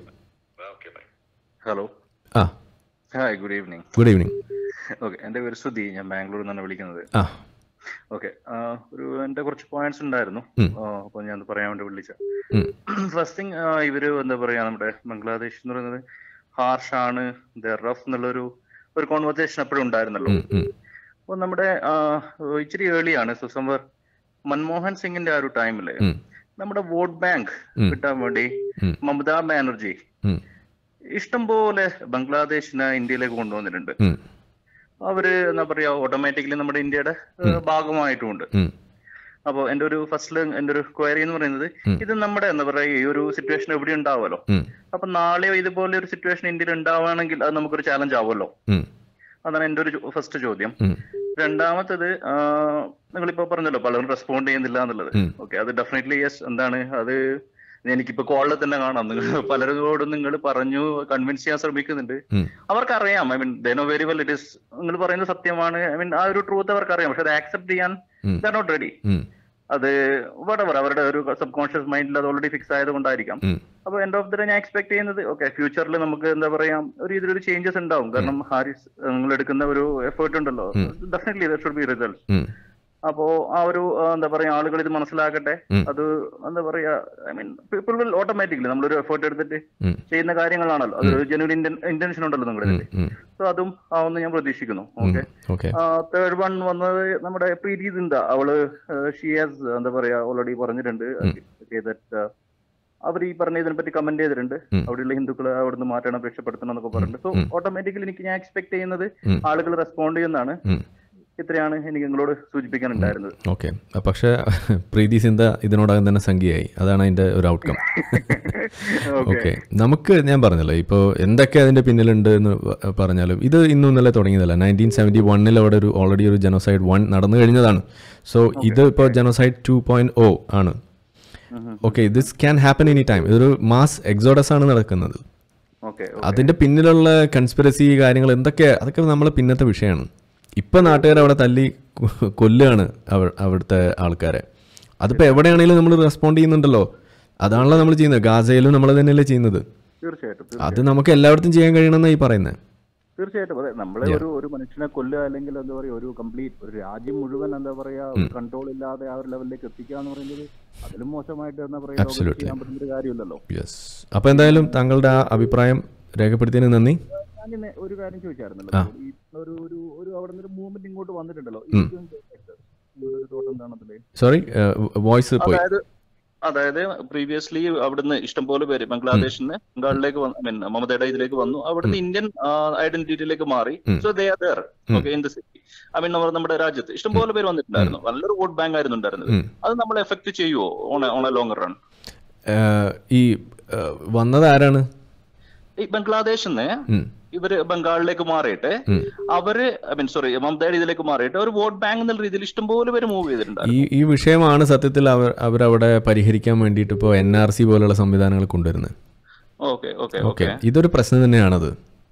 ഹലോ ആ hi good evening good evening okay എൻ്റെ പേര് സുധി ഞാൻ ബാംഗ്ലൂരിൽ നിന്നാണ് വിളിക്കുന്നത് ആ ഓക്കെ ഒരു എൻ്റെ കുറച്ച് പോയിന്റ്സ് ഉണ്ടായിരുന്നു ഉം. അപ്പോൾ ഞാൻ അത് പറയാൻ വേണ്ടി വിളിച്ച ഉം. ഫസ്റ്റ് തിങ് ഇവര് എന്താ പറയാ നമ്മുടെ ബംഗ്ലാദേശ് എന്ന് പറയുന്നത് ഹാർഷ് ആണ് റഫ് എന്നുള്ളൊരു ഒരു കോൺവെർസേഷൻ എപ്പോഴും ഉണ്ടായിരുന്നല്ലോ ഉം, ഉം. അപ്പോൾ നമ്മുടെ ആ, ഇച്ചിരി ഏർലിയാണ് സുസംവർ മൻമോഹൻ സിംഗിന്റെ ആ ഒരു ടൈമില് ഉം. നമ്മുടെ വോട്ട് ബാങ്ക് ഉം. കിട്ടാൻ വേണ്ടി ഉം. മമതാ ബാനർജി ഉം. ഇഷ്ടം പോലെ ബംഗ്ലാദേശിനെ ഇന്ത്യയിലേക്ക് കൊണ്ടുവന്നിട്ടുണ്ട് ഉം. അവര് എന്താ പറയാ ഓട്ടോമാറ്റിക്കലി നമ്മുടെ ഇന്ത്യയുടെ ഏഹ്, ഭാഗമായിട്ടുമുണ്ട് ഉം. അപ്പോ എന്റെ ഒരു ഫസ്റ്റ് എന്റെ ഒരു ക്വയറി എന്ന് പറയുന്നത് ഉം. ഇത് നമ്മുടെ എന്താ പറയാ ഈ ഒരു സിറ്റുവേഷൻ എവിടെ ഉണ്ടാവുമല്ലോ ഉം. അപ്പൊ നാളെയോ ഇതുപോലെ ഒരു സിറ്റുവേഷൻ ഇന്ത്യയിൽ ഉണ്ടാവുകയാണെങ്കിൽ അത് നമുക്കൊരു ചാലഞ്ച് ആവുമല്ലോ ഉം. അതാണ് എന്റെ ഒരു ഫസ്റ്റ് ചോദ്യം ഉം. രണ്ടാമത്തത് നിങ്ങളിപ്പോ പറഞ്ഞല്ലോ പലരും റെസ്പോണ്ട് ചെയ്യുന്നില്ല എന്നുള്ളത് ഉം. ഓക്കെ അത് ഡെഫിനറ്റ്ലി യെസ് എന്താണ് അത് എനിക്കിപ്പോ കോളിൽ തന്നെ കാണാം നിങ്ങൾ പലരോടും നിങ്ങൾ പറഞ്ഞു കൺവിൻസ് ചെയ്യാൻ ശ്രമിക്കുന്നുണ്ട് ഉം. അവർക്കറിയാം I mean they know very well it is നിങ്ങൾ പറയുന്നത് സത്യമാണ് ഐ മീൻ ആ ഒരു ട്രൂത്ത് അവർക്കറിയാം പക്ഷെ അത് ആക്സെപ്റ്റ് ചെയ്യാൻ ഉം. ദ നോട്ട് റെഡി ഉം. അത് വടവർ അവരുടെ ഒരു സബ് കോൺഷ്യസ് മൈൻഡിൽ അത് ഓൾറെഡി ഫിക്സ് ആയതുകൊണ്ടായിരിക്കാം ഉം. അപ്പൊ എൻഡ് ഓഫ് ദ ഡേ ഞാൻ എക്സ്പെക്ട് ചെയ്യുന്നത് ഓക്കെ ഫ്യൂച്ചറിൽ നമുക്ക് എന്താ പറയാ ഒരു ഇതിലൊരു ചേഞ്ചസ് ഉണ്ടാവും കാരണം ഹാരിസ് നിങ്ങൾ എടുക്കുന്ന ഒരു എഫേർട്ട് ഉണ്ടല്ലോ ഉം. Definitely there should be result ഉം. അപ്പോ ആ ഒരു ആ, എന്താ പറയാ ആളുകൾ ഇത് മനസ്സിലാക്കട്ടെ ഉം. അത് എന്താ പറയാ I mean people will automatically നമ്മളൊരു എഫേർട്ട് എടുത്തിട്ട് ഉം. ചെയ്യുന്ന കാര്യങ്ങളാണല്ലോ അതൊരു ജെന്യൂൻ ഇന്റൻഷൻ ഉണ്ടല്ലോ നിങ്ങളുടെ ഉം. ഉം. സോ അതും ആവുമെന്ന് ഞാൻ പ്രതീക്ഷിക്കുന്നു ഉം. ഓക്കെ ഓക്കെ തേർഡ് വൺ വന്നത് നമ്മുടെ പ്രീതി ദിന്ദ അവള് ഷീ ഹാസ് എന്താ പറയാ ഓൾറെഡി പറഞ്ഞിട്ടുണ്ട് അവർ ഈ പറഞ്ഞ ഇതിനെ പറ്റി കമന്റ് ചെയ്തിട്ടുണ്ട് ഉം. അവിടെയുള്ള ഹിന്ദുക്കളെ അവിടുന്ന് മാറ്റണം രക്ഷപ്പെടുത്തണം എന്നൊക്കെ പറഞ്ഞിട്ടുണ്ട് സോ ഉം. ഓട്ടോമാറ്റിക്കലി എനിക്ക് ഞാൻ എക്സ്പെക്ട് ചെയ്യുന്നത് ഉം. ആളുകൾ റെസ്പോണ്ട് ചെയ്യുന്നതാണ് ഉം. ഇത്രയാണ് എനിക്ക് നിങ്ങളോട് സൂചിപ്പിക്കാനുണ്ടായിരുന്നത് ഓക്കെ പക്ഷേ പ്രീതി സിന്ത ഇതിനോടകം തന്നെ സംഖ്യയായി അതാണ് അതിൻ്റെ ഒരു ഔട്ട്കം ഓക്കെ നമുക്ക് ഞാൻ പറഞ്ഞല്ലോ ഇപ്പോൾ എന്തൊക്കെ അതിൻ്റെ പിന്നിലുണ്ട് എന്ന് പ- പറഞ്ഞാലും ഇത് ഇന്നും ഇന്നലെ തുടങ്ങിയതല്ല നയൻറ്റീൻ സെവൻറ്റി വണ്ണിൽ അവിടെ ഒരു ഓൾറെഡി ഒരു ജനോസൈഡ് വൺ നടന്നു കഴിഞ്ഞതാണ് സോ ഇത് ഇപ്പോൾ ജനോസൈഡ് ടു പോയിന്റ് ഒ ആണ് okay this can happen any time ഇതൊരു മാസ് എക്സോഡസ് ആണ് നടക്കുന്നത് ഓക്കെ അതിന്റെ പിന്നിലുള്ള കൺസ്പിറസി കാര്യങ്ങൾ എന്തൊക്കെ അതൊക്കെ നമ്മളെ പിന്നത്തെ വിഷയമാണ് ഇപ്പൊ നാട്ടുകാർ അവിടെ തല്ലി കൊ- കൊല്ലുകയാണ് അവ- അവിടുത്തെ ആൾക്കാരെ അതിപ്പോ എവിടെയാണെങ്കിലും നമ്മൾ റെസ്പോണ്ട് ചെയ്യുന്നുണ്ടല്ലോ അതാണല്ലോ നമ്മൾ ചെയ്യുന്നത് ഗാസയിലും നമ്മൾ തന്നെയല്ലേ ചെയ്യുന്നത് തീർച്ചയായിട്ടും അത് നമുക്ക് എല്ലായിടത്തും ചെയ്യാൻ കഴിയണമെന്നാണ് ഈ പറയുന്നത് തീർച്ചയായിട്ടും അതെ നമ്മളെ Yeah. ഒരു ഒരു മനുഷ്യനെ കൊല്ലുക അല്ലെങ്കിൽ എന്താ പറയാ ഒരു കംപ്ലീറ്റ് ഒരു രാജ്യം മുഴുവൻ എന്താ പറയാ ഉം. കൺട്രോൾ ഇല്ലാതെ ആ ഒരു ലെവലിലേക്ക് എത്തിക്കുക എന്ന് പറയുന്നത് അതിലും മോശമായിട്ട് എന്താ പറയാ ലോകത്ത് Absolutely. ചെയ്യാൻ പറ്റുന്ന ഒരു കാര്യമില്ലല്ലോ യെസ് അപ്പോൾ എന്തായാലും താങ്കളുടെ ആ അഭിപ്രായം രേഖപ്പെടുത്തിയതിന് നന്ദി ഞാൻ ഇന്ന് ഒരു കാര്യം ചോദിച്ചായിരുന്നല്ലോ ആ. ഈ ഒരു ഒരു ഒരു അവിടെ നിന്ന് ഒരു മൂവ്മെന്റ് ഇങ്ങോട്ട് വന്നിട്ടുണ്ടല്ലോ ഉം. ഒരു തോട്ടം എന്താണ് അതില് സോറി വോയിസ് പോയി അതായത് അതായത് പ്രീവിയസ്ലി അവിടുന്ന് ഇഷ്ടംപോലെ പേര് ബംഗ്ലാദേശിൽ നിന്ന് ബംഗാളിലേക്ക് വന്നു I mean, മമതയുടെ ഇതിലേക്ക് വന്നു അവിടുന്ന് ഇന്ത്യൻ ഐഡന്റിറ്റിയിലേക്ക് മാറി ഉം. So they are there um. Okay in the city I mean നമ്മുടെ രാജ്യത്ത് ഇഷ്ടംപോലെ പേര് വന്നിട്ടുണ്ടായിരുന്നു നല്ലൊരു വോട്ട് ബാങ്ക് ആയിരുന്നു ഉണ്ടായിരുന്നത് ഉം. അത് നമ്മളെ എഫക്ട് ചെയ്യുമോ on on a long run uh, ഈ ഏഹ്, വന്നത് ആരാണ് ഈ ബംഗ്ലാദേശിൽ നിന്ന് ഉം. ഇവര് ബംഗാളിലേക്ക് മാറിയിട്ട് ഉം. അവര് ഐ മീൻ സോറി മമതയുടെ ഇതിലേക്ക് മാറിയിട്ട് ഒരു വോട്ട് ബാങ്ക് എന്നുള്ള രീതിയിൽ ഇഷ്ടംപോലെ പേര് മൂവ് ചെയ്തിട്ടുണ്ട് ഈ ഈ വിഷയമാണ് സത്യത്തിൽ അവർ അവരവിടെ പരിഹരിക്കാൻ വേണ്ടിയിട്ട് ഇപ്പോൾ എൻ ആർ സി പോലുള്ള സംവിധാനങ്ങൾ കൊണ്ടുവരുന്നത് ഓക്കെ ഓക്കെ ഓക്കെ ഓക്കെ ഇതൊരു പ്രശ്നം തന്നെയാണത്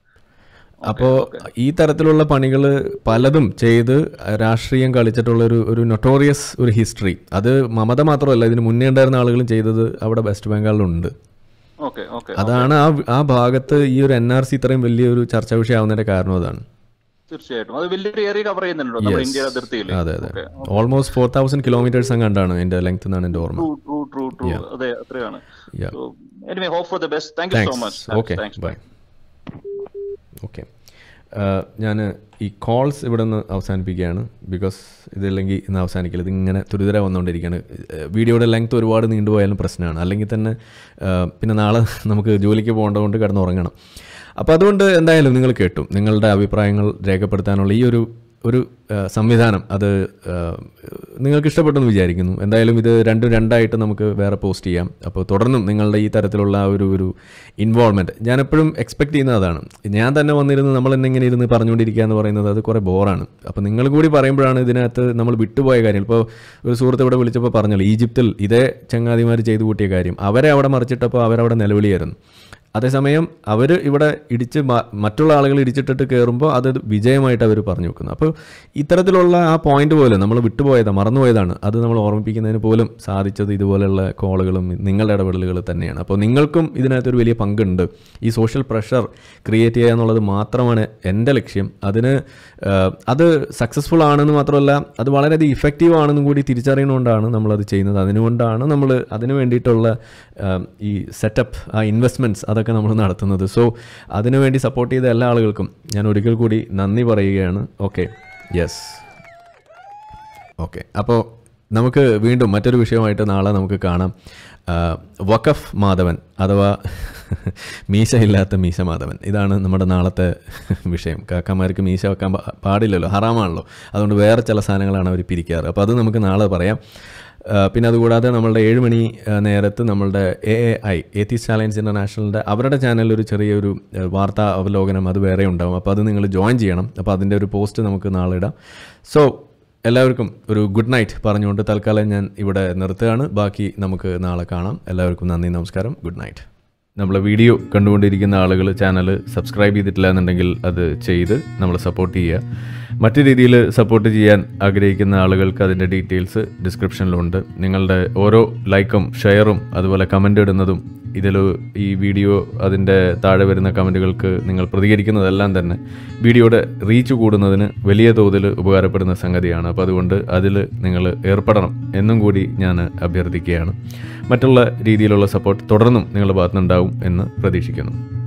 അപ്പോൾ ഈ തരത്തിലുള്ള പണികൾ പലതും ചെയ്ത് രാഷ്ട്രീയം കളിച്ചിട്ടുള്ള ഒരു ഒരു നൊട്ടോറിയസ് ഒരു ഹിസ്റ്ററി അത് മമത മാത്രമല്ല ഇതിന് മുന്നേ ഉണ്ടായിരുന്ന ആളുകളും ചെയ്തത് അവിടെ വെസ്റ്റ് ബംഗാളിലുണ്ട് ഓക്കെ ഓക്കെ അതാണ് ആ ആ ഭാഗത്ത് ഈ ഒരു എൻ ആർ സി ഇത്രയും വലിയൊരു ചർച്ചാ വിഷയമാവുന്നതിന്റെ കാരണം അതാണ് തീർച്ചയായിട്ടും അത് വലിയൊരു ഏരിയ കവർ ചെയ്യുന്നുണ്ടോ നമ്മുടെ Yes. ഇന്ത്യയുടെ അതിർത്തിയിൽ അതെ അതെ ഓൾമോസ്റ്റ് ഫോർ തൗസൻഡ് കിലോമീറ്റേഴ്സ് അങ്ങാണ്ടാണ് എൻ്റെ ലെങ്ത് എന്നാണ് എൻ്റെ ഓർമ്മ true true true true Yeah. അതെ അത്രയാണ് Yeah. Anyway hope for the best thank you so thanks much okay bye okay ഞാൻ ഈ കോൾസ് ഇവിടെ നിന്ന് അവസാനിപ്പിക്കുകയാണ് ബിക്കോസ് ഇതില്ലെങ്കിൽ ഇന്ന് അവസാനിക്കില്ല ഇതിങ്ങനെ തുരിതര വന്നുകൊണ്ടിരിക്കുകയാണ് ഏഹ് വീഡിയോയുടെ ലെങ്ത് ഒരുപാട് നീണ്ടുപോയാലും പ്രശ്നമാണ് അല്ലെങ്കിൽ തന്നെ ഏഹ് പിന്നെ നാളെ നമുക്ക് ജോലിക്ക് പോകേണ്ടതുകൊണ്ട് കിടന്നുറങ്ങണം അപ്പോൾ അതുകൊണ്ട് എന്തായാലും നിങ്ങൾ കേട്ടു നിങ്ങളുടെ അഭിപ്രായങ്ങൾ രേഖപ്പെടുത്താനുള്ള ഈ ഒരു ഒരു ആ, സംവിധാനം അത് ആ, നിങ്ങൾക്ക് ഇഷ്ടപ്പെട്ടെന്ന് വിചാരിക്കുന്നു എന്തായാലും ഇത് രണ്ടും രണ്ടായിട്ട് നമുക്ക് വേറെ പോസ്റ്റ് ചെയ്യാം അപ്പോൾ തുടർന്നും നിങ്ങളുടെ ഈ തരത്തിലുള്ള ആ ഒരു ഒരു ഇൻവോൾവ്മെൻറ്റ് ഞാൻ എപ്പോഴും എക്സ്പെക്ട് ചെയ്യുന്നത് അതാണ് ഞാൻ തന്നെ വന്നിരുന്ന് നമ്മൾ എന്നെങ്ങനെ ഇരുന്ന് പറഞ്ഞുകൊണ്ടിരിക്കുക എന്ന് പറയുന്നത് അത് കുറേ ബോറാണ് അപ്പോൾ നിങ്ങൾ കൂടി പറയുമ്പോഴാണ് ഇതിനകത്ത് നമ്മൾ വിട്ടുപോയ കാര്യം ഇപ്പോൾ ഒരു സുഹൃത്ത് ഇവിടെ വിളിച്ചപ്പോൾ പറഞ്ഞല്ലോ ഈജിപ്തിൽ ഇതേ ചങ്ങാതിമാർ ചെയ്തു കൂട്ടിയ കാര്യം അവരെ അവിടെ മറിച്ചിട്ടപ്പോൾ അവരവിടെ നിലവിളിയായിരുന്നു അതേസമയം അവർ ഇവിടെ ഇടിച്ച് മ- മറ്റുള്ള ആളുകൾ ഇടിച്ചിട്ടിട്ട് കയറുമ്പോൾ അത് വിജയമായിട്ട് അവർ പറഞ്ഞു വെക്കുന്നു അപ്പോൾ ഇത്തരത്തിലുള്ള ആ പോയിന്റ് പോലെ നമ്മൾ വിട്ടുപോയതാണ് മറന്നുപോയതാണ് അത് നമ്മൾ ഓർമ്മിപ്പിക്കുന്നതിന് പോലും സാധിച്ചത് ഇതുപോലെയുള്ള കോളുകളും നിങ്ങളുടെ ഇടപെടലുകൾ തന്നെയാണ് അപ്പോൾ നിങ്ങൾക്കും ഇതിനകത്തൊരു വലിയ പങ്കുണ്ട് ഈ സോഷ്യൽ പ്രഷർ ക്രിയേറ്റ് ചെയ്യുക എന്നുള്ളത് മാത്രമാണ് എൻ്റെ ലക്ഷ്യം അതിന് ആ, അത് സക്സസ്ഫുൾ ആണെന്ന് മാത്രമല്ല അത് വളരെയധികം ഇഫക്റ്റീവ് ആണെന്നും കൂടി തിരിച്ചറിയുന്നതുകൊണ്ടാണ് നമ്മളത് ചെയ്യുന്നത് അതിനുകൊണ്ടാണ് നമ്മൾ അതിന് വേണ്ടിയിട്ടുള്ള ആ, ഈ സെറ്റപ്പ് ആ ഇൻവെസ്റ്റ്മെൻറ്റ്സ് അതൊക്കെ നമ്മൾ നടത്തുന്നത് സോ അതിനുവേണ്ടി സപ്പോർട്ട് ചെയ്ത എല്ലാ ആളുകൾക്കും ഞാൻ ഒരിക്കൽ കൂടി നന്ദി പറയുകയാണ് ഓക്കെ യെസ് ഓക്കെ അപ്പോൾ നമുക്ക് വീണ്ടും മറ്റൊരു വിഷയമായിട്ട് നാളെ നമുക്ക് കാണാം ആ, വഖഫ് മാധവൻ അഥവാ മീശ ഇല്ലാത്ത മീശ മാധവൻ ഇതാണ് നമ്മുടെ നാളത്തെ വിഷയം കാക്കമാർക്ക് മീശ വെക്കാൻ പാ- പാടില്ലല്ലോ ഹറാമാണല്ലോ അതുകൊണ്ട് വേറെ ചില സാധനങ്ങളാണ് അവർ പിരിക്കാറ് അപ്പോൾ അത് നമുക്ക് നാളെ പറയാം ആ, പിന്നെ അതുകൂടാതെ നമ്മളുടെ ഏഴ് മണി ആ, നേരത്ത് നമ്മളുടെ എ എ ഐ ഏത്തീസ് ചാലഞ്ച് ഇൻ്റർനാഷണലിൻ്റെ അവരുടെ ചാനലിൽ ഒരു ചെറിയൊരു ആ, വാർത്താ അവലോകനം അത് വേറെ ഉണ്ടാവും അപ്പോൾ അത് നിങ്ങൾ ജോയിൻ ചെയ്യണം അപ്പോൾ അതിൻ്റെ ഒരു പോസ്റ്റ് നമുക്ക് നാളെ ഇടാം സോ എല്ലാവർക്കും ഒരു ഗുഡ് നൈറ്റ് പറഞ്ഞുകൊണ്ട് തൽക്കാലം ഞാൻ ഇവിടെ നിർത്തുകയാണ് ബാക്കി നമുക്ക് നാളെ കാണാം എല്ലാവർക്കും നന്ദി നമസ്കാരം ഗുഡ് നൈറ്റ് നമ്മളെ വീഡിയോ കണ്ടുകൊണ്ടിരിക്കുന്ന ആളുകൾ ചാനൽ സബ്സ്ക്രൈബ് ചെയ്തിട്ടില്ല എന്നുണ്ടെങ്കിൽ അത് ചെയ്ത് നമ്മളെ സപ്പോർട്ട് ചെയ്യുക മറ്റു രീതിയിൽ സപ്പോർട്ട് ചെയ്യാൻ ആഗ്രഹിക്കുന്ന ആളുകൾക്ക് അതിൻ്റെ ഡീറ്റെയിൽസ് ഡിസ്ക്രിപ്ഷനിലുണ്ട് നിങ്ങളുടെ ഓരോ ലൈക്കും ഷെയറും അതുപോലെ കമൻ്റ് ഇടുന്നതും ഇതിൽ ഈ വീഡിയോ അതിൻ്റെ താഴെ വരുന്ന കമൻറ്റുകൾക്ക് നിങ്ങൾ പ്രതികരിക്കുന്നതെല്ലാം തന്നെ വീഡിയോയുടെ റീച്ച് കൂടുന്നതിന് വലിയ തോതിൽ ഉപകാരപ്പെടുന്ന സംഗതിയാണ് അപ്പോൾ അതുകൊണ്ട് അതിൽ നിങ്ങൾ ഏർപ്പെടണം എന്നും കൂടി ഞാൻ അഭ്യർത്ഥിക്കുകയാണ് മറ്റുള്ള രീതിയിലുള്ള സപ്പോർട്ട് തുടർന്നും നിങ്ങളുടെ ഭാഗത്തുനിന്നുണ്ടാവും എന്ന് പ്രതീക്ഷിക്കുന്നു